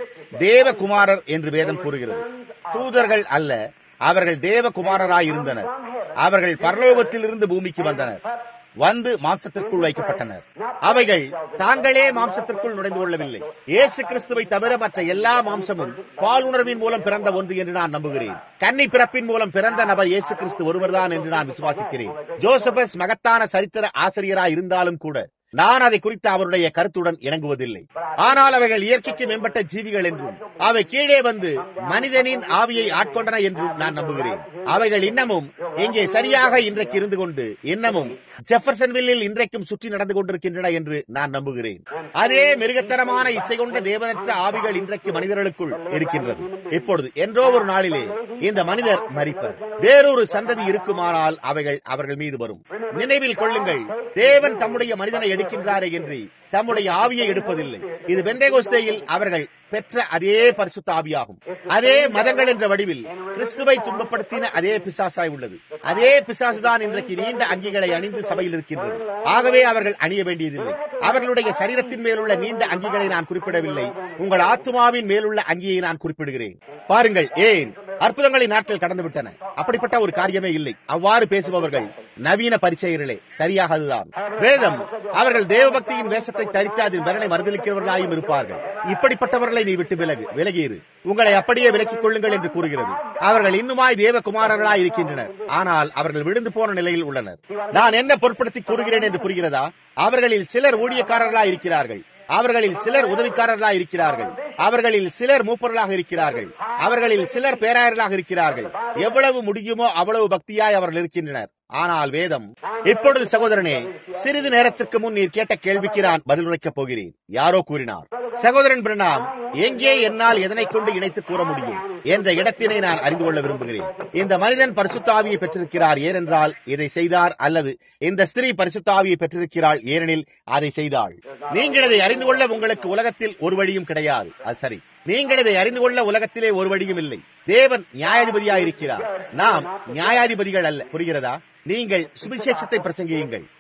தேவகுமாரர் என்று வேதம் கூறுகிறது தூதர்கள் அல்ல அவர்கள் தேவகுமாரராயிருந்தனர் அவர்கள் பரலோகத்திலிருந்து பூமிக்கு வந்தனர் வந்து மாம்சத்திற்குள் வைக்கப்பட்டனர் அவைகள் தாங்களே மாம்சத்திற்குள் நுழைந்து கொள்ளவில்லை இயேசு கிறிஸ்துவை தவிர மற்ற எல்லா மாம்சமும் பால் உணர்வின் மூலம் பிறந்த ஒன்று என்று நான் நம்புகிறேன் கன்னி பிறப்பின் மூலம் பிறந்த நபர் இயேசு கிறிஸ்து ஒருவர்தான் என்று நான் விசுவாசிக்கிறேன் ஜோசபஸ் மகத்தான சரித்திர ஆசிரியராய் இருந்தாலும் கூட நான் அதை குறித்து அவருடைய கருத்துடன் இணங்குவதில்லை ஆனால் அவைகள் இயற்கைக்கு மேம்பட்ட ஜீவிகள் என்றும் அவை கீழே வந்து மனிதனின் ஆவியை ஆட்கொண்டன என்றும் நான் நம்புகிறேன் அவைகள் இன்னமும் இங்கே சரியாக இன்றைக்கு இருந்து கொண்டு இன்னமும் ஜெஃபர்சன்வில்லில் இன்றைக்கும் சுற்றி நடந்து கொண்டிருக்கின்றன என்று நான் நம்புகிறேன் அதே மிருகத்தனமான இச்சை கொண்ட தேவனற்ற ஆவிகள் இன்றைக்கு மனிதர்களுக்குள் இருக்கின்றது இப்பொழுது என்றோ ஒரு நாளிலே இந்த மனிதர் மறிப்பர் வேறொரு சந்ததி இருக்குமானால் அவைகள் அவர்கள் மீது வரும் நினைவில் கொள்ளுங்கள் தேவன் தம்முடைய மனிதனை எடுக்கின்றாரே என்று தம்முடைய ஆவியை எடுப்பதில்லை இது பெந்தேகோஸ்தேயில் அவர்கள் பெற்ற அதே பரிசுத்த ஆவியாகும் அதே மதங்கள் என்ற வடிவில் கிறிஸ்துவை துன்பப்படுத்தின அதே பிசாசாய் உள்ளது அதே பிசாசுதான் இன்றைக்கு நீண்ட அங்கிகளை அணிந்து சபையில் இருக்கின்றது ஆகவே அவர்கள் அணிய வேண்டியதில்லை அவர்களுடைய சரீரத்தின் மேலுள்ள நீண்ட அங்கிகளை நான் குறிப்பிடவில்லை உங்கள் ஆத்மாவின் மேலுள்ள அங்கியை நான் குறிப்பிடுகிறேன் பாருங்கள் ஏன் அற்புதங்களின் நாட்கள் கடந்து விட்டன அப்படிப்பட்ட ஒரு காரியமே இல்லை அவ்வாறு பேசுபவர்கள் நவீன பரிச்செயர்களே சரியாக அதுதான் வேதம் அவர்கள் தேவபக்தியின் வேஷத்தை தரித்து அதன் விரலை மறுதளிக்கிறவர்களாயும் இருப்பார்கள் இப்படிப்பட்டவர்களை நீ விட்டு விலகு விலகியிரு உங்களை அப்படியே விலக்கிக் கொள்ளுங்கள் என்று கூறுகிறது அவர்கள் இன்னுமாய் தேவகுமாரர்களாய் இருக்கின்றனர் ஆனால் அவர்கள் விழுந்து போன நிலையில் உள்ளனர் நான் என்ன பொருட்படுத்தி கூறுகிறேன் என்று புரிகிறதா அவர்களில் சிலர் ஊழியக்காரர்களாய் இருக்கிறார்கள் அவர்களில் சிலர் உதவிக்காரர்களாக இருக்கிறார்கள் அவர்களில் சிலர் மூப்பர்களாக இருக்கிறார்கள் அவர்களில் சிலர் பேராயர்களாக இருக்கிறார்கள் எவ்வளவு முடியுமோ அவ்வளவு பக்தியாய் அவர்கள் இருக்கின்றனர் ஆனால் வேதம் இப்பொழுது சகோதரனே சிறிது நேரத்திற்கு முன் நீர் கேட்ட கேள்விக்கு நான் பதிலுரைக்கப் போகிறேன் யாரோ கூறினார் சகோதரன் பிரணாம் எங்கே என்னால் எதனை கொண்டு இணைத்து கூற முடியும் என்ற இடத்தினை நான் அறிந்து கொள்ள விரும்புகிறேன் இந்த மனிதன் பரிசுத்தாவியை பெற்றிருக்கிறார் ஏனென்றால் இதை செய்தார் அல்லது இந்த ஸ்திரீ பரிசுத்தாவியை பெற்றிருக்கிறாள் ஏனெனில் அதை செய்தாள் நீங்கள் இதை அறிந்து கொள்ள உங்களுக்கு உலகத்தில் ஒரு வழியும் கிடையாது அது சரி நீங்கள் இதை அறிந்து கொள்ள உலகத்திலே ஒரு வழியும் இல்லை தேவன் நியாயாதிபதியாயிருக்கிறார் நாம் நியாயாதிபதிகள் அல்ல புரிகிறதா நீங்கள் சுவிசேஷத்தை பிரசங்கியுங்கள்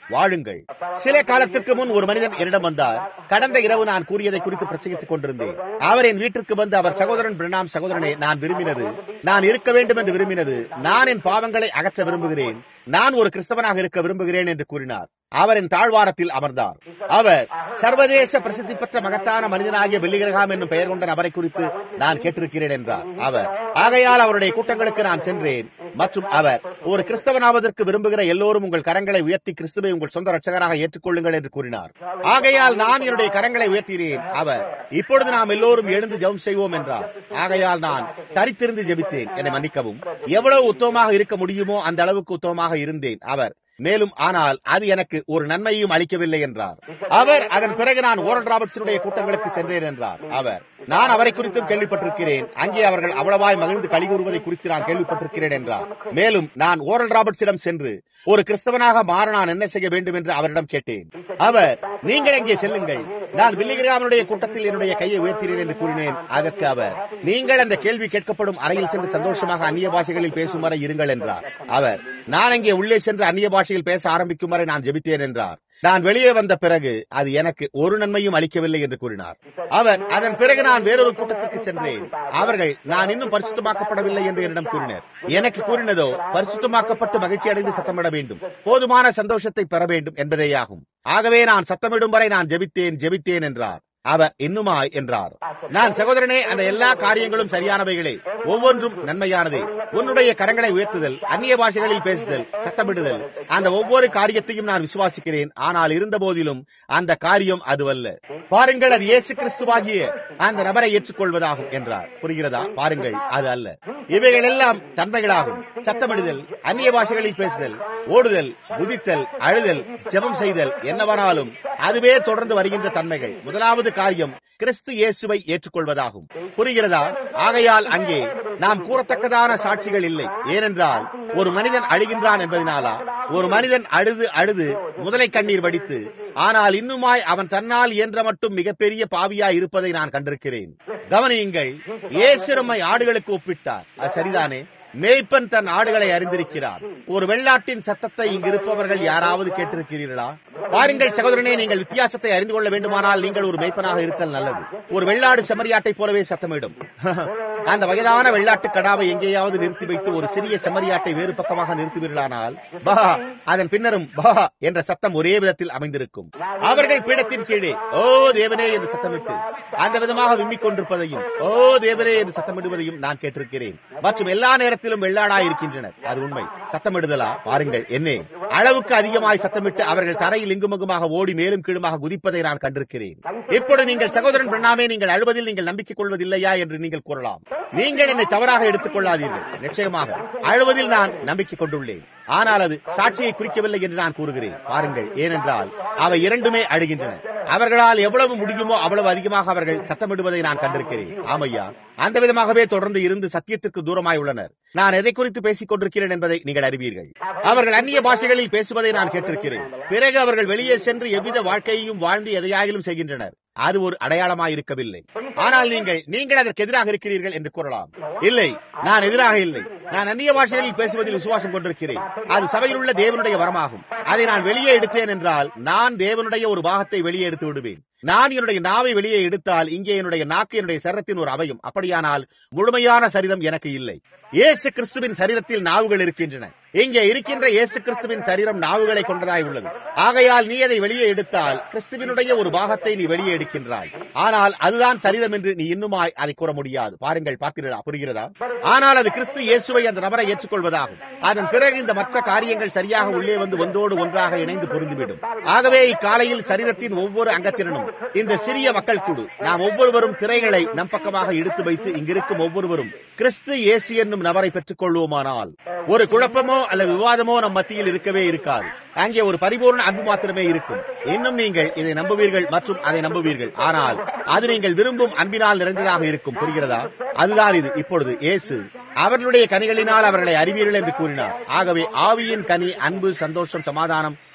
வாழுங்கள் சில காலத்திற்கு முன் ஒரு மனிதன் என்னிடம் வந்தார் கடந்த இரவு நான் கூறியதை குறித்து பிரசங்கித்துக் கொண்டிருந்தேன் அவர் என் வீட்டிற்கு வந்து அவர் சகோதரன் பிரணாம் சகோதரனே நான் விரும்பினது நான் இருக்க வேண்டும் என்று விரும்பினது நான் என் பாவங்களை அகற்ற விரும்புகிறேன் நான் ஒரு கிறிஸ்தவனாக இருக்க விரும்புகிறேன் என்று கூறினார் அவர் என் தாழ்வாரத்தில் அமர்ந்தார் அவர் சர்வதேச பிரசித்தி பெற்ற மகத்தான மனிதனாகிய வெள்ளிகிரகாம் என்னும் பெயர் கொண்ட நபரை குறித்து நான் கேட்டிருக்கிறேன் என்றார் அவர் ஆகையால் அவருடைய கூட்டங்களுக்கு நான் சென்றேன் மற்றும் அவர் ஒரு கிறிஸ்தவனாவதற்கு விரும்புகிற எல்லோரும் உங்கள் கரங்களை உயர்த்தி கிறிஸ்துவை உங்கள் சொந்த ரட்சகராக ஏற்றுக்கொள்ளுங்கள் என்று கூறினார் ஆகையால் நான் என்னுடைய கரங்களை உயர்த்தினேன் அவர் இப்பொழுது நாம் எல்லோரும் எழுந்து ஜெபம் செய்வோம் என்றார் ஆகையால் நான் தரித்திருந்து ஜெபித்தேன் என்னை மன்னிக்கவும் எவ்வளவு உத்தமமாக இருக்க முடியுமோ அந்த அளவுக்கு உத்தமமாக இருந்தேன் அவர் மேலும் ஆனால் அது எனக்கு ஒரு நன்மையும் அளிக்கவில்லை என்றார் அவர் அதன் பிறகு நான் ஓரல் ராபர்ட்ஸனுடைய கூட்டங்களுக்கு சென்றேன் என்றார் அவர் நான் அவரை குறித்தும் கேள்விப்பட்டிருக்கிறேன் அங்கே அவர்கள் அவ்வளவாய் மகிழ்ந்து கழி கூறுவதை குறித்து நான் கேள்விப்பட்டிருக்கிறேன் என்றார் மேலும் நான் ஓரல் ராபர்ட்ஸிடம் சென்று ஒரு கிறிஸ்தவனாக மாற நான் என்ன செய்ய வேண்டும் என்று அவரிடம் கேட்டேன் அவர் நீங்கள் எங்கே செல்லுங்கள் நான் வில்லிகிராமனுடைய கூட்டத்தில் என்னுடைய கையை உயர்த்தினேன் என்று கூறினேன் அதற்கு அவர் நீங்கள் அந்த கேள்வி கேட்கப்படும் அறையில் சென்று சந்தோஷமாக அந்நிய பாஷைகளில் பேசும் வரை இருங்கள் என்றார் அவர் நான் அங்கே உள்ளே சென்று அந்நிய பாஷையில் பேச ஆரம்பிக்கும் வரை நான் ஜெபித்தேன் என்றார் நான் வெளியே வந்த பிறகு அது எனக்கு ஒரு நன்மையும் அளிக்கவில்லை என்று கூறினார் அவர் அதன் பிறகு நான் வேறொரு கூட்டத்திற்கு சென்றேன் அவர்கள் நான் இன்னும் பரிசுத்தமாக்கப்படவில்லை என்று என்னிடம் கூறினர் எனக்கு கூறினதோ பரிசுத்தமாக்கப்பட்டு மகிழ்ச்சி அடைந்து சத்தமிட வேண்டும் போதுமான சந்தோஷத்தை பெற வேண்டும் என்பதேயாகும் ஆகவே நான் சத்தமிடும் வரை நான் ஜெபித்தேன் ஜெபித்தேன் என்றார் அவர் இன்னுமாய் என்றார் நான் சகோதரனே அந்த எல்லா காரியங்களும் சரியானவைகளே ஒவ்வொன்றும் நன்மையானதே உன்னுடைய கரங்களை உயர்த்துதல் அந்நிய பாஷைகளில் பேசுதல் சத்தமிடுதல் அந்த ஒவ்வொரு காரியத்தையும் நான் விசுவாசிக்கிறேன் ஆனால் இருந்த போதிலும் அந்த காரியம் அதுவல்ல பாருங்கள் அது இயேசு கிறிஸ்துவாகிய அந்த நபரை ஏற்றுக்கொள்வதாகும் என்றார் புரிகிறதா பாருங்கள் அது அல்ல இவைகள் எல்லாம் தன்மைகளாகும் சத்தமிடுதல் அந்நிய பாஷைகளில் பேசுதல் ஓடுதல் குதித்தல் அழுதல் ஜெபம் செய்தல் என்னவானாலும் அதுவே தொடர்ந்து வருகின்ற தன்மைகள் முதலாவது காரியம் கிறிஸ்து இயேசுவை ஏற்றுக்கொள்வதாகும் புரிகிறதா ஆகையால் அங்கே நாம் கூறத்தக்கதான சாட்சிகள் இல்லை ஏனென்றால் ஒரு மனிதன் அழுகின்றான் என்பதனாலா ஒரு மனிதன் அழுது அழுது முதலை கண்ணீர் வடித்து ஆனால் இன்னுமாய் அவன் தன்னால் இயன்ற மட்டும் மிகப்பெரிய பாவியாய் இருப்பதை நான் கண்டிருக்கிறேன் கவனியுங்கள் இயேசு நம்மை ஆடுகளுக்கு ஒப்பிட்டார் அது சரிதானே மேய்ப்பன் தன் ஆடுகளை அறிந்திருக்கிறார் ஒரு வெள்ளாட்டின் சத்தத்தை இங்கு இருப்பவர்கள் யாராவது கேட்டிருக்கிறீர்களா பாருங்கள் சகோதரனே நீங்கள் வித்தியாசத்தை அறிந்து கொள்ள வேண்டுமானால் நீங்கள் ஒரு மேய்ப்பனாக இருத்தல் நல்லது ஒரு வெள்ளாடு செம்மறியாட்டை போலவே சத்தமிடும் அந்த வயதான வெள்ளாட்டு கடாவை எங்கேயாவது நிறுத்தி வைத்து ஒரு சிறிய செம்மறியாட்டை வேறு பக்கமாக நிறுத்துவீர்களானால் பா அதன் பின்னரும் பா என்ற சத்தம் ஒரே விதத்தில் அமைந்திருக்கும் அவர்கள் பீடத்தின் கீழே ஓ தேவனே என்று சத்தமிட்டு அந்த விதமாக விம்மிக் கொண்டிருப்பதையும் ஓ தேவனே என்று சத்தமிடுவதையும் நான் கேட்டிருக்கிறேன் மற்றும் எல்லா நேரத்திலும் வெள்ளாடாய் இருக்கின்றனர் அது உண்மை சத்தமிடுதலா பாருங்கள் என்னே அளவுக்கு அதிகமாய் சத்தமிட்டு அவர்கள் தரையில் இங்குமங்குமாக ஓடி மேலும் கீழுமாக குதிப்பதை நான் கண்டிருக்கிறேன் இப்பொழுது நீங்கள் சகோதரன் பிரணாமே நீங்கள் அழுவதில் நீங்கள் நம்பிக்கை கொள்வதில்லையா என்று நீங்கள் கூறலாம் நீங்கள் என்னை தவறாக எடுத்துக் கொள்ளாதீர்கள் நிச்சயமாக அழுவதில் நான் நம்பிக்கை கொண்டுள்ளேன் ஆனால் அது சாட்சியை குறிக்கவில்லை என்று நான் கூறுகிறேன் பாருங்கள் ஏனென்றால் அவை இரண்டுமே அழுகின்றன அவர்களால் எவ்வளவு முடியுமோ அவ்வளவு அதிகமாக அவர்கள் சத்தமிடுவதை நான் கண்டிருக்கிறேன் ஆமையா அந்த விதமாகவே தொடர்ந்து இருந்து சத்தியத்திற்கு தூரமாய் உள்ளனர் நான் எதை குறித்து பேசிக் கொண்டிருக்கிறேன் என்பதை நீங்கள் அறிவீர்கள் அவர்கள் அந்நிய பாஷைகளில் பேசுவதை நான் கேட்டிருக்கிறேன் பிறகு அவர்கள் வெளியே சென்று எவ்வித வாழ்க்கையையும் வாழ்ந்து எதையாயிலும் செய்கின்றனர் அது ஒரு அடையாளமாய் இருக்கவில்லை ஆனால் நீங்கள் நீங்கள் அதற்கு எதிராக இருக்கிறீர்கள் என்று கூறலாம் இல்லை நான் எதிராக இல்லை நான் அந்நிய பாஷைகளில் பேசுவதில் விசுவாசம் கொண்டிருக்கிறேன் அது சபையில் உள்ள தேவனுடைய வரமாகும் அதை நான் வெளியே எடுத்தேன் என்றால் நான் தேவனுடைய ஒரு பாகத்தை வெளியே எடுத்து விடுவேன் நான் என்னுடைய நாவை வெளியே எடுத்தால் இங்கே என்னுடைய நாக்கு என்னுடைய சரத்தின் ஒரு அவையும் அப்படியானால் முழுமையான சரீரம் எனக்கு இல்லை இயேசு கிறிஸ்துவின் சரீரத்தில் நாவுகள் இருக்கின்றன இங்கே இருக்கின்ற இயேசு கிறிஸ்துவின் சரீரம் நாவுகளை கொண்டதாய் உள்ளது ஆகையால் நீ அதை வெளியே எடுத்தால் கிறிஸ்துவினுடைய ஒரு பாகத்தை நீ வெளியே எடுக்கின்றாய் ஆனால் அதுதான் சரீரம் என்று நீ இன்னுமாய் அதை கூற முடியாது பாருங்கள் பார்த்தீர்களா புரிகிறதா ஆனால் அது கிறிஸ்து இயேசுவை அந்த நபரை ஏற்றுக்கொள்வதாகும் அதன் பிறகு இந்த மற்ற காரியங்கள் சரியாக உள்ளே வந்து ஒன்றோடு ஒன்றாக இணைந்து பொருந்துவிடும் ஆகவே இக்காலையில் சரீரத்தின் ஒவ்வொரு அங்கத்தினனும் இந்த சிறிய மக்கள் குழு நாம் ஒவ்வொருவரும் திரைகளை நம் பக்கமாக எடுத்து வைத்து இங்கிருக்கும் ஒவ்வொருவரும் கிறிஸ்து இயேசு என்னும் நபரை பெற்றுக் கொள்வோமானால் ஒரு குழப்பமோ அல்லது விவாதமோ நம் மத்தியில் இருக்கவே இருக்காது அங்கே ஒரு பரிபூர்ண அன்பு மாத்திரமே இருக்கும் இன்னும் நீங்கள் இதை நம்புவீர்கள் மற்றும் அதை நம்புவீர்கள் ஆனால் அது நீங்கள் விரும்பும் அன்பினால் நிறைந்ததாக இருக்கும் புரிகிறதா அதுதான் இது இப்பொழுது இயேசு அவர்களுடைய கனிகளினால் அவர்களை அறிவீர்கள் என்று கூறினார் ஆகவே ஆவியின் கனி அன்பு சந்தோஷம் சமாதானம்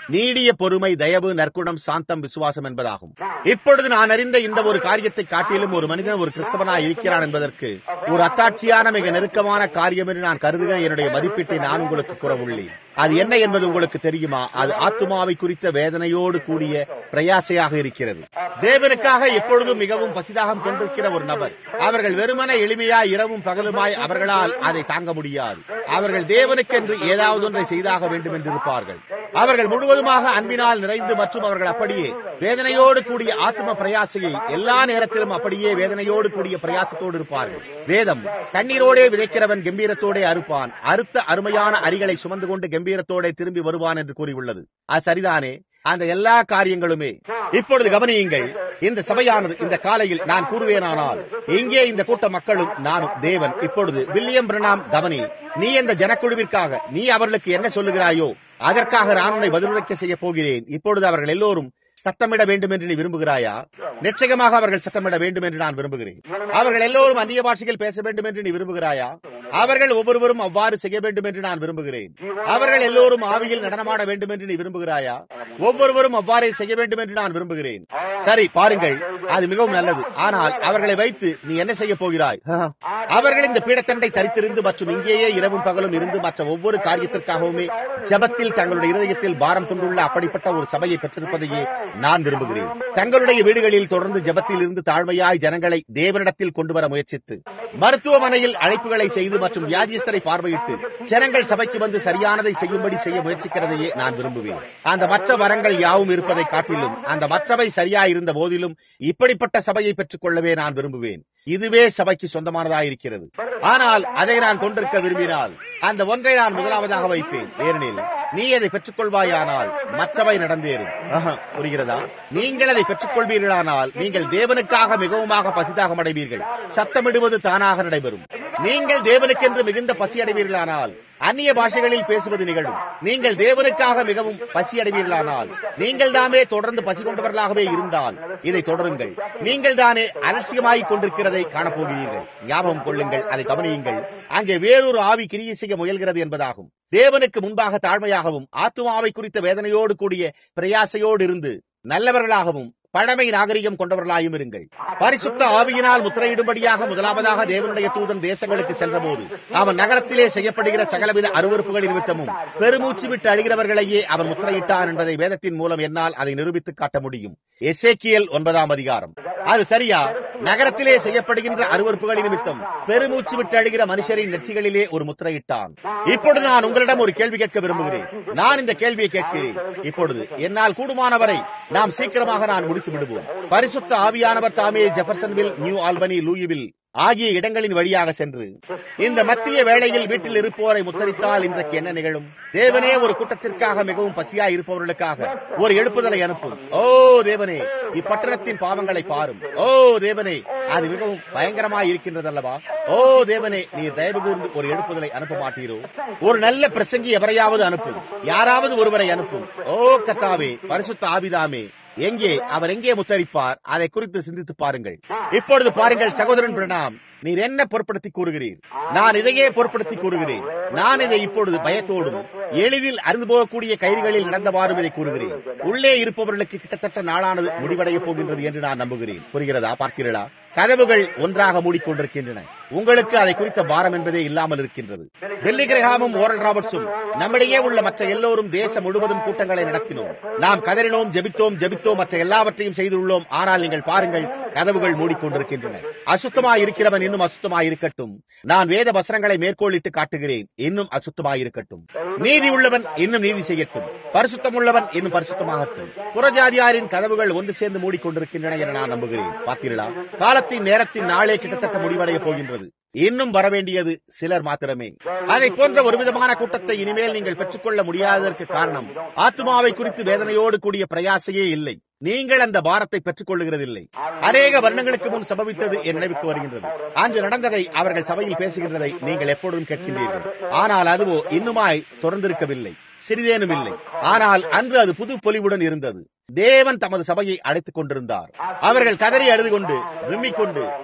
நீடிய பொறுமை தயவு நற்குணம் சாந்தம் விசுவாசம் என்பதாகும் இப்பொழுது நான் அறிந்த இந்த ஒரு காரியத்தை காட்டிலும் ஒரு மனிதன் ஒரு கிறிஸ்தவனாய் இருக்கிறான் என்பதற்கு ஒரு அத்தாட்சியான மிக நெருக்கமான காரியம் என்று நான் கருதுகிற என்னுடைய மதிப்பீட்டை நான் உங்களுக்கு கூறவுள்ளேன் அது என்ன என்பது உங்களுக்கு தெரியுமா அது ஆத்துமாவை குறித்த வேதனையோடு கூடிய பிரயாசையாக இருக்கிறது தேவனுக்காக எப்பொழுதும் மிகவும் பசிதாகம் கொண்டிருக்கிற ஒரு நபர் அவர்கள் வெறுமன எளிமையாய் இரவும் பகலுமாய் அவர்களால் அதை தாங்க முடியாது அவர்கள் தேவனுக்கென்று ஏதாவது ஒன்றை செய்தாக வேண்டும் என்று இருப்பார்கள் அவர்கள் முழுவதுமாக அன்பினால் நிறைந்து மற்றும் அவர்கள் அப்படியே வேதனையோடு கூடிய ஆத்ம பிரயாசையை எல்லா நேரத்திலும் அப்படியே வேதனையோடு கூடிய பிரயாசத்தோடு இருப்பார்கள் வேதம் கண்ணீரோடே விதைக்கிறவன் கம்பீரத்தோடே அறுப்பான் அறுத்த அருமையான அரிகளை சுமந்து கொண்டு கம்பீரத்தோடே திரும்பி வருவான் என்று கூறியுள்ளது அது சரிதானே அந்த எல்லா காரியங்களுமே இப்பொழுது கவனியுங்கள் இந்த சபையானது இந்த காலையில் நான் கூறுவேனானால் எங்கே இந்த கூட்ட மக்களும் நானும் தேவன் இப்பொழுது வில்லியம் பிரணாம் கவனி நீ இந்த ஜனக்குழுவிற்காக நீ அவர்களுக்கு என்ன சொல்லுகிறாயோ அதற்காக நான் உன்னை பதிலுரைக்க செய்ய போகிறேன் இப்பொழுது அவர்கள் எல்லோரும் சத்தமிட வேண்டும் என்று நீ விரும்புகிறாயா நிச்சயமாக அவர்கள் சத்தமிட வேண்டும் என்று நான் விரும்புகிறேன் அவர்கள் எல்லோரும் அந்நிய பாஷைகள் பேச வேண்டும் என்று நீ விரும்புகிறாயா அவர்கள் ஒவ்வொருவரும் அவ்வாறு செய்ய வேண்டும் என்று நான் விரும்புகிறேன் அவர்கள் எல்லோரும் ஆவியில் நடனமாட வேண்டும் என்று நீ விரும்புகிறாயா ஒவ்வொருவரும் அவ்வாறே செய்ய வேண்டும் என்று நான் விரும்புகிறேன் சரி பாருங்கள் அது மிகவும் நல்லது ஆனால் அவர்களை வைத்து நீ என்ன செய்ய போகிறாய் அவர்கள் இந்த பீடத்தண்டை தரித்திருந்து மற்றும் இங்கேயே இரவும் பகலும் இருந்து மற்ற ஒவ்வொரு காரியத்திற்காகவுமே ஜபத்தில் தங்களுடைய இருதயத்தில் பாரம் கொண்டுள்ள அப்படிப்பட்ட ஒரு சபையை பெற்றிருப்பதையே நான் விரும்புகிறேன் தங்களுடைய வீடுகளில் தொடர்ந்து ஜபத்தில் இருந்து தாழ்மையாய் ஜனங்களை தேவனிடத்தில் கொண்டு வர முயற்சித்து மருத்துவமனையில் அழைப்புகளை செய்து மற்றும் வியாதிஸ்தரை பார்வையிட்டு ஜனங்கள் சபைக்கு வந்து சரியானதை செய்யும்படி செய்ய முயற்சிக்கிறதையே நான் விரும்புவேன் அந்த மற்ற வரங்கள் யாவும் இருப்பதை காட்டிலும் அந்த மற்றவை சரியாயிருந்த போதிலும் இப்படிப்பட்ட சபையை பெற்றுக் கொள்ளவே நான் விரும்புவேன் இதுவே சபைக்கு சொந்தமானதாயிருக்கிறது ஆனால் அதை நான் கொண்டிருக்க விரும்பினால் அந்த ஒன்றை நான் முதலாவதாக வைப்பேன் ஏனெனில் நீ அதை பெற்றுக் கொள்வாயானால் மற்றவை நடந்தேறும் ஆஹா, புரிகிறதா நீங்கள் அதை பெற்றுக் கொள்வீர்களானால் நீங்கள் தேவனுக்காக மிகவுமாக பசிதாகம் அடைவீர்கள் சத்தமிடுவது தானாக நடைபெறும் நீங்கள் தேவனுக்கென்று மிகுந்த பசி அடைவீர்களானால் அந்நிய பாஷைகளில் பேசுவது நிகழும் நீங்கள் தேவனுக்காக மிகவும் பசி அடைவீர்களானால் நீங்கள் தாமே தொடர்ந்து பசி கொண்டவர்களாகவே இருந்தால் இதை தொடருங்கள் நீங்கள் தானே அலட்சியமாகிக் கொண்டிருக்கிறதை காணப்போகிறீர்கள் ஞாபகம் கொள்ளுங்கள் அதை கவனியுங்கள் அங்கே வேறொரு ஆவி கிரியை செய்ய முயல்கிறது என்பதாகும் தேவனுக்கு முன்பாக தாழ்மையாகவும் ஆத்துமாவை குறித்த வேதனையோடு கூடிய பிரயாசையோடு இருந்து நல்லவர்களாகவும் பழமை நாகரிகம் கொண்டவர்களாயும் இருங்கள் பரிசுத்த ஆவியினால் முத்திரையிடும்படியாக முதலாவதாக தேவனுடைய தூதன் தேசங்களுக்கு சென்றபோது அவன் நகரத்திலே செய்யப்படுகிற சகலவித அருவறுப்புகள் நிமித்தமும் பெருமூச்சு விட்டு அழுகிறவர்களையே அவன் முத்திரையிட்டான் என்பதை வேதத்தின் மூலம் என்னால் அதை நிரூபித்து காட்ட முடியும் எசேக்கியல் ஒன்பதாம் அதிகாரம் அது சரியா நகரத்திலே செய்யப்படுகின்ற அருவறுப்புகள் நிமித்தம் பெருமூச்சு விட்டு அழுகிற மனுஷரின் நெற்றிகளிலே ஒரு முத்திரையிட்டான் இப்பொழுது நான் உங்களிடம் ஒரு கேள்வி கேட்க விரும்புகிறேன் நான் இந்த கேள்வியை கேட்கிறேன் இப்பொழுது என்னால் கூடுமானவரை நாம் சீக்கிரமாக நான் முடித்து விடுவோம் பரிசுத்த ஆவியானவர் தாமே ஜெஃபர்சன்வில் நியூ ஆல்பனி லூயிவில் ஆகிய இடங்களின் வழியாக சென்று இந்த மத்திய வேளையில் வீட்டில் இருப்போரை முத்தரித்தால் இன்றைக்கு என்ன நிகழும் தேவனே ஒரு கூட்டத்திற்காக மிகவும் பசியா இருப்பவர்களுக்காக ஒரு எழுப்புதலை அனுப்பும் ஓ தேவனே இப்பட்டணத்தின் பாவங்களை பாரும் ஓ தேவனே அது மிகவும் பயங்கரமாய் இருக்கின்றது அல்லவா ஓ தேவனே நீ தயவு கூர்ந்து ஒரு எழுப்புதலை அனுப்ப மாட்டீரோ ஒரு நல்ல பிரசங்கி எவரையாவது அனுப்பும் யாராவது ஒருவரை அனுப்பும் ஓ கத்தாவே பரிசுத்த ஆவிதாமே எங்கே அவர் எங்கே முத்தரிப்பார் அதை குறித்து சிந்தித்து பாருங்கள் இப்பொழுது பாருங்கள் சகோதரன் பிரணாம் நீர் என்ன பொருட்படுத்தி கூறுகிறீர் நான் இதையே பொருட்படுத்தி கூறுகிறேன் நான் இதை இப்பொழுது பயத்தோடும் எளிதில் அறிந்து போகக்கூடிய கயிறுகளில் நடந்தவாறும் இதை கூறுகிறேன் உள்ளே இருப்பவர்களுக்கு கிட்டத்தட்ட நாளானது முடிவடைய போகின்றது என்று நான் நம்புகிறேன் புரிகிறதா பார்க்கிறீர்களா கதவுகள் ஒன்றாக மூடிக்கொண்டிருக்கின்றன உங்களுக்கு அதை குறித்த பாரம் என்பதே இல்லாமல் இருக்கின்றது வெள்ளி கிரகாமும் ஓரல் ராபர்ட்ஸும் நம்மிடையே உள்ள மற்ற எல்லோரும் தேசம் முழுவதும் கூட்டங்களை நடத்தினோம் நாம் கதறினோம் ஜெபித்தோம் ஜெபித்தோம் மற்ற எல்லாவற்றையும் செய்துள்ளோம் ஆனால் நீங்கள் பாருங்கள் கதவுகள் மூடிக்கொண்டிருக்கின்றன அசுத்தமாய் இருக்கிறவன் இன்னும் அசுத்தமாய் இருக்கட்டும் நான் வேத வசனங்களை மேற்கோளிட்டு காட்டுகிறேன் இன்னும் அசுத்தமாய் இருக்கட்டும் நீதி உள்ளவன் இன்னும் நீதி செய்யட்டும் பரிசுத்தம் உள்ளவன் இன்னும் பரிசுத்தமாகட்டும் புறஜாதியாரின் கதவுகள் ஒன்று சேர்ந்து மூடிக்கொண்டிருக்கின்றன என நான் நம்புகிறேன் பார்த்தீர்களா காலத்தின் நேரத்தின் நாளே கிட்டத்தட்ட முடிவடைய போகின்றது இன்னும் வரவேண்டியது சிலர் மாத்திரமே அதை போன்ற ஒரு விதமான கூட்டத்தை இனிமேல் நீங்கள் பெற்றுக்கொள்ள முடியாததற்கு காரணம் ஆத்மாவை குறித்து வேதனையோடு கூடிய பிரயாசையே இல்லை நீங்கள் அந்த பாரத்தை பெற்றுக் கொள்ளுகிறதில்லை அநேக வருடங்களுக்கு முன் சம்பவித்தது என் நினைவுக்கு வருகின்றது அன்று நடந்ததை அவர்கள் சபையில் பேசுகின்றதை நீங்கள் எப்பொழுதும் கேட்கின்றீர்கள் ஆனால் அதுவோ இன்னுமாய் தொடர்ந்திருக்கவில்லை சிறிதேனும் இல்லை ஆனால் அன்று அது புது பொலிவுடன் இருந்தது தேவன் தமது சபையை அழைத்துக் கொண்டிருந்தார் அவர்கள் கதறி அழுது கொண்டு விம்மிக் கொண்டு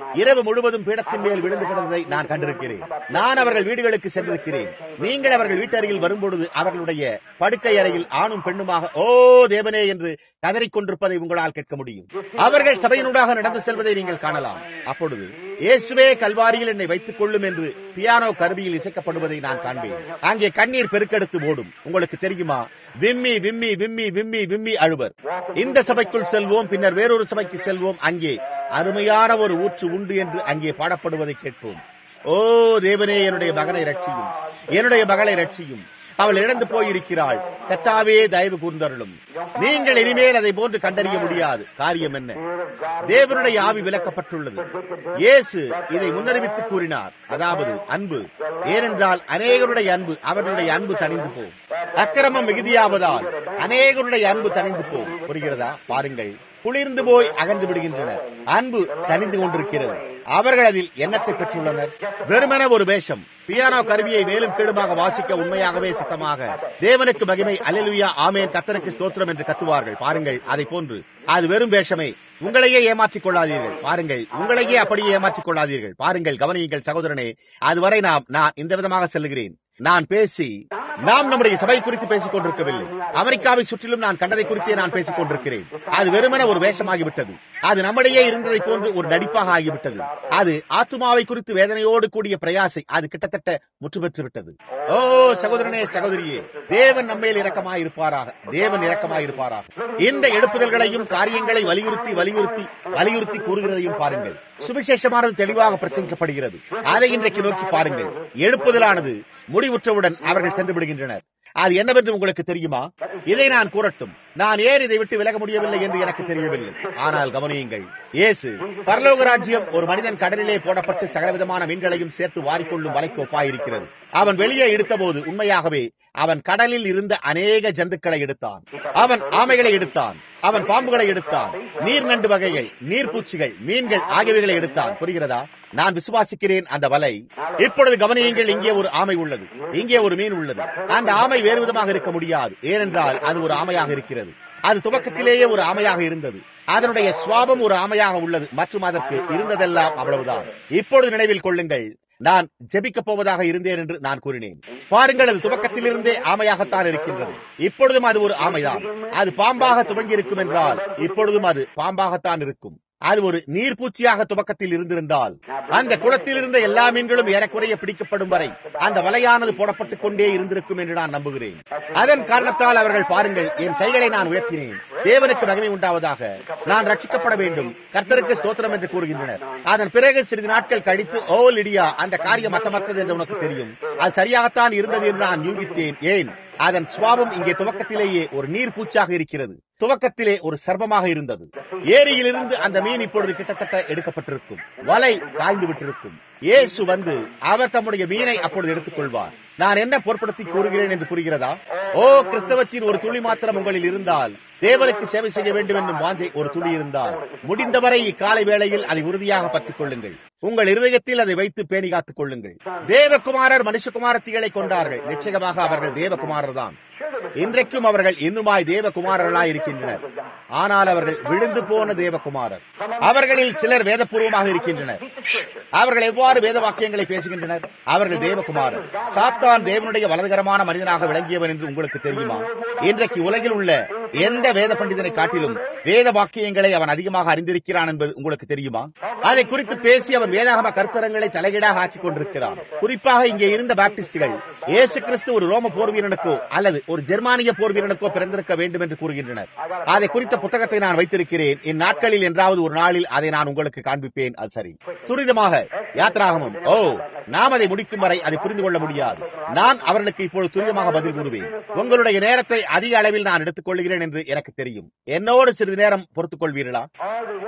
இரவு முழுவதும் பீடத்தின் மேல் விழுந்து கிடந்ததை நான் கண்டிருக்கிறேன் நான் அவர்கள் வீடுகளுக்கு சென்றிருக்கிறேன் நீங்கள் அவர்கள் வீட்டருகில் வரும்பொழுது அவர்களுடைய படுக்கை அறையில் ஆணும் பெண்ணுமாக ஓ தேவனே என்று கதறிக் கொண்டிருப்பதை உங்களால் கேட்க முடியும் அவர்கள் சபையினூடாக நடந்து செல்வதை நீங்கள் காணலாம் அப்பொழுது இயேசுவே கல்வாரியில் என்னை வைத்துக் கொள்ளும் என்று பியானோ கருவியில் இசைக்கப்படுவதை நான் காண்பேன் அங்கே கண்ணீர் பெருக்கெடுத்து ஓடும் உங்களுக்கு தெரியுமா விம்மி விம்மி விம்மி விம்மி விம்மி அழுவர் இந்த சபைக்குள் செல்வோம் பின்னர் வேறொரு சபைக்கு செல்வோம் அங்கே அருமையான ஒரு ஊற்று உண்டு என்று அங்கே பாடப்படுவதை கேட்போம் ஓ தேவனே என்னுடைய மகனை ரட்சியும் என்னுடைய மகளை ரட்சியும் அவள் இழந்து போயிருக்கிறாள் கத்தாவே தயவு கூர்ந்தருளும் நீங்கள் இனிமேல் அதை போன்று கண்டறிய முடியாது காரியம் என்ன தேவனுடைய ஆவி விலக்கப்பட்டுள்ளது இயேசு இதை முன்னறிவித்து கூறினார் அதாவது அன்பு ஏனென்றால் அநேகருடைய அன்பு அவர்களுடைய அன்பு தணிந்து போம் அக்கிரமம் மிகுதியாவதால் அநேகருடைய அன்பு தணிந்து போம் புரிகிறதா பாருங்கள் குளிர்ந்து போய் அகன்று விடுகின்றனர் அன்பு தணிந்து கொண்டிருக்கிறது அவர்கள் அதில் எண்ணத்தை பெற்றுள்ளனர் வெறுமன ஒரு வேஷம் பியானோ கருவியை மேலும் கீழுமாக வாசிக்க உண்மையாகவே சத்தமாக தேவனுக்கு மகிமை அலிலுயா ஆமேன் கத்தருக்கு ஸ்தோத்திரம் என்று கத்துவார்கள் பாருங்கள் அதை போன்று அது வெறும் வேஷமே உங்களையே ஏமாற்றிக் கொள்ளாதீர்கள் பாருங்கள் உங்களையே அப்படியே ஏமாற்றிக் கொள்ளாதீர்கள் பாருங்கள் கவனியுங்கள் சகோதரனே அதுவரை நாம் நான் இந்த விதமாக செல்லுகிறேன் நான் பேசி நாம் நம்முடைய சபை குறித்து பேசிக் கொண்டிருக்கவில்லை அமெரிக்காவை சுற்றிலும் நான் கண்டதை குறித்தே நான் பேசிக் கொண்டிருக்கிறேன் அது வெறுமன ஒரு வேஷமாகிவிட்டது அது நம்மிடையே இருந்ததை போன்று ஒரு நடிப்பாக ஆகிவிட்டது அது ஆத்துமாவை குறித்து வேதனையோடு கூடிய பிரயாசை அது கிட்டத்தட்ட முற்று பெற்று விட்டது ஓ சகோதரனே சகோதரியே தேவன் நம்மேல் இரக்கமாயிருப்பாராக தேவன் இரக்கமாயிருப்பாராக இந்த எடுப்புதல்களையும் காரியங்களை வலியுறுத்தி வலியுறுத்தி வலியுறுத்தி கூறுகிறதையும் பாருங்கள் சுவிசேஷமானது தெளிவாக பிரசங்கிக்கப்படுகிறது அதை இன்றைக்கு நோக்கி பாருங்கள் எழுப்புதலானது முடிவுற்றவுடன் அவர்கள் சென்று விடுகின்றனர் அது என்னவென்று உங்களுக்கு தெரியுமா இதை நான் கூறட்டும் நான் ஏன் இதை விட்டு விலக முடியவில்லை என்று எனக்கு தெரியவில்லை ஆனால் கவனியுங்கள் இயேசு பரலோக ராஜ்யம் ஒரு மனிதன் கடலிலே போடப்பட்டு சகலவிதமான மீன்களையும் சேர்த்து வாரிக்கொள்ளும் வலைக்கு ஒப்பாயிருக்கிறது அவன் வெளியே எடுத்தபோது உண்மையாகவே அவன் கடலில் இருந்த அநேக ஜந்துக்களை எடுத்தான் அவன் ஆமைகளை எடுத்தான் அவன் பாம்புகளை எடுத்தான் நீர் நண்டு வகைகள் நீர்பூச்சிகள் மீன்கள் ஆகியவைகளை எடுத்தான் புரிகிறதா நான் விசுவாசிக்கிறேன் அந்த வலை இப்பொழுது கவனியுங்கள் இங்கே ஒரு ஆமை உள்ளது இங்கே ஒரு மீன் உள்ளது அந்த ஆமை வேறு விதமாக இருக்க முடியாது ஏனென்றால் அது ஒரு ஆமையாக இருக்கிறது அது துவக்கத்திலேயே ஒரு ஆமையாக இருந்தது அதனுடைய சுவாபம் ஒரு ஆமையாக உள்ளது மற்றும் அதற்கு இருந்ததெல்லாம் அவ்வளவுதான் இப்பொழுது நினைவில் கொள்ளுங்கள் நான் ஜெபிக்கப் போவதாக இருந்தேன் என்று நான் கூறினேன் பாருங்கள் அது துவக்கத்திலிருந்தே ஆமையாகத்தான் இருக்கின்றது இப்பொழுதும் அது ஒரு ஆமைதான் அது பாம்பாக துவங்கி இருக்கும் என்றால் இப்பொழுதும் அது பாம்பாகத்தான் இருக்கும் அது ஒரு நீர்பூச்சியாக துவக்கத்தில் இருந்திருந்தால் அந்த குளத்தில் இருந்த எல்லா மீன்களும் ஏறக்குறைய பிடிக்கப்படும் வரை அந்த வலையானது போடப்பட்டுக் கொண்டே இருந்திருக்கும் என்று நான் நம்புகிறேன் அதன் காரணத்தால் அவர்கள் பாருங்கள் என் கைகளை நான் உயர்த்தினேன் தேவனுக்கு மகிமை உண்டாவதாக நான் ரட்சிக்கப்பட வேண்டும் கர்த்தருக்கு ஸ்தோத்திரம் என்று கூறுகின்றனர் அதன் பிறகு சிறிது நாட்கள் கழித்து ஓ லிடியா அந்த காரியம் மட்டமற்றது என்று உனக்கு தெரியும் அது சரியாகத்தான் இருந்தது என்று நான் யூகித்தேன் ஏன் அதன் சுவாபம் இங்கே துவக்கத்திலேயே ஒரு நீர் பூச்சாக இருக்கிறது துவக்கத்திலே ஒரு சர்ப்பமாக இருந்தது ஏரியிலிருந்து அந்த மீன் இப்பொழுது கிட்டத்தட்ட எடுக்கப்பட்டிருக்கும் வலை காய்ந்து விட்டிருக்கும் இயேசு வந்து அவர் தம்முடைய மீனை அப்பொழுது எடுத்துக் கொள்வார் நான் என்ன பொருட்படுத்தி கூறுகிறேன் என்று புரிகிறதா ஓ கிறிஸ்தவத்தின் ஒரு துளி மாத்திரம் உங்களில் இருந்தால் தேவனுக்கு சேவை செய்ய வேண்டும் என்னும் வாஞ்சை ஒரு துளி இருந்தால் முடிந்தவரை இக்காலை வேளையில் அதை உறுதியாக பற்றிக் கொள்ளுங்கள் உங்கள் இருதயத்தில் அதை வைத்து பேணி காத்துக் கொள்ளுங்கள் தேவகுமாரர் மனுஷகுமாரத்திகளை கொண்டார்கள் நிச்சயமாக அவர்கள் தேவகுமாரர் தான் இன்றைக்கும் அவர்கள் இன்னுமாய் தேவகுமாரர்களாய் இருக்கின்றனர் ஆனால் அவர்கள் விழுந்து போன தேவகுமாரர் அவர்களில் சிலர் வேதபூர்வமாக இருக்கின்றனர் அவர்கள் எவ்வாறு வேத வாக்கியங்களை பேசுகின்றனர் அவர்கள் தேவகுமாரர் சாத்தான் தேவனுடைய வலதுகரமான மனிதனாக விளங்கியவன் என்று உங்களுக்கு தெரியுமா இன்றைக்கு உலகில் உள்ள எந்த வேத பண்டிதனை காட்டிலும் வேத வாக்கியங்களை அவன் அதிகமாக அறிந்திருக்கிறான் என்பது உங்களுக்கு தெரியுமா அதை குறித்து பேசி அவன் வேதாகம கருத்தரங்களை தலைகீடாக ஆக்கிக் கொண்டிருக்கிறான் குறிப்பாக இங்கே இருந்த பாப்டிஸ்டுகள் இயேசு கிறிஸ்து ஒரு ரோம போர் வீரனுக்கோ அல்லது ஒரு ஜெர்மானிய போர் வீரனுக்கோ பிறந்திருக்க வேண்டும் என்று கூறுகின்றனர் அதை குறித்த புத்தகத்தை நான் வைத்திருக்கிறேன் இந்நாட்களில் என்றாவது ஒரு நாளில் அதை நான் உங்களுக்கு காண்பிப்பேன் அது சரி துரிதமாக யாத்ராகமும் ஓ நாம் அதை முடிக்கும் வரை அதை புரிந்து கொள்ள முடியாது நான் அவர்களுக்கு இப்பொழுது துரிதமாக பதில் கூறுவேன் உங்களுடைய நேரத்தை அதிக அளவில் நான் எடுத்துக் கொள்கிறேன் என்று எனக்கு தெரியும் என்னோடு சிறிது நேரம் பொறுத்துக் கொள்வீர்களா Are the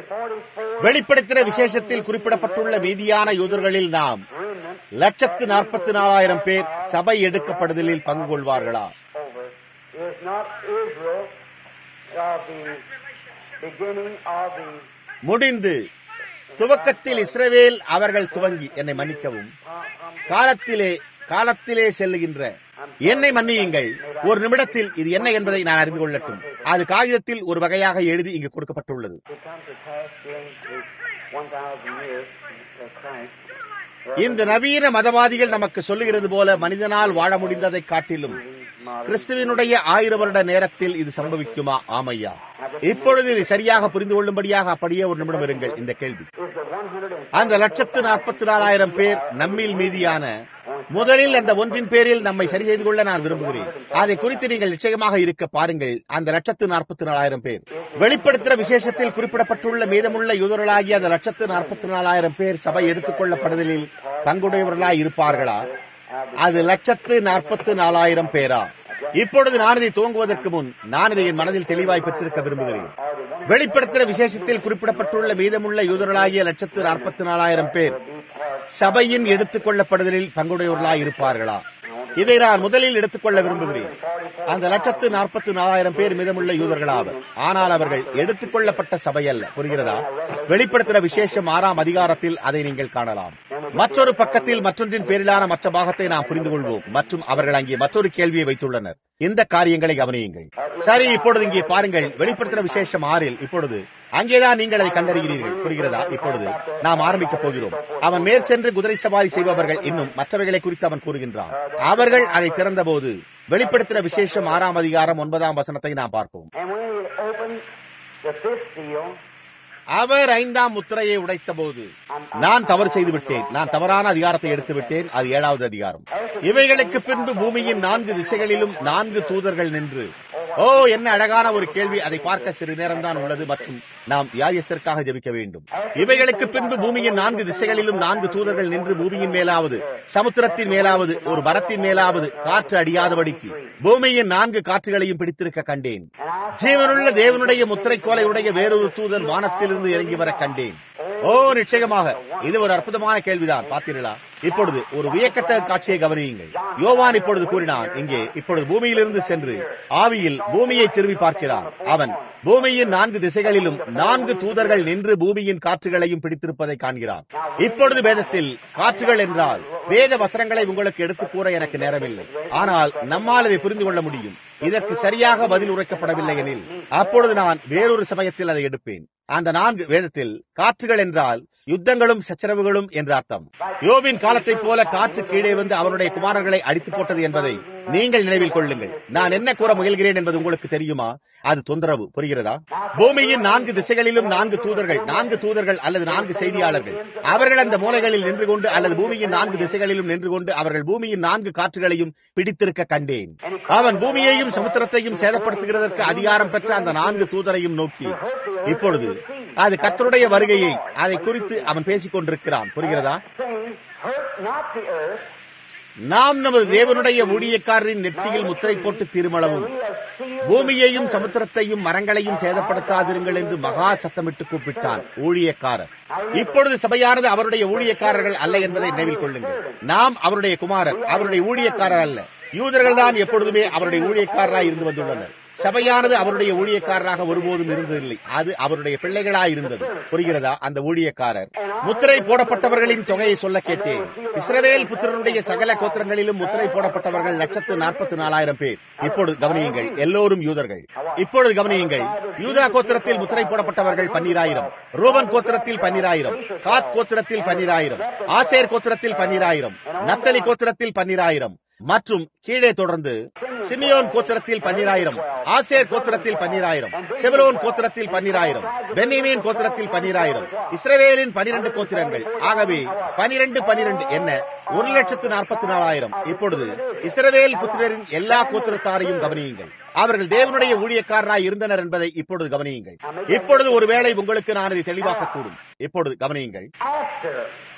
144 வெளிப்படுத்தின விசேஷத்தில் குறிப்பிடப்பட்டுள்ள மீதியான யூதர்களில் நாம் remnant லட்சத்து நாற்பத்தி நாலாயிரம் பேர் சபை எடுக்கப்படுதலில் பங்கு கொள்வார்களா over is not Israel of the beginning of the முடிந்து துவக்கத்தில் இஸ்ரவேல் அவர்கள் துவங்கி என்னை மன்னிக்கவும் காலத்திலே காலத்திலே செல்லுகின்ற என்னை மன்னியுங்கள் ஒரு நிமிடத்தில் இது என்ன என்பதை நான் அறிந்து கொள்ளட்டும் அது காகிதத்தில் ஒரு வகையாக எழுதி இங்கு கொடுக்கப்பட்டுள்ளது to come to pass during the 1,000 years of Christ. இந்த நவீன மதவாதிகள் நமக்கு சொல்லுகிறது போல மனிதனால் வாழ முடிந்ததை காட்டிலும் கிறிஸ்துவினுடைய ஆயிரம் வருட நேரத்தில் இது சம்பவிக்குமா ஆமையா இப்பொழுது இதை சரியாக புரிந்து கொள்ளும்படியாக அப்படியே ஒரு நிமிடம் இருங்கள் இந்த கேள்வி Is the 100 அந்த லட்சத்து நாற்பத்தி நாலாயிரம் பேர் நம்மில் மீதியான முதலில் அந்த ஒன்றின் பேரில் நம்மை சரி செய்து கொள்ள நான் விரும்புகிறேன் அதை குறித்து நீங்கள் நிச்சயமாக இருக்க பாருங்கள் அந்த லட்சத்து நாற்பத்தி நாலாயிரம் பேர் வெளிப்படுத்துகிற விசேஷத்தில் குறிப்பிடப்பட்டுள்ள மீதமுள்ள யூதர்களாகிய அந்த லட்சத்து நாற்பத்தி நாலாயிரம் பேர் சபை எடுத்துக் கொள்ளப்படுதலில் பங்குடையவர்களாய் இருப்பார்களா அது லட்சத்து நாற்பத்து நாலாயிரம் பேரா இப்பொழுது நான் இதை துவங்குவதற்கு முன் நான் இதை என் மனதில் தெளிவாய் பெற்றிருக்க விரும்புகிறேன் வெளிப்படுத்துகிற விசேஷத்தில் குறிப்பிடப்பட்டுள்ள மீதமுள்ள யூதர்களாகிய லட்சத்து நாற்பத்தி நாலாயிரம் பேர் சபையின் எடுத்துக் கொள்ளப்படுதலில் பங்குடையவர்களாய் இருப்பார்களா இதை நான் முதலில் எடுத்துக்கொள்ள விரும்புகிறேன் அந்த லட்சத்து நாற்பத்தி நாலாயிரம் பேர் மீதமுள்ள யூதர்களாவர் ஆனால் அவர்கள் எடுத்துக் கொள்ளப்பட்ட சபை அல்ல புரிகிறதா வெளிப்படுத்துகிற விசேஷம் ஆறாம் அதிகாரத்தில் அதை நீங்கள் காணலாம் மற்றொரு பக்கத்தில் மற்றொன்றின் பேரிலான மற்ற பாகத்தை நாம் புரிந்து கொள்வோம் மற்றும் அவர்கள் அங்கே மற்றொரு கேள்வியை வைத்துள்ளனர் இந்த காரியங்களை கவனியுங்கள் சரி இப்பொழுது இங்கே பாருங்கள் வெளிப்படுத்துகிற விசேஷம் ஆறில் இப்பொழுது அங்கேதான் நீங்கள் அதை கண்டறிகிறீர்கள் புரிகிறதா இப்பொழுது நாம் ஆரம்பிக்கப் போகிறோம் அவன் மேல் சென்று குதிரை சவாரி செய்பவர்கள் இன்னும் மற்றவைகளை குறித்து அவன் கூறுகின்றான் அவர்கள் அதை திறந்தபோது வெளிப்படுத்தின விசேஷம் ஆறாம் அதிகாரம் ஒன்பதாம் வசனத்தை நாம் பார்ப்போம் And when he had opened the fifth seal, அவர் ஐந்தாம் முத்திரையை உடைத்த போது நான் தவறு செய்து விட்டேன் நான் தவறான அதிகாரத்தை எடுத்து விட்டேன் அது ஏழாவது அதிகாரம் இவைகளுக்கு பின்பு பூமியின் நான்கு திசைகளிலும் நான்கு தூதர்கள் நின்று ஓ என்ன அழகான ஒரு கேள்வி அதை பார்க்க சிறு நேரம் தான் உள்ளது மற்றும் நாம் வியாதியஸ்தற்காக ஜெபிக்க வேண்டும் இவைகளுக்கு பின்பு பூமியின் நான்கு திசைகளிலும் நான்கு தூதர்கள் நின்று பூமியின் மேலாவது சமுத்திரத்தின் மேலாவது ஒரு மரத்தின் மேலாவது காற்று அடியாதபடிக்கு பூமியின் நான்கு காற்றுகளையும் பிடித்திருக்க கண்டேன் ஜீவனுள்ள தேவனுடைய முத்திரைக்கோலை உடைய வேறொரு தூதன் வானத்திலிருந்து இறங்கி வர கண்டேன் ஓ நிச்சயமாக இது ஒரு அற்புதமான கேள்விதான் பார்த்தீர்களா இப்பொழுது ஒரு வியக்கத்தக்க காட்சியை கவனியுங்கள் யோவான் இப்பொழுது கூறினான் இங்கே இப்பொழுது பூமியிலிருந்து சென்று ஆவியில் பூமியை திரும்பி பார்க்கிறான் அவன் பூமியின் நான்கு திசைகளிலும் நான்கு தூதர்கள் நின்று பூமியின் காற்றுகளையும் பிடித்திருப்பதை காண்கிறான் இப்பொழுது வேதத்தில் காற்றுகள் என்றால் வேத வசனங்களை உங்களுக்கு எடுத்துக் கூற எனக்கு நேரமில்லை ஆனால் நம்மால் இதை புரிந்து கொள்ள முடியும் இதற்கு சரியாக பதில் உரைக்கப்படவில்லை எனில் அப்பொழுது நான் வேறொரு சமயத்தில் அதை எடுப்பேன் அந்த நான்கு வேதத்தில் காற்றுகள் என்றால் யுத்தங்களும் சச்சரவுகளும் என்று அர்த்தம் யோபின் காலத்தைப் போல காற்று கீழே வந்து அவனுடைய குமாரர்களை அடித்து போட்டது என்பதை நீங்கள் நினைவில் கொள்ளுங்கள் நான் என்ன கூற முயல்கிறேன் என்பது உங்களுக்கு தெரியுமா அது தொந்தரவு புரிகிறதா பூமியின் நான்கு திசைகளிலும் நான்கு தூதர்கள் நான்கு தூதர்கள் அல்லது நான்கு செய்தியாளர்கள் அவர்கள் அந்த மூலைகளில் நின்று கொண்டு அல்லது பூமியின் நான்கு திசைகளிலும் நின்று கொண்டு அவர்கள் பூமியின் நான்கு காற்றுகளையும் பிடித்திருக்க கண்டேன் அவன் பூமியையும் சமுத்திரத்தையும் சேதப்படுத்துகிறதற்கு அதிகாரம் பெற்ற அந்த நான்கு தூதரையும் நோக்கி இப்பொழுது அது கத்தருடைய வருகையை அதை குறித்து அவன் பேசிக் கொண்டிருக்கிறான் புரிகிறதா saying, Hurt not the earth, நாம் நமது தேவனுடைய ஊழியக்காரரின் நெற்றியில் முத்திரை போட்டு திருமளவும் we have sealed பூமியையும் சமுத்திரத்தையும் மரங்களையும் சேதப்படுத்தாதிருங்கள் என்று மகா சத்தமிட்டு கூப்பிட்டான் ஊழியக்காரர் இப்பொழுது சபையானது அவருடைய ஊழியக்காரர்கள் அல்ல என்பதை நினைவில் கொள்ளுங்கள் நாம் அவருடைய குமாரர் அவருடைய ஊழியக்காரர் அல்ல யூதர்கள் தான் எப்பொழுதுமே அவருடைய ஊழியக்காரராய் இருந்து வந்துள்ளனர் சபையானது அவருடைய ஊழியக்காரராக ஒருபோதும் இருந்ததில்லை அது அவருடைய பிள்ளைகளாய் இருந்தது புரிகிறதா அந்த ஊழியக்காரர் முத்திரை போடப்பட்டவர்களின் தொகையை சொல்ல கேட்டேன் இஸ்ரவேல் புத்திரனுடைய சகல கோத்திரங்களிலும் முத்திரை போடப்பட்டவர்கள் லட்சத்து நாற்பத்தி நாலாயிரம் பேர் இப்பொழுது கவனியுங்கள் எல்லோரும் யூதர்கள் இப்பொழுது கவனியுங்கள் யூதா கோத்திரத்தில் முத்திரை போடப்பட்டவர்கள் பன்னிராயிரம் ரூபன் கோத்திரத்தில் பன்னிராயிரம் காத் கோத்திரத்தில் பன்னிராயிரம் ஆசேர் கோத்திரத்தில் பன்னிராயிரம் நத்தலி கோத்திரத்தில் பன்னிராயிரம் மற்றும் கீழே தொடர்ந்து சிமியோன் கோத்திரத்தில் பன்னிராயிரம் ஆசேர் கோத்திரத்தில் பன்னிராயிரம் செபரோன் கோத்திரத்தில் பன்னிராயிரம் பென்னிமீன் கோத்திரத்தில் பன்னிராயிரம் இஸ்ரவேலின் பனிரெண்டு கோத்திரங்கள் ஆகவே பனிரெண்டு பனிரெண்டு என்ன ஒரு லட்சத்து நாற்பத்தி நாலாயிரம் இப்பொழுது இஸ்ரவேல் புத்திரரின் எல்லா கோத்திரத்தாரையும் கவனியுங்கள் அவர்கள் தேவனுடைய ஊழியக்காரராய் இருந்தனர் என்பதை இப்பொழுது கவனியுங்கள் இப்பொழுது ஒருவேளை உங்களுக்கு நான் இதை தெளிவாக்கக்கூடும் இப்பொழுது கவனியுங்கள் after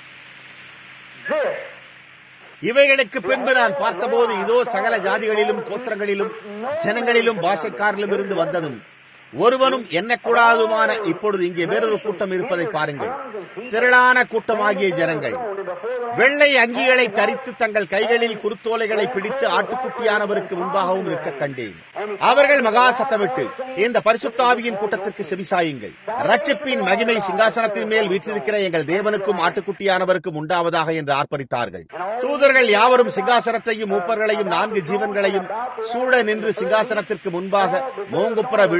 this. இவைகளுக்கு பின்பு நான் பார்த்தபோது இதோ சகல ஜாதிகளிலும் கோத்திரங்களிலும் ஜனங்களிலும் பாஷைக்காரிலும் இருந்து வந்ததும் ஒருவனும் எண்ணக்கூடாதுமான இப்பொழுது இங்கே வேறொரு கூட்டம் இருப்பதை பாருங்கள் திரளான கூட்டமாகிய ஜனங்கள் வெள்ளை அங்கிகளை தரித்து தங்கள் கைகளில் குருத்தோலைகளை பிடித்து ஆட்டுக்குட்டியானவருக்கு முன்பாகவும் நிற்க கண்டேன் அவர்கள் மகா சத்தமிட்டு இந்த பரிசுத்தாவியின் கூட்டத்திற்கு செவிசாயுங்கள் ரட்சிப்பின் மகிமை சிங்காசனத்தின் மேல் வீற்றிருக்கிற எங்கள் தேவனுக்கும் ஆட்டுக்குட்டியானவருக்கும் உண்டாவதாக என்று ஆர்ப்பரித்தார்கள் தூதர்கள் யாவரும் சிங்காசனத்தையும் மூப்பர்களையும் நான்கு ஜீவன்களையும் சூழ நின்று சிங்காசனத்திற்கு முன்பாக மோங்குப்புற விழுந்து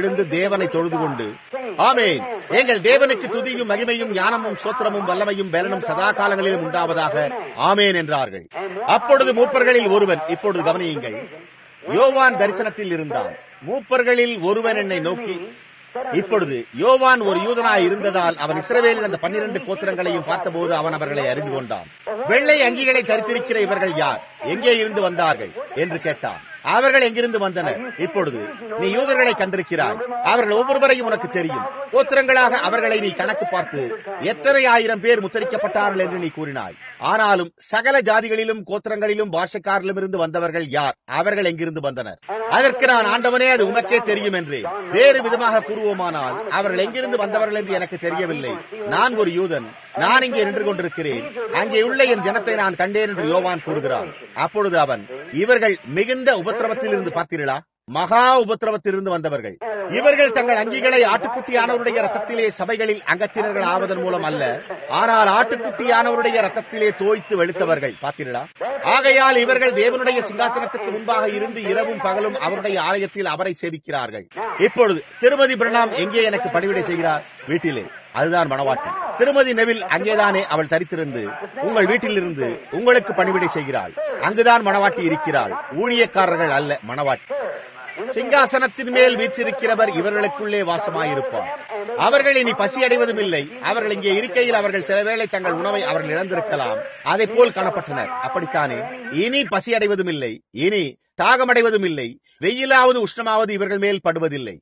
தேவனை தொழுது கொண்டு ஆமேன் எங்கள் தேவனுக்கு துதியும் மகிமையும் ஞானமும் சோத்திரமும் வல்லமையும் பலனும் சதா காலங்களிலும் உண்டாவதாக ஆமேன் என்றார்கள் அப்பொழுது மூப்பர்களில் ஒருவன் இப்பொழுது கவனியுங்கள் யோவான் தரிசனத்தில் இருந்தான் மூப்பர்களில் ஒருவன் என்னை நோக்கி இப்பொழுது யோவான் ஒரு யூதனாய் இருந்ததால் அவன் இஸ்ரவேலின் அந்த பன்னிரண்டு கோத்திரங்களையும் பார்த்தபோது அவன் அவர்களை அறிந்து கொண்டான் வெள்ளை அங்கிகளை தரித்திருக்கிற இவர்கள் யார் எங்கே இருந்து வந்தார்கள் என்று கேட்டான் அவர்கள் எங்கிருந்து வந்தனர் இப்பொழுது நீ யூதர்களை கண்டிருக்கிறாய் அவர்கள் ஒவ்வொருவரையும் உனக்கு தெரியும் கோத்திரங்களாக அவர்களை நீ கணக்கு பார்த்து எத்தனை ஆயிரம் பேர் முத்தரிக்கப்பட்டார்கள் என்று நீ கூறினாய் ஆனாலும் சகல ஜாதிகளிலும் கோத்திரங்களிலும் பாஷக்காரிலும் இருந்து வந்தவர்கள் யார் அவர்கள் எங்கிருந்து வந்தனர் அதற்கு நான் ஆண்டவனே அது உனக்கே தெரியும் என்று வேறு விதமாக கூறுவோமானால் அவர்கள் எங்கிருந்து வந்தவர்கள் என்று எனக்கு தெரியவில்லை நான் ஒரு யூதன் நான் இங்கே நின்று கொண்டிருக்கிறேன் அங்கே உள்ள என் ஜனத்தை நான் கண்டேன் என்று யோவான் கூறுகிறான் அப்பொழுது அவன் இவர்கள் மிகுந்த உபத்திரவத்தில் இருந்து பார்த்தீர்களா மகா உபத்திரவத்திலிருந்து வந்தவர்கள் இவர்கள் தங்கள் அங்கிகளை ஆட்டுக்குட்டியானவருடைய ரத்தத்திலே சபைகளில் அங்கத்தினர்கள் ஆவதன் மூலம் அல்ல ஆனால் ஆட்டுக்குட்டியானவருடைய ரத்தத்திலே தோய்த்து வெளுத்தவர்கள் பார்த்தீர்களா ஆகையால் இவர்கள் தேவனுடைய சிங்காசனத்துக்கு முன்பாக இருந்து இரவும் பகலும் அவருடைய ஆலயத்தில் அவரை சேவிக்கிறார்கள் இப்பொழுது திருமதி பிரணாம் எங்கே எனக்கு பணிவிடை செய்கிறார் வீட்டிலே அதுதான் மணவாட்டி திருமதி நெவில் அங்கேதானே அவள் தரித்திருந்து உங்கள் வீட்டிலிருந்து உங்களுக்கு பணிவிடை செய்கிறாள் அங்குதான் மணவாட்டி இருக்கிறாள் ஊழியக்காரர்கள் அல்ல மணவாட்டி சிங்காசனத்தின் மேல் வீச்சிருக்கிறவர் இவர்களுக்குள்ளே வாசமாயிருப்பார் அவர்கள் இனி பசி அடைவதும் இல்லை அவர்கள் இங்கே இருக்கையில் அவர்கள் சில வேளை தங்கள் உணவை அவர்கள் இழந்திருக்கலாம் அதை போல் காணப்பட்டனர் அப்படித்தானே இனி பசி அடைவதும் இல்லை இனி தாகமடைவதும் இல்லை வெயிலாவது உஷ்ணமாவது இவர்கள் மேல் படுவதில்லை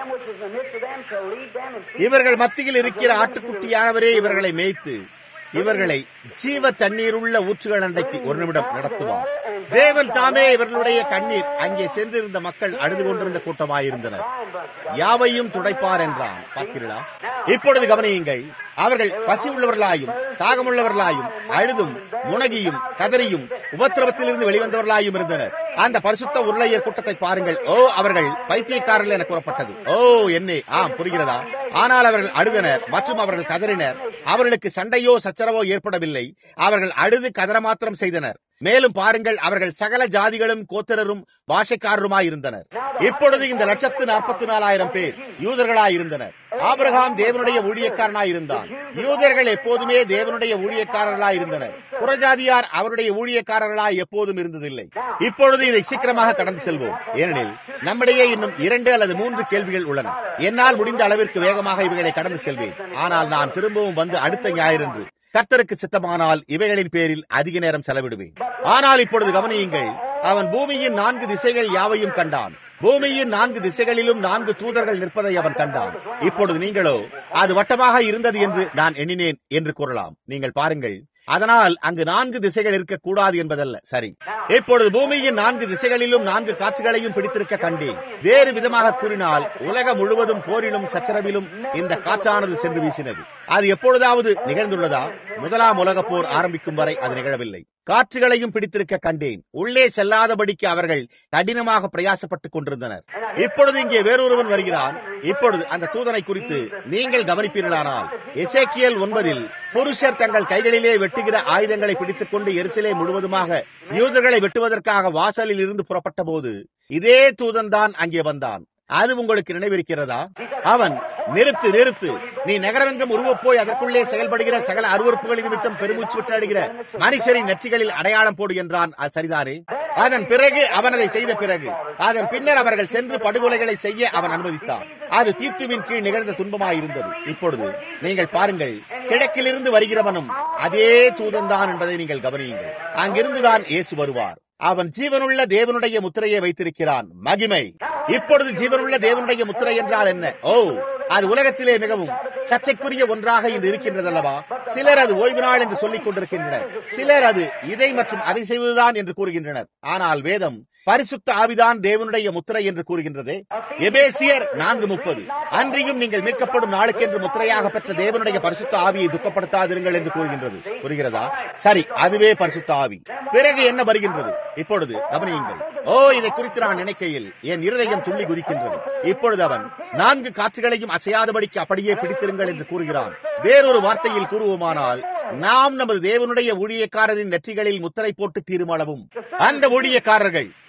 இவர்கள் மத்தியில் இருக்கிற ஆட்டுக்குட்டியானவரே இவர்களை மேய்த்து இவர்களை ஜீவ தண்ணீருள்ள ஊற்றுகள் அன்றைக்கு ஒரு நிமிடம் நடத்துவார் தேவன் தாமே இவர்களுடைய கண்ணீர் அங்கே சென்றிருந்த மக்கள் அழுது கொண்டிருந்த கூட்டமாயிருந்தனர் யாவையும் துடைப்பார் என்றான் பார்க்கிறீர்களா இப்பொழுது கவனியுங்கள் அவர்கள் பசி உள்ளவர்களாயும் தாகமுள்ளவர்களாயும் அழுதும் முனகியும் கதறியும் உபத்திரவத்திலிருந்து வெளிவந்தவர்களாயும் இருந்தனர் அந்த பரிசுத்த உருளையர் கூட்டத்தை பாருங்கள் ஓ அவர்கள் பைத்தியக்காரர்கள் என கூறப்பட்டது ஓ என்னே ஆம் புரிகிறதா ஆனால் அவர்கள் அழுதனர் மற்றும் அவர்கள் கதறினர் அவர்களுக்கு சண்டையோ சச்சரவோ ஏற்படவில்லை அவர்கள் அழுது கதற மாத்திரம் செய்தனர் மேலும் பாருங்கள் அவர்கள் சகல ஜாதிகளும் கோத்திரரும் பாஷைக்காரருமாய் இருந்தனர் இப்பொழுது இந்த லட்சத்து நாற்பத்தி நாலாயிரம் பேர் யூதர்களாய் இருந்தனர் ஆபிரகாம் தேவனுடைய ஊழியக்காரனாய் இருந்தான் யூதர்கள் எப்போதுமே தேவனுடைய ஊழியக்காரர்களாய் இருந்தனர் புறஜாதியார் அவருடைய ஊழியக்காரர்களாய் எப்போதும் இருந்ததில்லை இப்பொழுது இதை சீக்கிரமாக கடந்து செல்வோம் ஏனெனில் நம்மிடையே இன்னும் இரண்டு அல்லது மூன்று கேள்விகள் உள்ளன என்னால் முடிந்த அளவிற்கு வேகமாக இவைகளை கடந்து செல்வேன் ஆனால் நான் திரும்பவும் வந்து அடுத்த ஞாயிறன்று கர்த்தருக்கு சித்தமானால் இவைகளின் பேரில் அதிக நேரம் செலவிடுவேன் ஆனால் இப்பொழுது கவனியுங்கள் அவன் பூமியின் நான்கு திசைகள் யாவையும் கண்டான் பூமியின் நான்கு திசைகளிலும் நான்கு தூதர்கள் நிற்பதை அவன் கண்டான் இப்பொழுது நீங்களோ அது வட்டமாக இருந்தது என்று நான் எண்ணினேன் என்று கூறலாம் நீங்கள் பாருங்கள் அதனால் அங்கு நான்கு திசைகள் இருக்கக்கூடாது என்பதல்ல சரி இப்பொழுது பூமியின் நான்கு திசைகளிலும் நான்கு காட்சிகளையும் பிடித்திருக்க கண்டேன் வேறு விதமாக கூறினால் உலகம் முழுவதும் போரிலும் சச்சரவிலும் இந்த காற்றானது சென்று வீசினது அது எப்பொழுதாவது நிகழ்ந்துள்ளதா முதலாம் உலக போர் ஆரம்பிக்கும் வரை அது நிகழவில்லை காற்றுகளையும் பிடித்திருக்க கண்டேன் உள்ளே செல்லாதபடிக்கு அவர்கள் கடினமாக பிரயாசப்பட்டுக் கொண்டிருந்தனர் இப்பொழுது இங்கே வேறொருவன் வருகிறான் இப்பொழுது அந்த தூதனை குறித்து நீங்கள் கவனிப்பீர்களானால் எசேக்கியல் ஒன்பதில் புருஷர் தங்கள் கைகளிலே வெட்டுகிற ஆயுதங்களை பிடித்துக் கொண்டு எரிசிலே முழுவதுமாக யூதர்களை வெட்டுவதற்காக வாசலில் இருந்து புறப்பட்ட போது இதே தூதன் தான் அங்கே வந்தான் அது உங்களுக்கு நினைவிருக்கிறதா அவன் நிறுத்து நிறுத்து நீ நகரமெங்கும் உருவப் போய் அதற்குள்ளே செயல்படுகிற சகல அருவறுப்புகளின் நிமித்தம் பெருமூச்சு விட்டு அடிகிற மனுஷரின் நெற்றிகளில் அடையாளம் போடு என்றான் அது சரிதானே அதன் பிறகு அவன் அதை செய்த பிறகு அதன் பின்னர் அவர்கள் சென்று படுகொலைகளை செய்ய அவன் அனுமதித்தான் அது தீர்த்துவின் கீழ் நிகழ்ந்த துன்பமாயிருந்தது இப்பொழுது நீங்கள் பாருங்கள் கிழக்கிலிருந்து வருகிறவனும் அதே தூதன்தான் என்பதை நீங்கள் கவனியுங்கள் அங்கிருந்துதான் இயேசு வருவார் அவன் ஜீவனுள்ள தேவனுடைய முத்திரையை வைத்திருக்கிறான் மகிமை இப்பொழுது ஜீவனுள்ள தேவனுடைய முத்திரை என்றால் என்ன ஓ அது உலகத்திலே மிகவும் சர்ச்சைக்குரிய ஒன்றாக இது இருக்கின்றதல்லவா சிலர் அது ஓய்வு நாள் என்று சொல்லிக் கொண்டிருக்கின்றனர் சிலர் அது இதை மற்றும் அதை செய்வதுதான் என்று கூறுகின்றனர் ஆனால் வேதம் பரிசுத்த ஆவிதான் தேவனுடைய முத்திரை என்று கூறுகின்றது எபேசியர் நான்கு முப்பது அன்றியும் நீங்கள் மீட்கப்படும் நாளுக்கென்று முத்திரையாக பெற்ற தேவனுடைய பரிசுத்த ஆவியை துக்கப்படுத்தாதிருங்கள் என்று கூறுகின்றது புரிகிறதா சரி அதுவே பரிசுத்த ஆவி பிறகு என்ன வருகின்றது இப்பொழுது கவனியுங்கள் ஓ இதை குறித்து நான் நினைக்கையில் என் இருதயம் துள்ளி குதிக்கின்றது இப்பொழுது அவன் நான்கு காற்றுகளையும் அசையாதபடிக்கு அப்படியே பிடித்திருங்கள் என்று கூறுகிறான் வேறொரு வார்த்தையில் கூறுவோமானால் நாம் நமது தேவனுடைய ஊழியக்காரரின் நெற்றிகளில் முத்திரை போட்டு தீர்மானவும் அந்த ஊழியக்காரர்கள்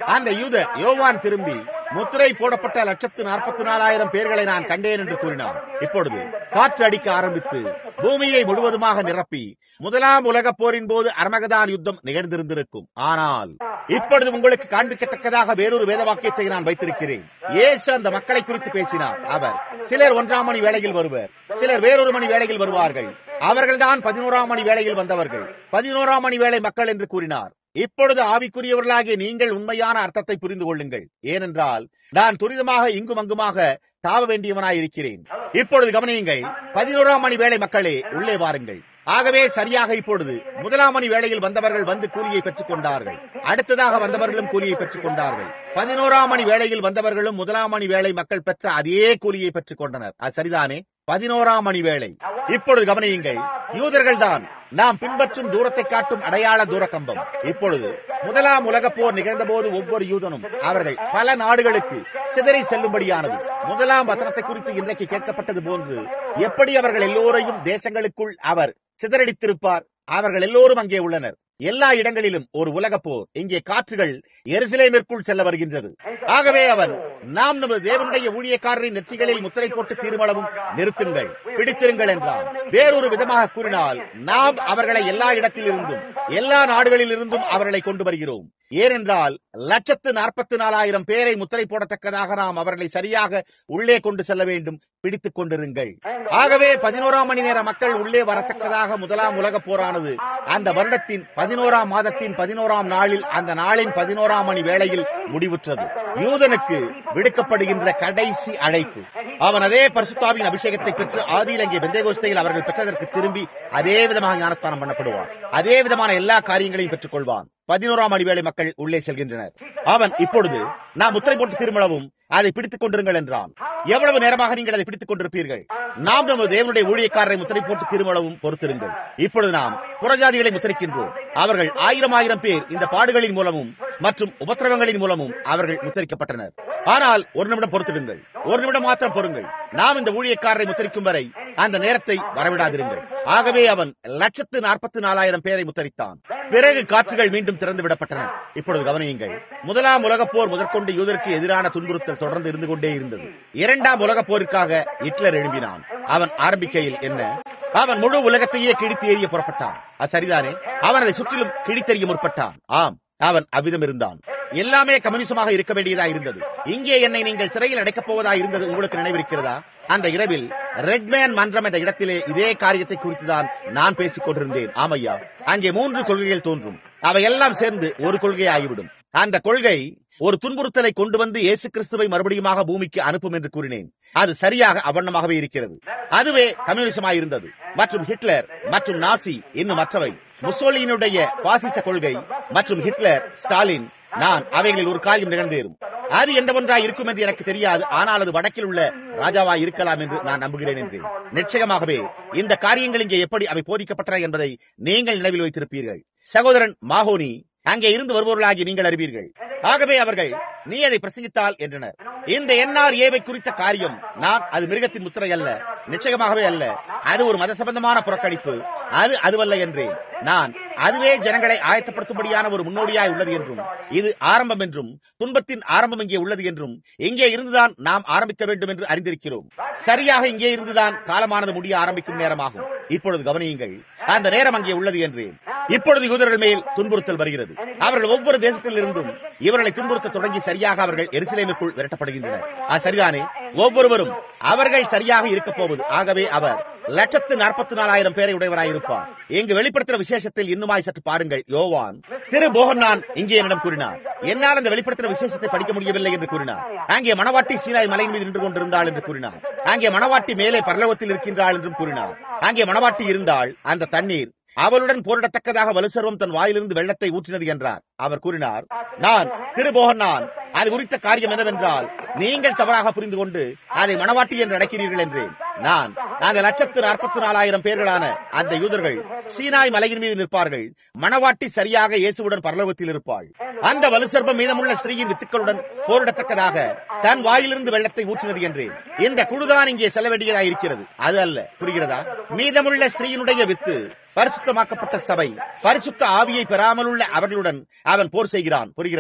அந்த யூதர் யோவான் திரும்பி முத்திரை போடப்பட்ட லட்சத்து நாற்பத்தி நாலாயிரம் பேர்களை நான் கண்டேன் என்று கூறினார் இப்பொழுது காற்று அடிக்க ஆரம்பித்து பூமியை முழுவதுமாக நிரப்பி முதலாம் உலகப் போரின் போது அர்மகதான் யுத்தம் நிகழ்ந்திருந்திருக்கும் ஆனால் இப்பொழுது உங்களுக்கு காண்பிக்கத்தக்கதாக வேறொரு வேத வாக்கியத்தை நான் வைத்திருக்கிறேன் இயேசு அந்த மக்களை குறித்து பேசினார் அவர் சிலர் ஒன்றாம் மணி வேளையில் வருவர் சிலர் வேறொரு மணி வேளையில் வருவார்கள் அவர்கள்தான் பதினோராம் மணி வேளையில் வந்தவர்கள் பதினோராம் மணி வேளை மக்கள் என்று கூறினார் இப்பொழுது ஆவிக்குரியவர்களாகிய நீங்கள் உண்மையான அர்த்தத்தை புரிந்து கொள்ளுங்கள் ஏனென்றால் நான் துரிதமாக இங்கும் அங்குமாக தாவ வேண்டியவனாய் இருக்கிறேன் இப்பொழுது கவனியுங்கள் பதினோராம் மணி வேளை மக்களே உள்ளே வாருங்கள் ஆகவே சரியாக இப்பொழுது முதலாம் மணி வேளையில் வந்தவர்கள் வந்து கூலியை பெற்றுக் கொண்டார்கள் அடுத்ததாக வந்தவர்களும் கூலியை பெற்றுக் கொண்டார்கள் பதினோராம் மணி வேளையில் வந்தவர்களும் முதலாம் மணி வேளை மக்கள் பெற்ற அதே கூலியை பெற்றுக் கொண்டனர் அது சரிதானே பதினோராம் மணி வேளை இப்பொழுது கவனியுங்கள் யூதர்கள் தான் நாம் பின்பற்றும் தூரத்தை காட்டும் அடையாள தூர கம்பம் இப்பொழுது முதலாம் உலகப் போர் நிகழ்ந்த போது ஒவ்வொரு யூதனும் அவர்கள் பல நாடுகளுக்கு சிதறி செல்லும்படியானது முதலாம் வசனத்தை குறித்து இன்றைக்கு கேட்கப்பட்டது போன்று எப்படி அவர்கள் எல்லோரையும் தேசங்களுக்குள் அவர் சிதறடித்திருப்பார் அவர்கள் எல்லோரும் அங்கே உள்ளனர் எல்லா இடங்களிலும் ஒரு உலக போர் இங்கே காற்றுகள் எருசலேமிற்குள் செல்ல வருகின்றது ஆகவே அவன் நாம் நமது தேவனுடைய ஊழியக்காரரின் நெற்றிகளில் முத்திரை போட்டு தீர்மானமும் நிறுத்துங்கள் பிடித்திருங்கள் என்றார் வேறொரு விதமாக கூறினால் நாம் அவர்களை எல்லா இடத்திலிருந்தும் எல்லா நாடுகளில் இருந்தும் அவர்களை கொண்டு வருகிறோம் ஏனென்றால் லட்சத்து நாற்பத்தி நாலாயிரம் பேரை முத்திரை போடத்தக்கதாக நாம் அவர்களை சரியாக உள்ளே கொண்டு செல்ல வேண்டும் பிடித்துக் கொண்டிருங்கள் ஆகவே பதினோராம் மணி நேர மக்கள் உள்ளே வரத்தக்கதாக முதலாம் உலக போரானது அந்த வருடத்தின் பதினோராம் மாதத்தின் பதினோராம் நாளில் அந்த நாளின் பதினோராம் மணி வேளையில் முடிவுற்றது யூதனுக்கு விடுக்கப்படுகின்ற கடைசி அழைப்பு அவன் அதே பரிசுத்தாவின் அபிஷேகத்தை பெற்று ஆதியில் அங்கே பெந்தேகோஸ்தையில் அவர்கள் பெற்றதற்கு திரும்பி அதே விதமாக ஞானஸ்தானம் பண்ணப்படுவான் அதே விதமான எல்லா காரியங்களையும் பெற்றுக் கொள்வான் பதினோராம் மணி வேளை மக்கள் உள்ளே செல்கின்றனர் அவன் இப்பொழுது நாம் முத்திரை போட்டு திருமணவும் அதை பிடித்துக் கொண்டிருங்கள் என்றான் எவ்வளவு நேரமாக நீங்கள் அதை பிடித்துக் கொண்டிருப்பீர்கள் நாம் நமது தேவனுடைய ஊழியக்காரரை முத்திரை போட்டு திருமணவும் பொறுத்திருங்கள் இப்பொழுது நாம் புறஜாதிகளை முத்திரிக்கின்றோம் அவர்கள் ஆயிரம் ஆயிரம் பேர் இந்த பாடுகளின் மூலமும் மற்றும் உபத்திரவங்களின் மூலமும் அவர்கள் முத்திரிக்கப்பட்டனர் ஆனால் ஒரு நிமிடம் பொறுத்திடுங்கள் ஒரு நிமிடம் மாத்திரம் பொறுங்கள் நாம் இந்த ஊழியக்காரரை முத்திரிக்கும் வரை அந்த நேரத்தை வரவிடாதிருங்கள் ஆகவே அவன் லட்சத்து நாற்பத்தி நாலாயிரம் பேரை முத்தரித்தான் பிறகு காற்றுகள் மீண்டும் திறந்து விடப்பட்டன இப்பொழுது கவனியுங்கள் முதலாம் உலகப் போர் முதற்கொண்டு யூதருக்கு எதிரான துன்புறுத்தல் தொடர்ந்து இருந்து கொண்டே இருந்தது இரண்டாம் உலகப் போருக்காக ஹிட்லர் எழும்பினான் அவன் ஆரம்பிக்கையில் என்ன அவன் முழு உலகத்தையே கிழித்து எறிய புறப்பட்டான் அது சரிதானே அவன் அதை சுற்றிலும் கிழித்தெறிய முற்பட்டான் ஆம் அவன் அவ்விதம் இருந்தான் எல்லாமே கம்யூனிசமாக இருக்க வேண்டியதா இருந்தது இங்கே என்னை நீங்கள் சிறையில் அடைக்கப் போவதா இருந்தது உங்களுக்கு நினைவிருக்கிறதா அந்த இரவில் ரெட்மேன் மன்றம் என்ற இடத்திலே இதே காரியத்தை குறித்துதான் நான் பேசிக் கொண்டிருந்தேன் ஆமையா அங்கே மூன்று கொள்கைகள் தோன்றும் அவையெல்லாம் சேர்ந்து ஒரு கொள்கை ஆகிவிடும் அந்த கொள்கை ஒரு துன்புறுத்தலை கொண்டு வந்து இயேசு கிறிஸ்துவை மறுபடியுமாக பூமிக்கு அனுப்பும் என்று கூறினேன் அது சரியாக அவண்ணமாகவே இருக்கிறது அதுவே கம்யூனிசமாய் இருந்தது மற்றும் ஹிட்லர் மற்றும் நாசி இன்னும் மற்றவை முசோலியினுடைய பாசிச கொள்கை மற்றும் ஹிட்லர் ஸ்டாலின் நான் அவைகளில் ஒரு காரியம் நிகழ்ந்தேறும் அது எந்த ஒன்றாய் இருக்கும் என்று எனக்கு தெரியாது ஆனால் அது வடக்கில் உள்ள ராஜாவாய் இருக்கலாம் என்று நான் நம்புகிறேன் என்று நிச்சயமாகவே இந்த காரியங்கள் இங்கே எப்படி அவை போதிக்கப்பட்டன என்பதை நீங்கள் நினைவில் வைத்திருப்பீர்கள் சகோதரன் மாஹோனி அங்கே இருந்து வருபவர்களாகி நீங்கள் அறிவீர்கள் ஆகவே அவர்கள் நீ அதை பிரசங்கித்தால் என்றனர் இந்த என்ஆர் ஏவை குறித்த காரியம் நான் அது மிருகத்தின் முத்திரை அல்ல நிச்சயமாகவே அல்ல அது ஒரு மத சம்பந்தமான புறக்கணிப்பு அது அதுவல்ல என்றேன் நான் அதுவே ஜனங்களை ஆயத்தப்படுத்தும்படியான ஒரு முன்னோடியாய் உள்ளது என்றும் இது ஆரம்பம் என்றும் துன்பத்தின் ஆரம்பம் இங்கே உள்ளது என்றும் இங்கே இருந்துதான் நாம் ஆரம்பிக்க வேண்டும் என்று அறிந்திருக்கிறோம் சரியாக இங்கே இருந்துதான் காலமானது முடிய ஆரம்பிக்கும் நேரமாகும் இப்பொழுது கவனியுங்கள் அந்த நேரம் அங்கே உள்ளது என்றேன் இப்பொழுது யூதர்கள் மேல் துன்புறுத்தல் வருகிறது அவர்கள் ஒவ்வொரு தேசத்தில் இருந்தும் இவர்களை துன்புறுத்த தொடங்கி சரியாக அவர்கள் எருசலேமுக்குள் விரட்டப்படுகின்றனர் அது சரிதானே ஒவ்வொருவரும் அவர்கள் சரியாக இருக்க போவது ஆகவே அவர் லட்சத்து நாற்பத்தி நாலாயிரம் பேரை உடையவராய் இருப்பார் இங்கு வெளிப்படுத்துற விசேஷத்தில் இன்னுமாய் சற்று பாருங்கள் யோவான் திரு போகன்னான் இங்கே என்னிடம் கூறினார் என்னால் அந்த வெளிப்படுத்துற விசேஷத்தை படிக்க முடியவில்லை என்று கூறினார் அங்கே மணவாட்டி சீனாய் மலையின் மீது நின்று கொண்டிருந்தாள் என்று கூறினார் அங்கே மணவாட்டி மேலே பரலோகத்தில் இருக்கின்றாள் என்றும் கூறினார் அங்கே மணவாட்டி இருந்தால் அந்த தண்ணீர் அவளுடன் போரிடத்தக்கதாக வலுசர்வம் தன் வாயிலிருந்து வெள்ளத்தை ஊற்றினது என்றார் அவர் கூறினார் நான் திருபோகன் அது குறித்த காரியம் என்னவென்றால் நீங்கள் தவறாக புரிந்து கொண்டு அதை மணவாட்டி என்று அழைக்கிறீர்கள் என்றேன் நான் அந்த லட்சத்து நாற்பத்தி நாலாயிரம் பேர்களான அந்த யூதர்கள் சீனாய் மலையின் மீது நிற்பார்கள் மணவாட்டி சரியாக இயேசுவுடன் பரலோகத்தில் இருப்பாள் அந்த வலுசர்பம் மீதமுள்ள ஸ்திரீயின் வித்துக்களுடன் போரிடத்தக்கதாக தன் வாயிலிருந்து வெள்ளத்தை ஊற்றினது என்றேன் இந்த குழுதான் இங்கே செல்ல வேண்டியதா இருக்கிறது அது அல்ல புரிகிறதா மீதமுள்ள ஸ்திரீயினுடைய வித்து பரிசுத்தமாக்கப்பட்ட சபை பரிசுத்த ஆவியை பெறாமலுள்ள அவர்களுடன் அவன் போர் செய்கிறான் புரிகிறதா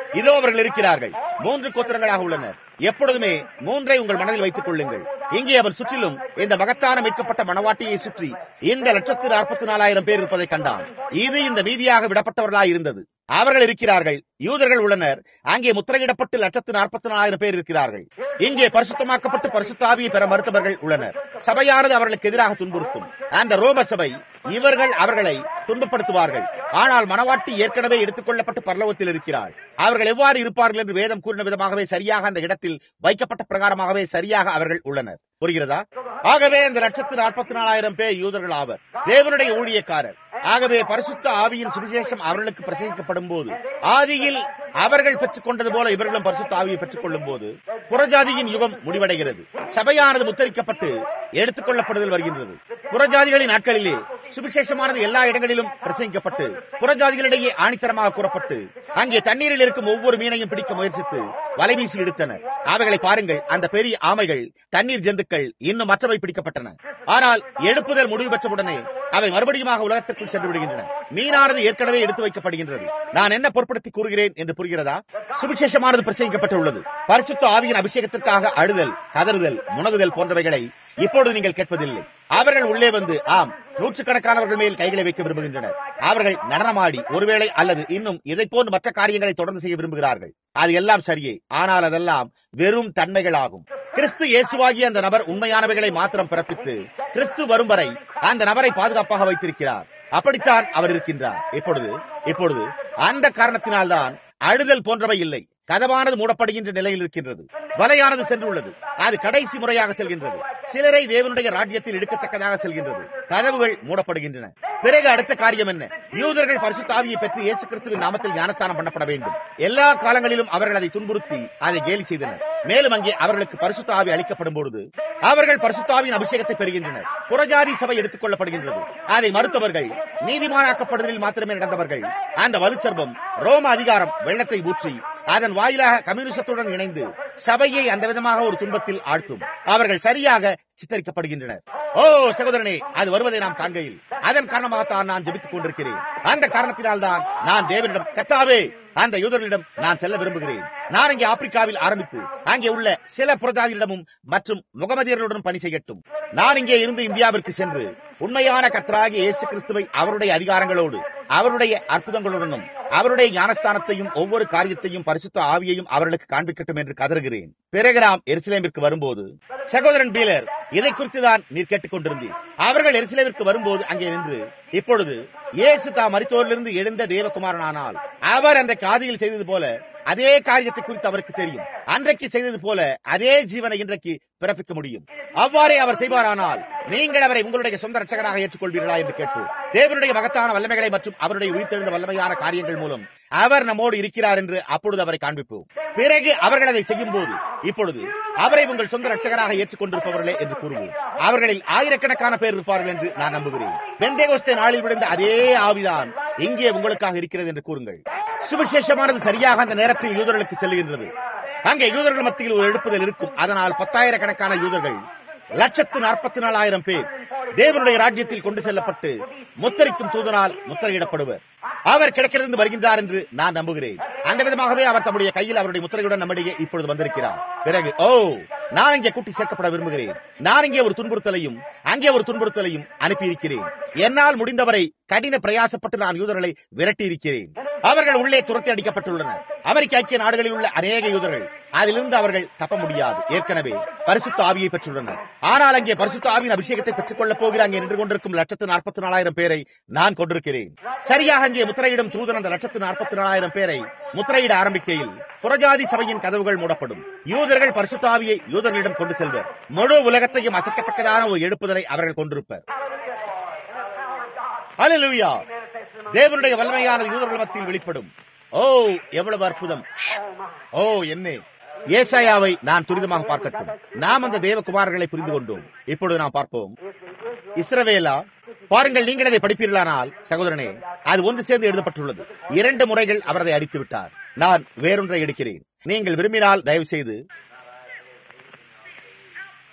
இதோ அவர்கள் இருக்கிறார்கள் மூன்று கோத்திரங்களாக உள்ளனர் எப்பொழுதுமே மூன்றை உங்கள் மனதில் வைத்துக் கொள்ளுங்கள் இங்கே அவர் சுற்றிலும் இந்த மகத்தான மீட்கப்பட்ட மணவாட்டியை சுற்றி இந்த லட்சத்து நாற்பத்தி நாலாயிரம் பேர் இருப்பதை கண்டான் இது இந்த மீதியாக விடப்பட்டவர்களாய் இருந்தது அவர்கள் இருக்கிறார்கள் யூதர்கள் உள்ளனர் அங்கே முத்திரையிடப்பட்டு லட்சத்து நாற்பத்தி நாலாயிரம் பேர் இருக்கிறார்கள் இங்கே பரிசுத்தமாக்கப்பட்டு பரிசுத்த ஆவியை பெற மறுத்தவர்கள் உள்ளனர் சபையானது அவர்களுக்கு எதிராக துன்புறுத்தும் அந்த ரோம சபை இவர்கள் அவர்களை துன்பப்படுத்துவார்கள் ஆனால் மணவாட்டி ஏற்கனவே எடுத்துக் கொள்ளப்பட்டு பரலோகத்தில் இருக்கிறார் அவர்கள் எவ்வாறு இருப்பார்கள் என்று வேதம் கூறின விதமாகவே சரியாக அந்த இடத்தில் வைக்கப்பட்ட பிரகாரமாகவே சரியாக அவர்கள் உள்ளனர் புரிகிறதா ஆகவே அந்த லட்சத்து நாற்பத்தி நாலாயிரம் பேர் யூதர்கள் ஆவர் தேவனுடைய ஊழியக்காரர் ஆகவே பரிசுத்த ஆவியின் சுவிசேஷம் அவர்களுக்கு பிரசங்கிக்கப்படும் போது ஆதியில் அவர்கள் பெற்றுக் கொண்டது போல இவர்களும் பரிசுத்த ஆவியை பெற்றுக் கொள்ளும் போது புறஜாதியின் யுகம் முடிவடைகிறது சபையானது முத்தரிக்கப்பட்டு எடுத்துக் கொள்ளப்படுதல் வருகின்றது புறஜாதிகளின் நாட்களிலே சுவிசேஷமானது எல்லா இடங்களிலும் பிரசங்கிக்கப்பட்டு புறஜாதிகளிடையே ஆணித்தரமாக கூறப்பட்டு அங்கே தண்ணீரில் இருக்கும் ஒவ்வொரு மீனையும் பிடிக்க முயற்சித்து வலைவீசி எடுத்தனர் அவைகளை பாருங்கள் அந்த பெரிய ஆமைகள் தண்ணீர் ஜந்துக்கள் இன்னும் மற்றவை பிடிக்கப்பட்டன ஆனால் எழுப்புதல் முடிவு பெற்றவுடனே அவை மறுபடியுமாக உலகத்திற்குள் சென்று விடுகின்றன மீனானது ஏற்கனவே எடுத்து வைக்கப்படுகின்றது நான் என்ன பொருட்படுத்தி கூறுகிறேன் என்று புரிகிறதா சுவிசேஷமானது பிரசங்கிக்கப்பட்டுள்ளது பரிசுத்த ஆவியின் அபிஷேகத்திற்காக அழுதல் கதறுதல் முனகுதல் போன்றவைகளை இப்பொழுது நீங்கள் கேட்பதில்லை அவர்கள் உள்ளே வந்து ஆம் நூற்றுக்கணக்கானவர்கள் மேல் கைகளை வைக்க விரும்புகின்றனர் அவர்கள் நடனமாடி ஒருவேளை அல்லது இன்னும் இதை போன்ற மற்ற காரியங்களை தொடர்ந்து செய்ய விரும்புகிறார்கள் அது எல்லாம் சரியே ஆனால் அதெல்லாம் வெறும் தன்மைகளாகும் கிறிஸ்து இயேசுவாகிய அந்த நபர் உண்மையானவைகளை மாத்திரம் பிறப்பித்து கிறிஸ்து வரும் வரை அந்த நபரை பாதுகாப்பாக வைத்திருக்கிறார் அப்படித்தான் அவர் இருக்கின்றார் இப்பொழுது இப்பொழுது அந்த காரணத்தினால்தான் அழுதல் போன்றவை இல்லை கதவானது மூடப்படுகின்ற நிலையில் இருக்கின்றது வலையானது சென்றுள்ளது அது கடைசி முறையாக செல்கின்றது சிலரை தேவனுடைய ராஜ்யத்தில் எடுக்கத்தக்கதாக செல்கின்றது கதவுகள் மூடப்படுகின்றன பிறகு அடுத்த காரியம் என்ன யூதர்கள் பரிசுத்தாவியை பெற்று இயேசு கிறிஸ்துவின் நாமத்தில் ஞானஸ்தானம் பண்ணப்பட வேண்டும் எல்லா காலங்களிலும் அவர்கள் அதை துன்புறுத்தி அதை கேலி செய்தனர் மேலும் அங்கே அவர்களுக்கு பரிசுத்த ஆவி அளிக்கப்படும் பொழுது அவர்கள் பரிசுத்தாவின் அபிஷேகத்தை பெறுகின்றனர் புறஜாதி சபை எடுத்துக் கொள்ளப்படுகின்றது அதை மறுத்தவர்கள் நீதிமானாக்கப்படுதலில் மாத்திரமே நடந்தவர்கள் அந்த வலுசர்பம் ரோம அதிகாரம் வெள்ளத்தை ஊற்றி அதன் வாயிலாக கம்யூனிசத்துடன் இணைந்து சபையை அந்த விதமாக ஒரு துன்பத்தில் ஆழ்த்தும் அவர்கள் சரியாக சித்தரிக்கப்படுகின்றனர் ஓ சகோதரனே அது வருவதை நாம் காண்கையில் அதன் காரணமாகத்தான் நான் ஜெபித்துக் கொண்டிருக்கிறேன் அந்த காரணத்தினால் தான் நான் தேவனிடம் கத்தாவே அந்த யூதர்களிடம் நான் செல்ல விரும்புகிறேன் நான் இங்கே ஆப்பிரிக்காவில் ஆரம்பித்து அங்கே உள்ள சில புரஜாதியிடமும் மற்றும் முகமதியர்களுடன் பணி செய்யட்டும் நான் இங்கே இருந்து இந்தியாவிற்கு சென்று உண்மையான கத்தராகிய இயேசு கிறிஸ்துவை அவருடைய அதிகாரங்களோடு அவருடைய அற்புதங்களுடனும் அவருடைய ஞானஸ்தானத்தையும் ஒவ்வொரு காரியத்தையும் பரிசுத்த ஆவியையும் அவர்களுக்கு காண்பிக்கட்டும் என்று கதறுகிறேன் பிறகு நாம் எருசலேமிற்கு வரும்போது சகோதரன் பீலர் இதை குறித்து தான் நீர் கேட்டுக் கொண்டிருந்தீர் அவர்கள் எருசலேமிற்கு வரும்போது அங்கே நின்று இப்பொழுது இயேசு தாம் மரித்தோரிலிருந்து எழுந்த தேவகுமாரனானால் அவர் அந்த காதியில் செய்தது போல அதே காரியத்தை குறித்து அவருக்கு தெரியும் அன்றைக்கு செய்தது போல அதே ஜீவனை இன்றைக்கு பிறப்பிக்க முடியும் அவ்வாறே அவர் செய்வாரானால் நீங்கள் அவரை உங்களுடைய சொந்த ரட்சகராக ஏற்றுக்கொள்வீர்களா என்று கேட்போம் தேவனுடைய மகத்தான வல்லமைகளை மற்றும் அவருடைய உயிர்த்தெழுந்த வல்லமையான காரியங்கள் மூலம் அவர் நம்மோடு இருக்கிறார் என்று அப்பொழுது அவரை காண்பிப்போம் பிறகு அவர்கள் அதை செய்யும் போது இப்பொழுது அவரை உங்கள் சொந்த ரட்சகராக ஏற்றுக்கொண்டிருப்பவர்களே என்று கூறுவோம் அவர்களில் ஆயிரக்கணக்கான பேர் இருப்பார்கள் என்று நான் நம்புகிறேன் பெந்தேகோஸ்தே நாளில் விழுந்த அதே ஆவிதான் இங்கே உங்களுக்காக இருக்கிறது என்று கூறுங்கள் சுவிசேஷமானது சரியாக அந்த நேரத்தில் யூதர்களுக்கு செல்லுகின்றது அங்கே யூதர்கள் மத்தியில் ஒரு எழுப்புதல் இருக்கும் அதனால் பத்தாயிரக்கணக்கான யூதர்கள் லட்சத்து நாற்பத்தி நாலாயிரம் பேர் தேவனுடைய ராஜ்யத்தில் கொண்டு செல்லப்பட்டு முத்தரிக்கும் தூதனால் முத்திரையிடப்படுவர் அவர் கிடைக்கிறது வருகின்றார் என்று நான் நம்புகிறேன் அந்த விதமாகவே அவர் தம்முடைய கையில் அவருடைய முத்திரையுடன் நம்மிடையே இப்பொழுது வந்திருக்கிறார் பிறகு ஓ நான் இங்கே கூட்டி சேர்க்கப்பட விரும்புகிறேன் நான் இங்கே ஒரு துன்புறுத்தலையும் அங்கே ஒரு துன்புறுத்தலையும் அனுப்பியிருக்கிறேன் என்னால் முடிந்தவரை கடின பிரயாசப்பட்டு நான் யூதர்களை விரட்டி இருக்கிறேன் அவர்கள் உள்ளே துரத்தி அடிக்கப்பட்டுள்ளனர் அமெரிக்க ஐக்கிய நாடுகளில் உள்ள அநேக யூதர்கள் அதிலிருந்து அவர்கள் தப்ப முடியாது ஏற்கனவே பரிசுத்த ஆவியை பெற்றுள்ளனர் ஆனால் அங்கே பரிசுத்த ஆவியின் அபிஷேகத்தை பெற்றுக் கொள்ளப் போகிறாங்க நின்று கொண்டிருக்கும் லட்சத்து நாற்பத்தி நாலாயிரம் பேரை நான் கொண்டிருக்கிறேன் சரியாக அங்கே முத்திரையிடும் தூதன் அந்த லட்சத்து நாற்பத்தி நாலாயிரம் பேரை முத்திரையிட ஆரம்பிக்கையில் புறஜாதி சபையின் கதவுகள் மூடப்படும் யூதர்கள் பரிசுத்த ஆவியை யூதர்களிடம் கொண்டு செல்வர் முழு உலகத்தையும் அசைக்கத்தக்கதான ஒரு எழுப்புதலை அவர்கள் கொண்டிருப்பர் அல்லேலூயா தேவனுடைய வல்லமையானது யூதர்கள் மத்தியில் வெளிப்படும் ஓ எவ்வளவு அற்புதம் ஓ என்ன ஏசாயாவை நான் துரிதமாக பார்க்கட்டும் நாம் அந்த தேவகுமாரர்களை புரிந்து கொண்டோம் இப்பொழுது நாம் பார்ப்போம் இஸ்ரவேலா பாருங்கள் நீங்கள் அதை படிப்பீர்களானால் சகோதரனே அது ஒன்று சேர்ந்து எழுதப்பட்டுள்ளது இரண்டு முறைகள் அவர் அதை அடித்து விட்டார் நான் வேறொன்றை எடுக்கிறேன் நீங்கள் விரும்பினால் தயவு செய்து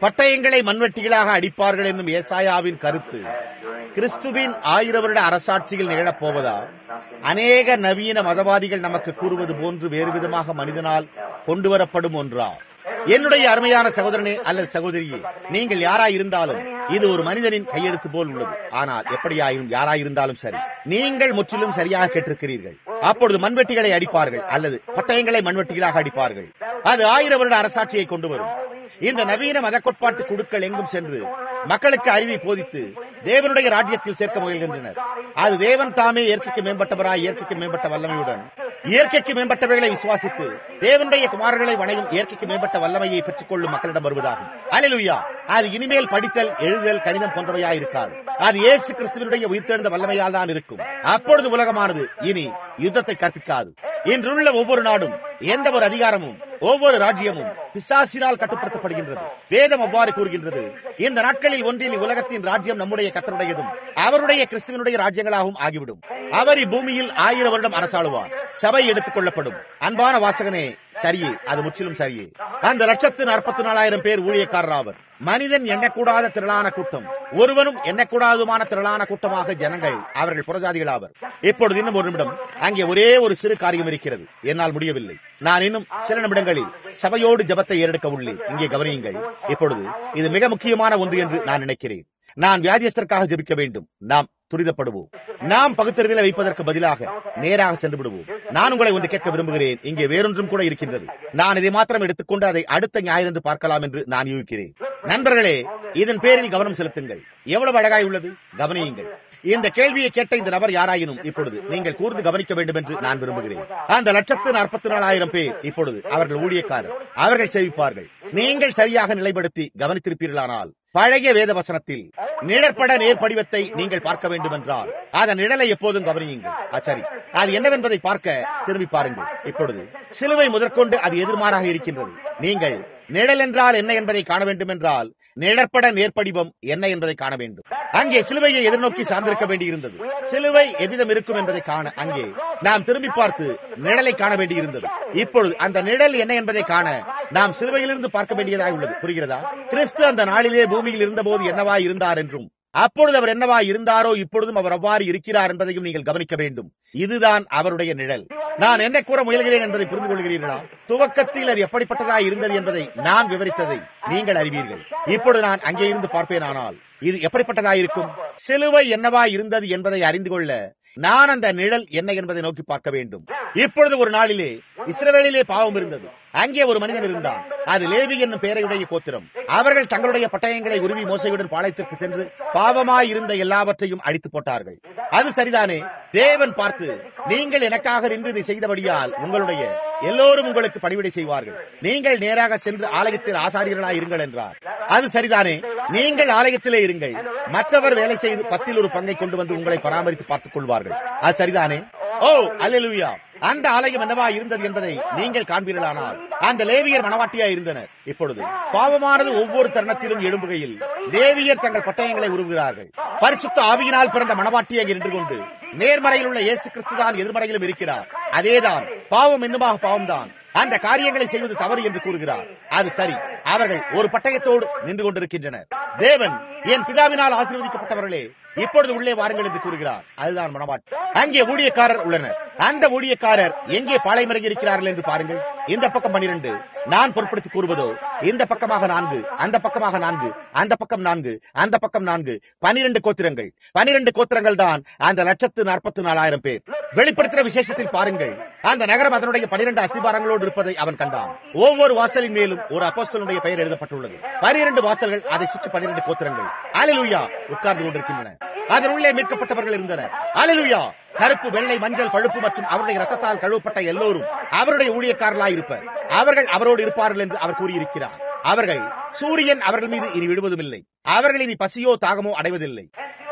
பட்டயங்களை மண்வெட்டிகளாக அடிப்பார்கள் என்னும் ஏசாயாவின் கருத்து கிறிஸ்துவின் ஆயிர வருட அரசாட்சியில் நிகழப் போவதா அநேக நவீன மதவாதிகள் நமக்கு கூறுவது போன்று வேறு விதமாக மனிதனால் கொண்டு வரப்படும் ஒன்றா என்னுடைய அருமையான சகோதரனே அல்லது சகோதரியே நீங்கள் யாராயிருந்தாலும் இது ஒரு மனிதனின் கையெழுத்து போல் உள்ளது ஆனால் எப்படியாயிரும் யாராயிருந்தாலும் சரி நீங்கள் முற்றிலும் சரியாக கேட்டிருக்கிறீர்கள் அப்பொழுது மண்வெட்டிகளை அடிப்பார்கள் அல்லது பட்டயங்களை மண்வெட்டிகளாக அடிப்பார்கள் அது ஆயிரம் வருட அரசாட்சியை கொண்டு வரும் இந்த நவீன மத கோட்பாட்டு குழுக்கள் எங்கும் சென்று மக்களுக்கு அறிவை போதித்து தேவனுடைய ராஜ்யத்தில் சேர்க்க முயல்கின்றனர் அது தேவன் தாமே இயற்கைக்கு மேம்பட்டவராய் இயற்கைக்கு மேம்பட்ட வல்லமையுடன் இயற்கைக்கு மேம்பட்டவைகளை விசுவாசித்து தேவனுடைய குமாரர்களை வணையும் இயற்கைக்கு மேம்பட்ட வல்லமையை பெற்றுக் கொள்ளும் மக்களிடம் வருவதாகும் அலிலுயா அது இனிமேல் படித்தல் எழுதல் கணிதம் போன்றவையா இருக்காது அது இயேசு கிறிஸ்துவனுடைய உயிர்த்தெழுந்த வல்லமையால் தான் இருக்கும் அப்பொழுது உலகமானது இனி யுத்தத்தை கற்பிக்காது இன்றுள்ள ஒவ்வொரு நாடும் எந்த ஒரு அதிகாரமும் ஒவ்வொரு ராஜ்யமும் பிசாசினால் கட்டுப்படுத்தப்படுகின்றது வேதம் அவ்வாறு கூறுகின்றது இந்த நாட்களில் ஒன்றில் உலகத்தின் ராஜ்யம் நம்முடைய கத்தருடையதும் அவருடைய கிறிஸ்துவனுடைய ராஜ்யங்களாகவும் ஆகிவிடும் அவர் இப்பூமியில் ஆயிரம் வருடம் அரசாளுவார் சபை எடுத்துக் கொள்ளப்படும் அன்பான வாசகனே சரியே அது முற்றிலும் சரியே அந்த லட்சத்து நாற்பத்தி நாலாயிரம் பேர் ஊழியக்காரர் ஆவர் மனிதன் எண்ணக்கூடாத திரளான கூட்டம் ஒருவனும் எண்ணக்கூடாதுமான திரளான கூட்டமாக ஜனங்கள் அவர்கள் புறஜாதிகள் ஆவர் இப்பொழுது இன்னும் ஒரு நிமிடம் அங்கே ஒரே ஒரு சிறு காரியம் இருக்கிறது என்னால் முடியவில்லை நான் இன்னும் சில நிமிடங்களில் சபையோடு ஜபத்தை ஏறெடுக்க உள்ளேன் இங்கே கவனியுங்கள் இப்பொழுது இது மிக முக்கியமான ஒன்று என்று நான் நினைக்கிறேன் நான் வியாதியஸ்தற்காக ஜெபிக்க வேண்டும் நாம் துரிதப்படுவோம் நாம் பகுத்தறிதலை வைப்பதற்கு பதிலாக நேராக சென்று விடுவோம் நான் உங்களை ஒன்று கேட்க விரும்புகிறேன் இங்கே வேறொன்றும் கூட இருக்கின்றது நான் இதை மாத்திரம் எடுத்துக்கொண்டு அதை அடுத்த ஞாயிறு பார்க்கலாம் என்று நான் யூகிக்கிறேன் நண்பர்களே இதன் பேரில் கவனம் செலுத்துங்கள் எவ்வளவு அழகாய் உள்ளது கவனியுங்கள் இந்த கேள்வியை கேட்ட இந்த நபர் யாராயினும் இப்பொழுது நீங்கள் கூர்ந்து கவனிக்க வேண்டும் என்று நான் விரும்புகிறேன் அந்த லட்சத்து நாற்பத்தி நாலாயிரம் பேர் இப்பொழுது அவர்கள் ஊழியக்காரர் அவர்கள் சேவிப்பார்கள் நீங்கள் சரியாக நிலைப்படுத்தி கவனித்திருப்பீர்களானால் பழைய வேத வசனத்தில் நிழற்பட நேர்படிவத்தை நீங்கள் பார்க்க வேண்டும் என்றால் அதன் நிழலை எப்போதும் கவனியுங்கள் அது சரி அது என்னவென்பதை பார்க்க திரும்பி பாருங்கள் இப்பொழுது சிலுவை முதற்கொண்டு அது எதிர்மாறாக இருக்கின்றது நீங்கள் நிழல் என்றால் என்ன என்பதை காண வேண்டும் என்றால் நிழற்பட நேர்படிவம் என்ன என்பதை காண வேண்டும் அங்கே சிலுவையை எதிர்நோக்கி சார்ந்திருக்க வேண்டியிருந்தது சிலுவை எவ்விதம் இருக்கும் என்பதை காண அங்கே நாம் திரும்பி பார்த்து நிழலை காண வேண்டியிருந்தது இப்பொழுது அந்த நிழல் என்ன என்பதை காண நாம் சிலுவையிலிருந்து பார்க்க வேண்டியதாக உள்ளது புரிகிறதா கிறிஸ்து அந்த நாளிலே பூமியில் இருந்தபோது என்னவா இருந்தார் என்றும் அப்பொழுது அவர் என்னவா இருந்தாரோ இப்பொழுதும் அவர் அவ்வாறு இருக்கிறார் என்பதையும் நீங்கள் கவனிக்க வேண்டும் இதுதான் அவருடைய நிழல் நான் என்ன கூற முயல்கிறேன் என்பதை புரிந்து கொள்கிறீர்களா துவக்கத்தில் அது எப்படிப்பட்டதா இருந்தது என்பதை நான் விவரித்ததை நீங்கள் அறிவீர்கள் இப்பொழுது நான் அங்கே இருந்து பார்ப்பேன் ஆனால் இது எப்படிப்பட்டதா இருக்கும் சிலுவை என்னவா இருந்தது என்பதை அறிந்து கொள்ள நான் அந்த நிழல் என்ன என்பதை நோக்கி பார்க்க வேண்டும் இப்பொழுது ஒரு நாளிலே இஸ்ரவேலிலே பாவம் இருந்தது அங்கே ஒரு மனிதன் இருந்தான் அது லேவி என்னும் பெயரையுடைய கோத்திரம் அவர்கள் தங்களுடைய பட்டயங்களை உருவி மோசையுடன் பாளையத்திற்கு சென்று பாவமாய் இருந்த எல்லாவற்றையும் அடித்து போட்டார்கள் அது சரிதானே தேவன் பார்த்து நீங்கள் எனக்காக நின்று இதை செய்தபடியால் உங்களுடைய எல்லோரும் உங்களுக்கு பணிவிடை செய்வார்கள் நீங்கள் நேராக சென்று ஆலயத்தில் ஆசாரியர்களாய் இருங்கள் என்றார் அது சரிதானே நீங்கள் ஆலயத்திலே இருங்கள் மற்றவர் வேலை செய்து பத்தில் ஒரு பங்கை கொண்டு வந்து உங்களை பராமரித்து பார்த்துக் கொள்வார்கள் அது சரிதானே ஓ அல்லேலூயா அந்த ஆலயம் என்னவா இருந்தது என்பதை நீங்கள் காண்பீர்களானால் அந்த லேவியர் மனவாட்டியா இருந்தனர் இப்பொழுது பாவமானது ஒவ்வொரு தருணத்திலும் எழும்புகையில் தேவியர் தங்கள் பட்டயங்களை உருவுகிறார்கள் பரிசுத்த ஆவியினால் பிறந்த மனவாட்டி அங்கே நின்று கொண்டு நேர்மறையில் உள்ள இயேசு கிறிஸ்து தான் எதிர்மறையிலும் இருக்கிறார் அதேதான் பாவம் என்னமாக பாவம்தான் அந்த காரியங்களை செய்வது தவறு என்று கூறுகிறார் அது சரி அவர்கள் ஒரு பட்டயத்தோடு நின்று கொண்டிருக்கின்றனர் தேவன் என் பிதாவினால் ஆசீர்வதிக்கப்பட்டவர்களே இப்பொழுது உள்ளே வாருங்கள் என்று கூறுகிறார் அதுதான் மனவாட்டி அங்கே ஊழியக்காரர் உள்ளனர் அந்த ஊழியக்காரர் எங்கே பாளையமரங்கி இருக்கிறார்கள் என்று பாருங்கள் இந்த பக்கம் பனிரெண்டு நான் பொருட்படுத்தி கூறுவதோ இந்த பக்கமாக நான்கு அந்த பக்கமாக நான்கு அந்த பக்கம் நான்கு அந்த பக்கம் நான்கு பனிரெண்டு கோத்திரங்கள் பனிரெண்டு கோத்திரங்கள் தான் அந்த லட்சத்து நாற்பத்தி நாலாயிரம் பேர் வெளிப்படுத்துகிற விசேஷத்தில் பாருங்கள் அந்த நகரம் அதனுடைய பனிரெண்டு அஸ்திபாரங்களோடு இருப்பதை அவன் கண்டான் ஒவ்வொரு வாசலின் மேலும் ஒரு அப்போஸ்தலனுடைய பெயர் எழுதப்பட்டுள்ளது பனிரெண்டு வாசல்கள் அதை சுற்றி பனிரெண்டு கோத்திரங்கள் அலிலுயா உட்கார்ந்து கொண்டிருக்கின்றன அதன் உள்ளே மீட்கப்பட்டவர்கள் இருந்தனர் அலிலுயா கருப்பு வெள்ளை மஞ்சள் பழுப்பு மற்றும் அவருடைய ரத்தத்தால் கழுவப்பட்ட எல்லோரும் அவருடைய ஊழியக்காரர்களாய் இருப்பர் அவர்கள் அவரோடு இருப்பார்கள் என்று அவர் கூறியிருக்கிறார் அவர்கள் சூரியன் அவர்கள் மீது இனி விடுவதும் இல்லை அவர்கள் இனி பசியோ தாகமோ அடைவதில்லை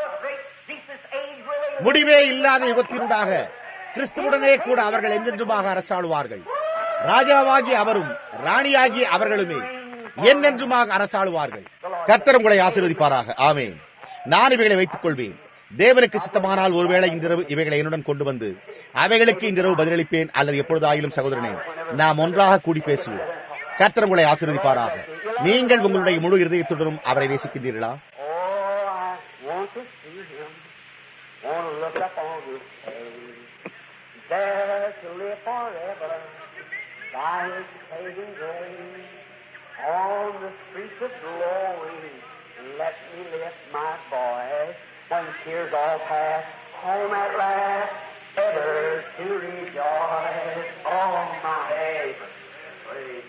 முடிவே இல்லாத யுகத்தினூடாக கிறிஸ்துவுடனே கூட அவர்கள் என்றென்றுமாக அரசாளுவார்கள் ராஜாவாகி அவரும் ராணியாகி அவர்களுமே என்னென்றுமாக அரசாளுவார்கள் கர்த்தர் உங்களை ஆசீர்வதிப்பாராக ஆமேன் நான் இவைகளை வைத்துக் கொள்வேன் தேவனுக்கு சித்தமானால் ஒருவேளை இந்த இரவு இவைகளை என்னுடன் கொண்டு வந்து அவைகளுக்கு இந்த இரவு பதிலளிப்பேன் அல்லது எப்பொழுதாயிலும் சகோதரனே நாம் ஒன்றாக கூடி பேசுவோம் கர்த்தர் உங்களை ஆசீர்வதிப்பாராக நீங்கள் உங்களுடைய முழு இருதயத்துடனும் அவரை நேசிக்கின்றீர்களா Oh, I want to see him. Want to look up on his face. There to live forever by his saving grace. On the streets of glory, let me lift my voice. When tears all pass, home at last, ever to rejoice. Oh, my praise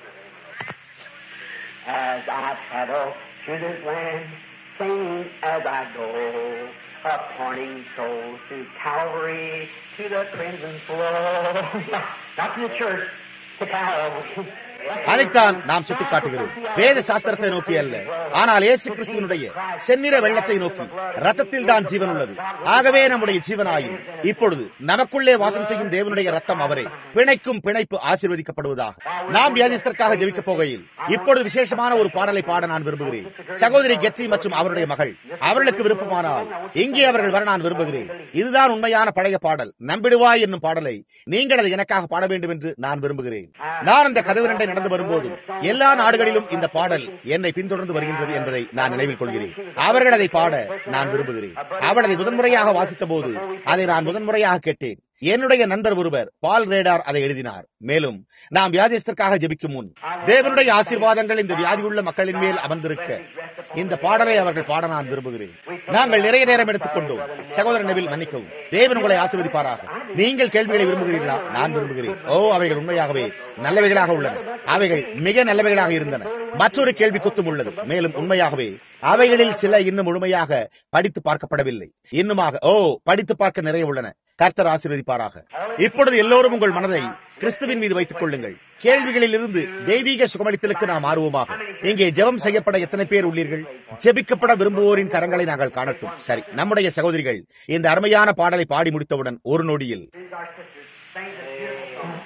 as I travel through this land, sing as I go, appointing souls to Calvary, to the crimson flow. Not to the church, to Calvary. அதைத்தான் நாம் சுட்டிக்காட்டுகிறோம் வேத சாஸ்திரத்தை நோக்கி அல்ல ஆனால் இயேசு கிறிஸ்துவனுடைய செந்நிற வெள்ளத்தை நோக்கி ரத்தத்தில் தான் ஜீவன் உள்ளது ஆகவே நம்முடைய ஜீவனாயும் இப்பொழுது நமக்குள்ளே வாசம் செய்யும் தேவனுடைய ரத்தம் அவரே பிணைக்கும் பிணைப்பு ஆசீர்வதிக்கப்படுவதாக நாம் வியாதிஸ்தற்காக ஜெபிக்கப் போகையில் இப்பொழுது விசேஷமான ஒரு பாடலை பாட நான் விரும்புகிறேன் சகோதரி கெற்றி மற்றும் அவருடைய மகள் அவர்களுக்கு விருப்பமானால் இங்கே அவர்கள் வர நான் விரும்புகிறேன் இதுதான் உண்மையான பழைய பாடல் நம்பிடுவாய் என்னும் பாடலை நீங்கள் அதை எனக்காக பாட வேண்டும் என்று நான் விரும்புகிறேன் நான் அந்த கதவிரண்டை நடந்து வரும்போதும் எல்லா நாடுகளிலும் இந்த பாடல் என்னை பின்தொடர்ந்து வருகின்றது என்பதை நான் நினைவில் கொள்கிறேன் அவர்கள் அதை பாட நான் விரும்புகிறேன் அவள் அதை முதன்முறையாக வாசித்த போது அதை நான் முதன்முறையாக கேட்டேன் என்னுடைய நண்பர் ஒருவர் பால் ரேடார் அதை எழுதினார் மேலும் நாம் வியாதியஸ்தற்காக ஜெபிக்கும் முன் தேவனுடைய ஆசீர்வாதங்கள் இந்த வியாதியுள்ள மக்களின் மேல் அமர்ந்திருக்க இந்த பாடலை அவர்கள் பாட நான் விரும்புகிறேன் நாங்கள் நிறைய நேரம் எடுத்துக்கொண்டோம் சகோதரன் நபில் மன்னிக்கவும் தேவன் உங்களை ஆசீர்வதிப்பாராக நீங்கள் கேள்விகளை விரும்புகிறீர்களா நான் விரும்புகிறேன் ஓ அவைகள் உண்மையாகவே நல்லவைகளாக உள்ளன அவைகள் மிக நல்லவைகளாக இருந்தன மற்றொரு கேள்வி குத்தும் உள்ளது மேலும் உண்மையாகவே அவைகளில் சில இன்னும் முழுமையாக படித்து பார்க்கப்படவில்லை இன்னுமாக ஓ படித்து பார்க்க நிறைய உள்ளன கர்த்தர் ஆசீர்வதிப்பாராக இப்பொழுது எல்லோரும் உங்கள் மனதை கிறிஸ்துவின் மீது வைத்துக் கொள்ளுங்கள் கேள்விகளில் இருந்து தெய்வீக சுகமளித்தலுக்கு நாம் ஆர்வமாக இங்கே ஜெபம் செய்யப்பட எத்தனை பேர் உள்ளீர்கள் ஜெபிக்கப்பட விரும்புவோரின் கரங்களை நாங்கள் காணட்டும் சரி நம்முடைய சகோதரிகள் இந்த அருமையான பாடலை பாடி முடித்தவுடன் ஒரு நொடியில் These are sisters. Sing this beautiful song.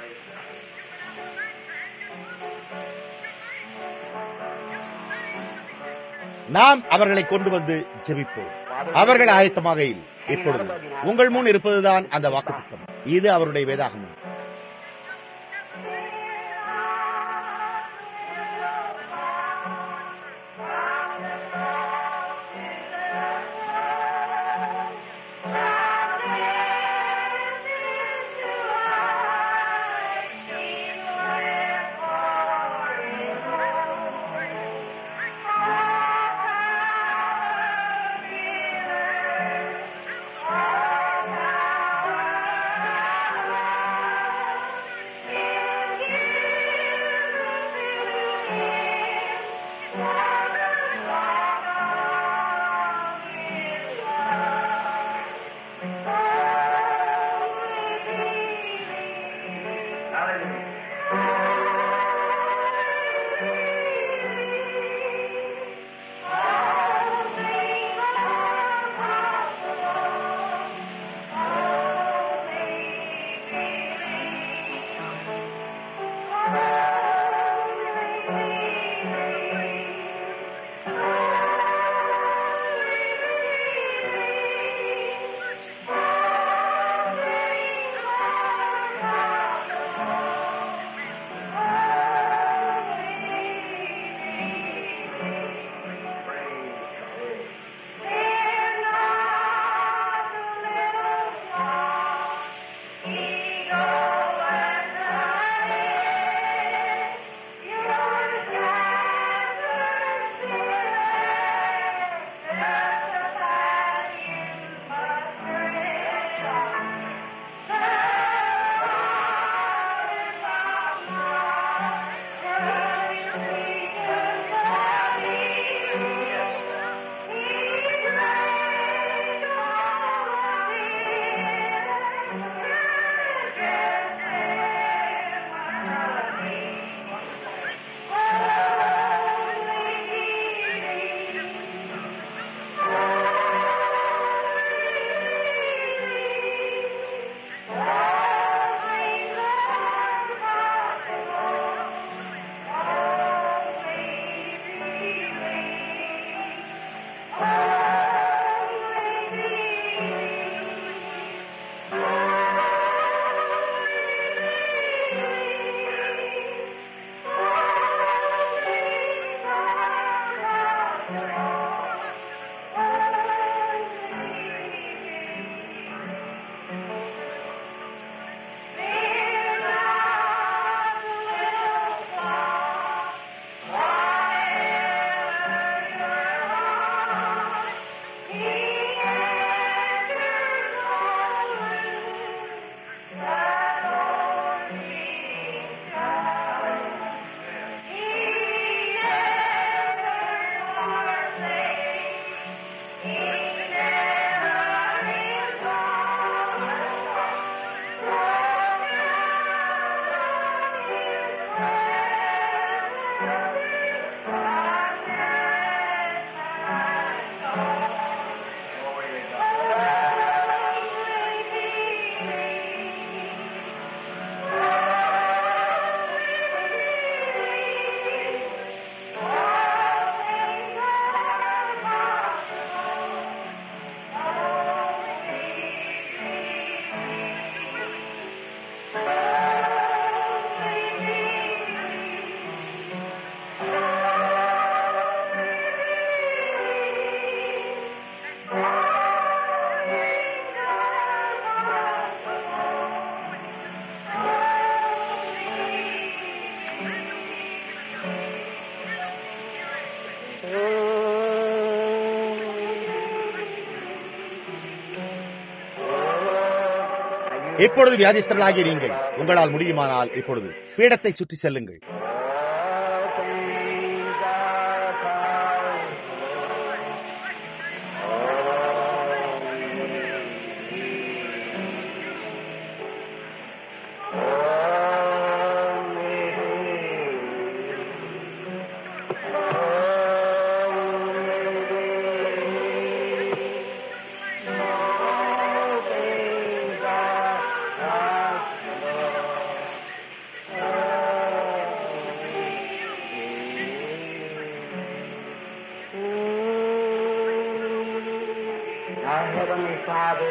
நாம் அவர்களை கொண்டு வந்து ஜெபிப்போம் அவர்கள் ஆயத்தமாக இல்லை இப்பொழுது உங்கள் முன் இருப்பதுதான் அந்த வாக்குத்தத்தம் இது அவருடைய வேதாகமம் இப்பொழுது வியாதிஸ்தர்களாகிய நீங்கள் உங்களால் முடியுமானால் இப்பொழுது பீடத்தை சுற்றி செல்லுங்கள் Our Heavenly Father,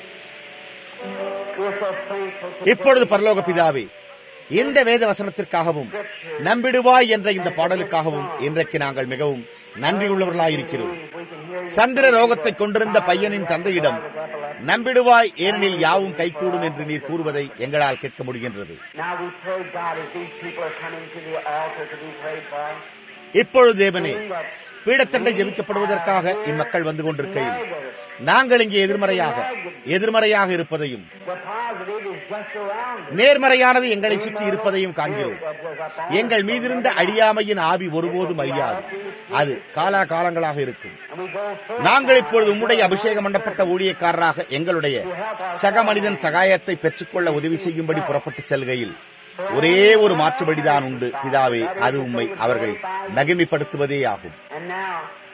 we're so thankful for இப்பொழுது பரலோக பிதாவே இந்த வேத வசனத்திற்காகவும் நம்பிடுவாய் என்ற இந்த பாடலுக்காகவும் இன்றைக்கு நாங்கள் மிகவும் நன்றியுள்ளவர்களாயிருக்கிறோம் we can hear you. சந்திர ரோகத்தை கொண்டிருந்த பையனின் தந்தையிடம் நம்பிடுவாய் ஏனெனில் யாவும் கைகூடும் என்று நீர் கூறுவதை எங்களால் கேட்க முடிகின்றது Now we pray, God, as these people are coming to the altar to be prayed for, இப்பொழுது தேவனே seeing that பீடத்தண்டை ஜெபிக்கப்படுவதற்காக இம்மக்கள் வந்து கொண்டிருக்கையில் நாங்கள் இங்கே எதிர்மறையாக எதிர்மறையாக இருப்பதையும் the positive is just around us. நேர்மறையானது எங்களை சுற்றி இருப்பதையும் காண்கிறோம் That was up on எங்கள் மீதிருந்த அழியாமையின் ஆவி ஒருபோதும் அழியாது அது காலா காலங்களாக இருக்கும் And we go first நாங்கள் இப்பொழுது உம்முடைய அபிஷேகம் பண்ணப்பட்ட ஊழியக்காரராக எங்களுடைய சக மனிதன் சகாயத்தை பெற்றுக்கொள்ள உதவி செய்யும்படி புறப்பட்டு செல்கையில் ஒரே ஒரு மாற்றுபடிதான் உண்டு பிதாவே அது உம்மை அவர்கள் மகிமைப்படுத்துவதே ஆகும் And now,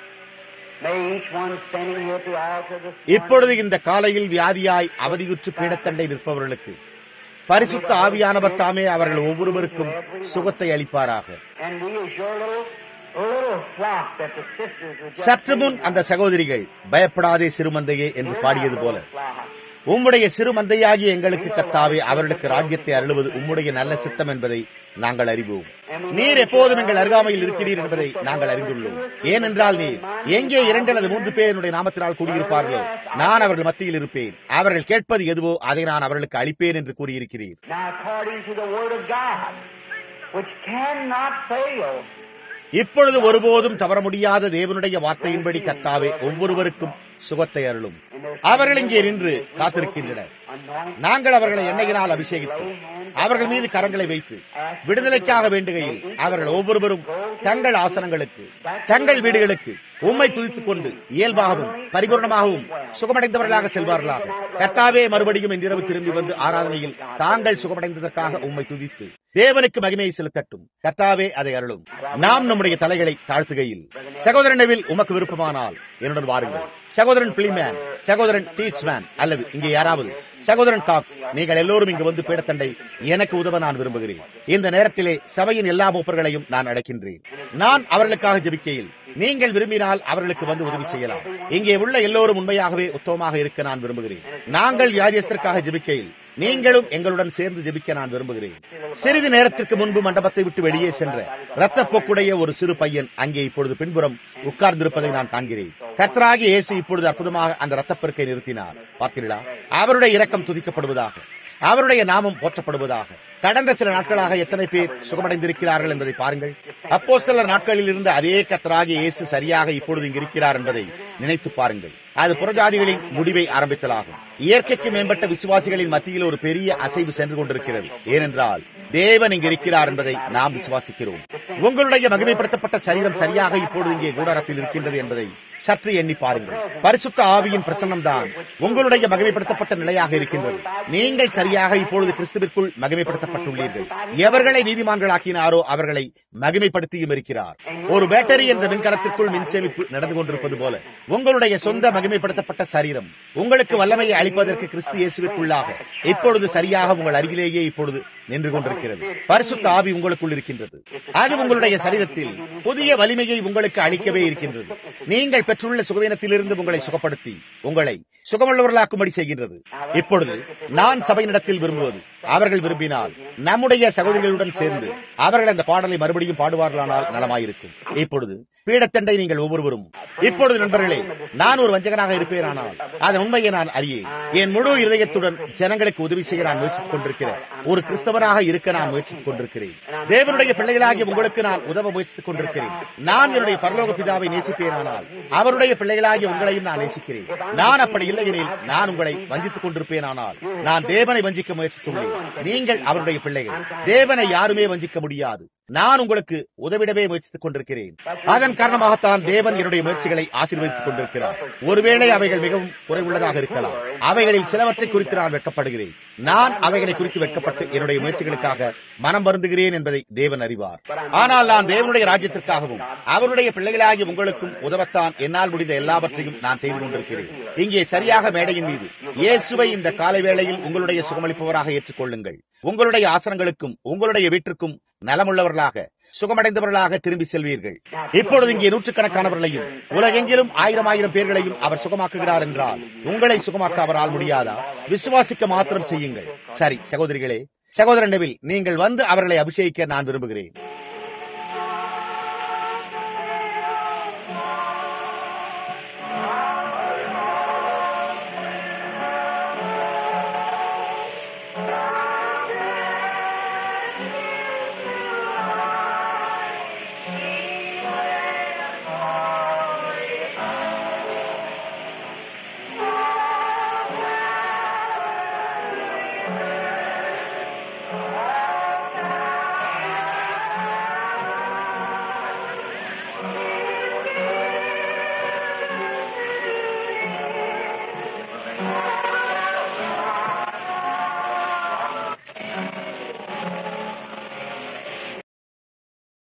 may each one standing here at the altar this இப்பொழுது இந்த காலையில் வியாதியாய் அவதியுற்று பீடத்தண்டை நிற்பவர்களுக்கு பரிசுத்த ஆவியானவர் தாமே அவர்கள் ஒவ்வொருவருக்கும் சுகத்தை அளிப்பாராக And we as your little, little flock that the sisters were just சற்று முன் அந்த சகோதரிகள் பயப்படாதே சிறுமந்தையே என்று பாடியது போல flock. உம்முடைய சிறு மந்தையாகிய எங்களுக்கு கத்தாவே அவர்களுக்கு ராஜ்யத்தை அருளுவது உம்முடைய நல்ல சித்தம் என்பதை நாங்கள் அறிவோம் நீர் எப்போதும் எங்கள் அருகாமையில் இருக்கிறீர் என்பதை நாங்கள் அறிந்துள்ளோம் ஏனென்றால் நீர் எங்கே இரண்டு அல்லது மூன்று பேர் என்னுடைய நாமத்தினால் கூடியிருப்பார்களோ நான் அவர்கள் மத்தியில் இருப்பேன் அவர்கள் கேட்பது எதுவோ அதை நான் அவர்களுக்கு அளிப்பேன் என்று கூறியிருக்கிறீர் Now, according to the Word of God, which cannot fail, இப்பொழுது ஒருபோதும் தவற முடியாத தேவனுடைய வார்த்தையின்படி கத்தாவே ஒவ்வொருவருக்கும் சுகத்தை அருளும் அவர்கள் இங்கே நின்று காத்திருக்கின்றனர் anoint நாங்கள் அவர்களை எண்ணெயினால் அபிஷேகித்து அவர்கள் மீது கரங்களை வைத்து விடுதலைக்காக வேண்டுகையில் அவர்கள் ஒவ்வொருவரும் தங்கள் ஆசனங்களுக்கு தங்கள் வீடுகளுக்கு உம்மை துதித்துக் கொண்டு இயல்பாகவும் பரிபூர்ணமாகவும் சுகமடைந்தவர்களாக செல்வார்களாக கர்த்தாவே மறுபடியும் இன்றிரவு திரும்பி வந்து ஆராதனையில் தாங்கள் சுகமடைந்ததற்காக உம்மை துதித்து தேவனுக்கு மகிமையை செலுத்தட்டும் கர்த்தாவே அதை அருளும் நாம் நம்முடைய தலைகளை தாழ்த்துகையில் சகோதரன் நெவில் உமக்கு விருப்பமானால் என்னுடன் வாருங்கள் சகோதரன் பிளிமேன் சகோதரன் டீட்ஸ்மேன் அல்லது இங்கே யாராவது சகோதரன் காக்ஸ் நீங்கள் எல்லோரும் இங்கு வந்து பீடத்தண்டை எனக்கு உதவ நான் விரும்புகிறேன் இந்த நேரத்திலே சபையின் எல்லா மூப்பர்களையும் நான் அழைக்கின்றேன் நான் அவர்களுக்காக ஜெபிக்கையில் நீங்கள் விரும்பினால் அவர்களுக்கு வந்து உதவி செய்யலாம் இங்கே உள்ள எல்லோரும் உண்மையாகவே உத்தமமாக இருக்க நான் விரும்புகிறேன் நாங்கள் வியாதியஸ்தற்காக ஜெபிக்கையில் நீங்களும் எங்களுடன் சேர்ந்து ஜெபிக்க நான் விரும்புகிறேன் சிறிது நேரத்திற்கு முன்பு மண்டபத்தை விட்டு வெளியே சென்ற ரத்தப்போக்குடைய ஒரு சிறு பையன் அங்கே இப்பொழுது பின்புறம் உட்கார்ந்திருப்பதை நான் காண்கிறேன் கர்த்தராகிய இயேசு இப்பொழுது அற்புதமாக அந்த ரத்தப்பெருக்கை நிறுத்தினார் பார்த்தீர்களா அவருடைய இரக்கம் துதிக்கப்படுவதாக அவருடைய நாமம் போற்றப்படுவதாக கடந்த சில நாட்களாக எத்தனை பேர் சுகமடைந்திருக்கிறார்கள் என்பதை பாருங்கள் அப்போ சில நாட்களில் இருந்த அதே கத்தராகிய இயேசு சரியாக இப்பொழுது இங்கு இருக்கிறார் என்பதை நினைத்து பாருங்கள் அது புறஜாதிகளின் முடிவை ஆரம்பித்தலாகும் இயற்கைக்கு மேம்பட்ட விசுவாசிகளின் மத்தியில் ஒரு பெரிய அசைவு சென்று கொண்டிருக்கிறது ஏனென்றால் தேவன் இங்கு இருக்கிறார் என்பதை நாம் விசுவாசிக்கிறோம் உங்களுடைய மகிமைப்படுத்தப்பட்ட சரீரம் சரியாக இப்பொழுது இங்கே கூடாரத்தில் இருக்கின்றது என்பதை சற்று எண்ணி பாருங்கள் பரிசுத்த ஆவியின் பிரசன்னம் தான் உங்களுடைய மகிமைப்படுத்தப்பட்ட நிலையாக இருக்கின்றது நீங்கள் சரியாக இப்பொழுது கிறிஸ்துவிற்குள் மகிமைப்படுத்தப்பட்டுள்ளீர்கள் எவர்களை நீதிமான்களாக்கினாரோ அவர்களை மகிமைப்படுத்தியும் இருக்கிறார் ஒரு பேட்டரி என்ற மின்கலத்திற்குள் மின் சேமிப்பு நடந்து கொண்டிருப்பது போல உங்களுடைய சொந்த மகிமைப்படுத்தப்பட்ட சரீரம் உங்களுக்கு வல்லமையை அளிப்பதற்கு கிறிஸ்து இயேசுவிற்குள்ளாக இப்பொழுது சரியாக உங்கள் அருகிலேயே இப்பொழுது நின்று கொண்டிருக்கிறது பரிசுத்த ஆவி உங்களுக்குள் இருக்கின்றது அது உங்களுடைய சரீரத்தில் புதிய வலிமையை உங்களுக்கு அளிக்கவே இருக்கின்றது நீங்கள் பெற்றுள்ள சுகவீனத்திலிருந்து உங்களை சுகப்படுத்தி உங்களை சுகமுள்ளவர்களாக்கும்படி செய்கின்றது இப்பொழுது நான் சபையினிடத்தில் விரும்புவது அவர்கள் விரும்பினால் நம்முடைய சகோதரிகளுடன் சேர்ந்து அவர்கள் அந்த பாடலை மறுபடியும் பாடுவார்களானால் நலமாயிருக்கும் இப்பொழுது பீடத்தண்டை நீங்கள் ஒவ்வொருவரும் இப்பொழுது நண்பர்களே நான் ஒரு வஞ்சகனாக இருப்பேனானால் அதன் உண்மையை நான் அறியேன் என் முழு இதயத்துடன் ஜனங்களுக்கு உதவி செய்ய நான் முயற்சித்துக் கொண்டிருக்கிறேன் ஒரு கிறிஸ்தவனாக இருக்க நான் முயற்சித்துக் கொண்டிருக்கிறேன் தேவனுடைய பிள்ளைகளாகிய உங்களுக்கு நான் உதவ முயற்சித்துக் கொண்டிருக்கிறேன் நான் என்னுடைய பரலோக பிதாவை நேசிப்பேனானால் அவருடைய பிள்ளைகளாகிய உங்களையும் நான் நேசிக்கிறேன் நான் அப்படி இல்லையெனில் நான் உங்களை வஞ்சித்துக் கொண்டிருப்பேனானால் நான் தேவனை வஞ்சிக்க முயற்சித்துள்ளேன் நீங்கள் அவருடைய பிள்ளைகள் தேவனை யாருமே வஞ்சிக்க முடியாது நான் உங்களுக்கு உதவிடவே முயற்சித்துக் கொண்டிருக்கிறேன் அதன் காரணமாகத்தான் தேவன் என்னுடைய முயற்சிகளை ஆசீர்வதித்துக் கொண்டிருக்கிறார் ஒருவேளை அவைகள் மிகவும் குறைவுள்ளதாக இருக்கலாம் அவைகளில் சிலவற்றை குறித்து நான் வெட்கப்படுகிறேன் நான் அவைகளை குறித்து வெட்கப்பட்டு என்னுடைய முயற்சிகளுக்காக மனம் வருந்துகிறேன் என்பதை தேவன் அறிவார் ஆனால் நான் தேவனுடைய ராஜ்யத்திற்காகவும் அவருடைய பிள்ளைகளாகிய உங்களுக்கும் உதவத்தான் என்னால் முடிந்த எல்லாவற்றையும் நான் செய்து கொண்டிருக்கிறேன் இங்கே சரியாக மேடையின் மீது இயேசுவை இந்த காலை வேளையில் உங்களுடைய சுகமளிப்பவராக ஏற்றுக்கொள்ளுங்கள் உங்களுடைய ஆசனங்களுக்கும் உங்களுடைய வீட்டிற்கும் நலமுள்ளவர்களாக சுகமடைந்தவர்களாக திரும்பி செல்வீர்கள் இப்பொழுது இங்கே நூற்றுக்கணக்கானவர்களையும் உலகெங்கிலும் ஆயிரம் ஆயிரம் பேர்களையும் அவர் சுகமாக்குகிறார் என்றால் உங்களை சுகமாக்க அவரால் முடியாதா விசுவாசிக்க மாத்திரம் செய்யுங்கள் சரி சகோதரிகளே சகோதரன் நெவில் நீங்கள் வந்து அவர்களை அபிஷேகிக்க நான் விரும்புகிறேன்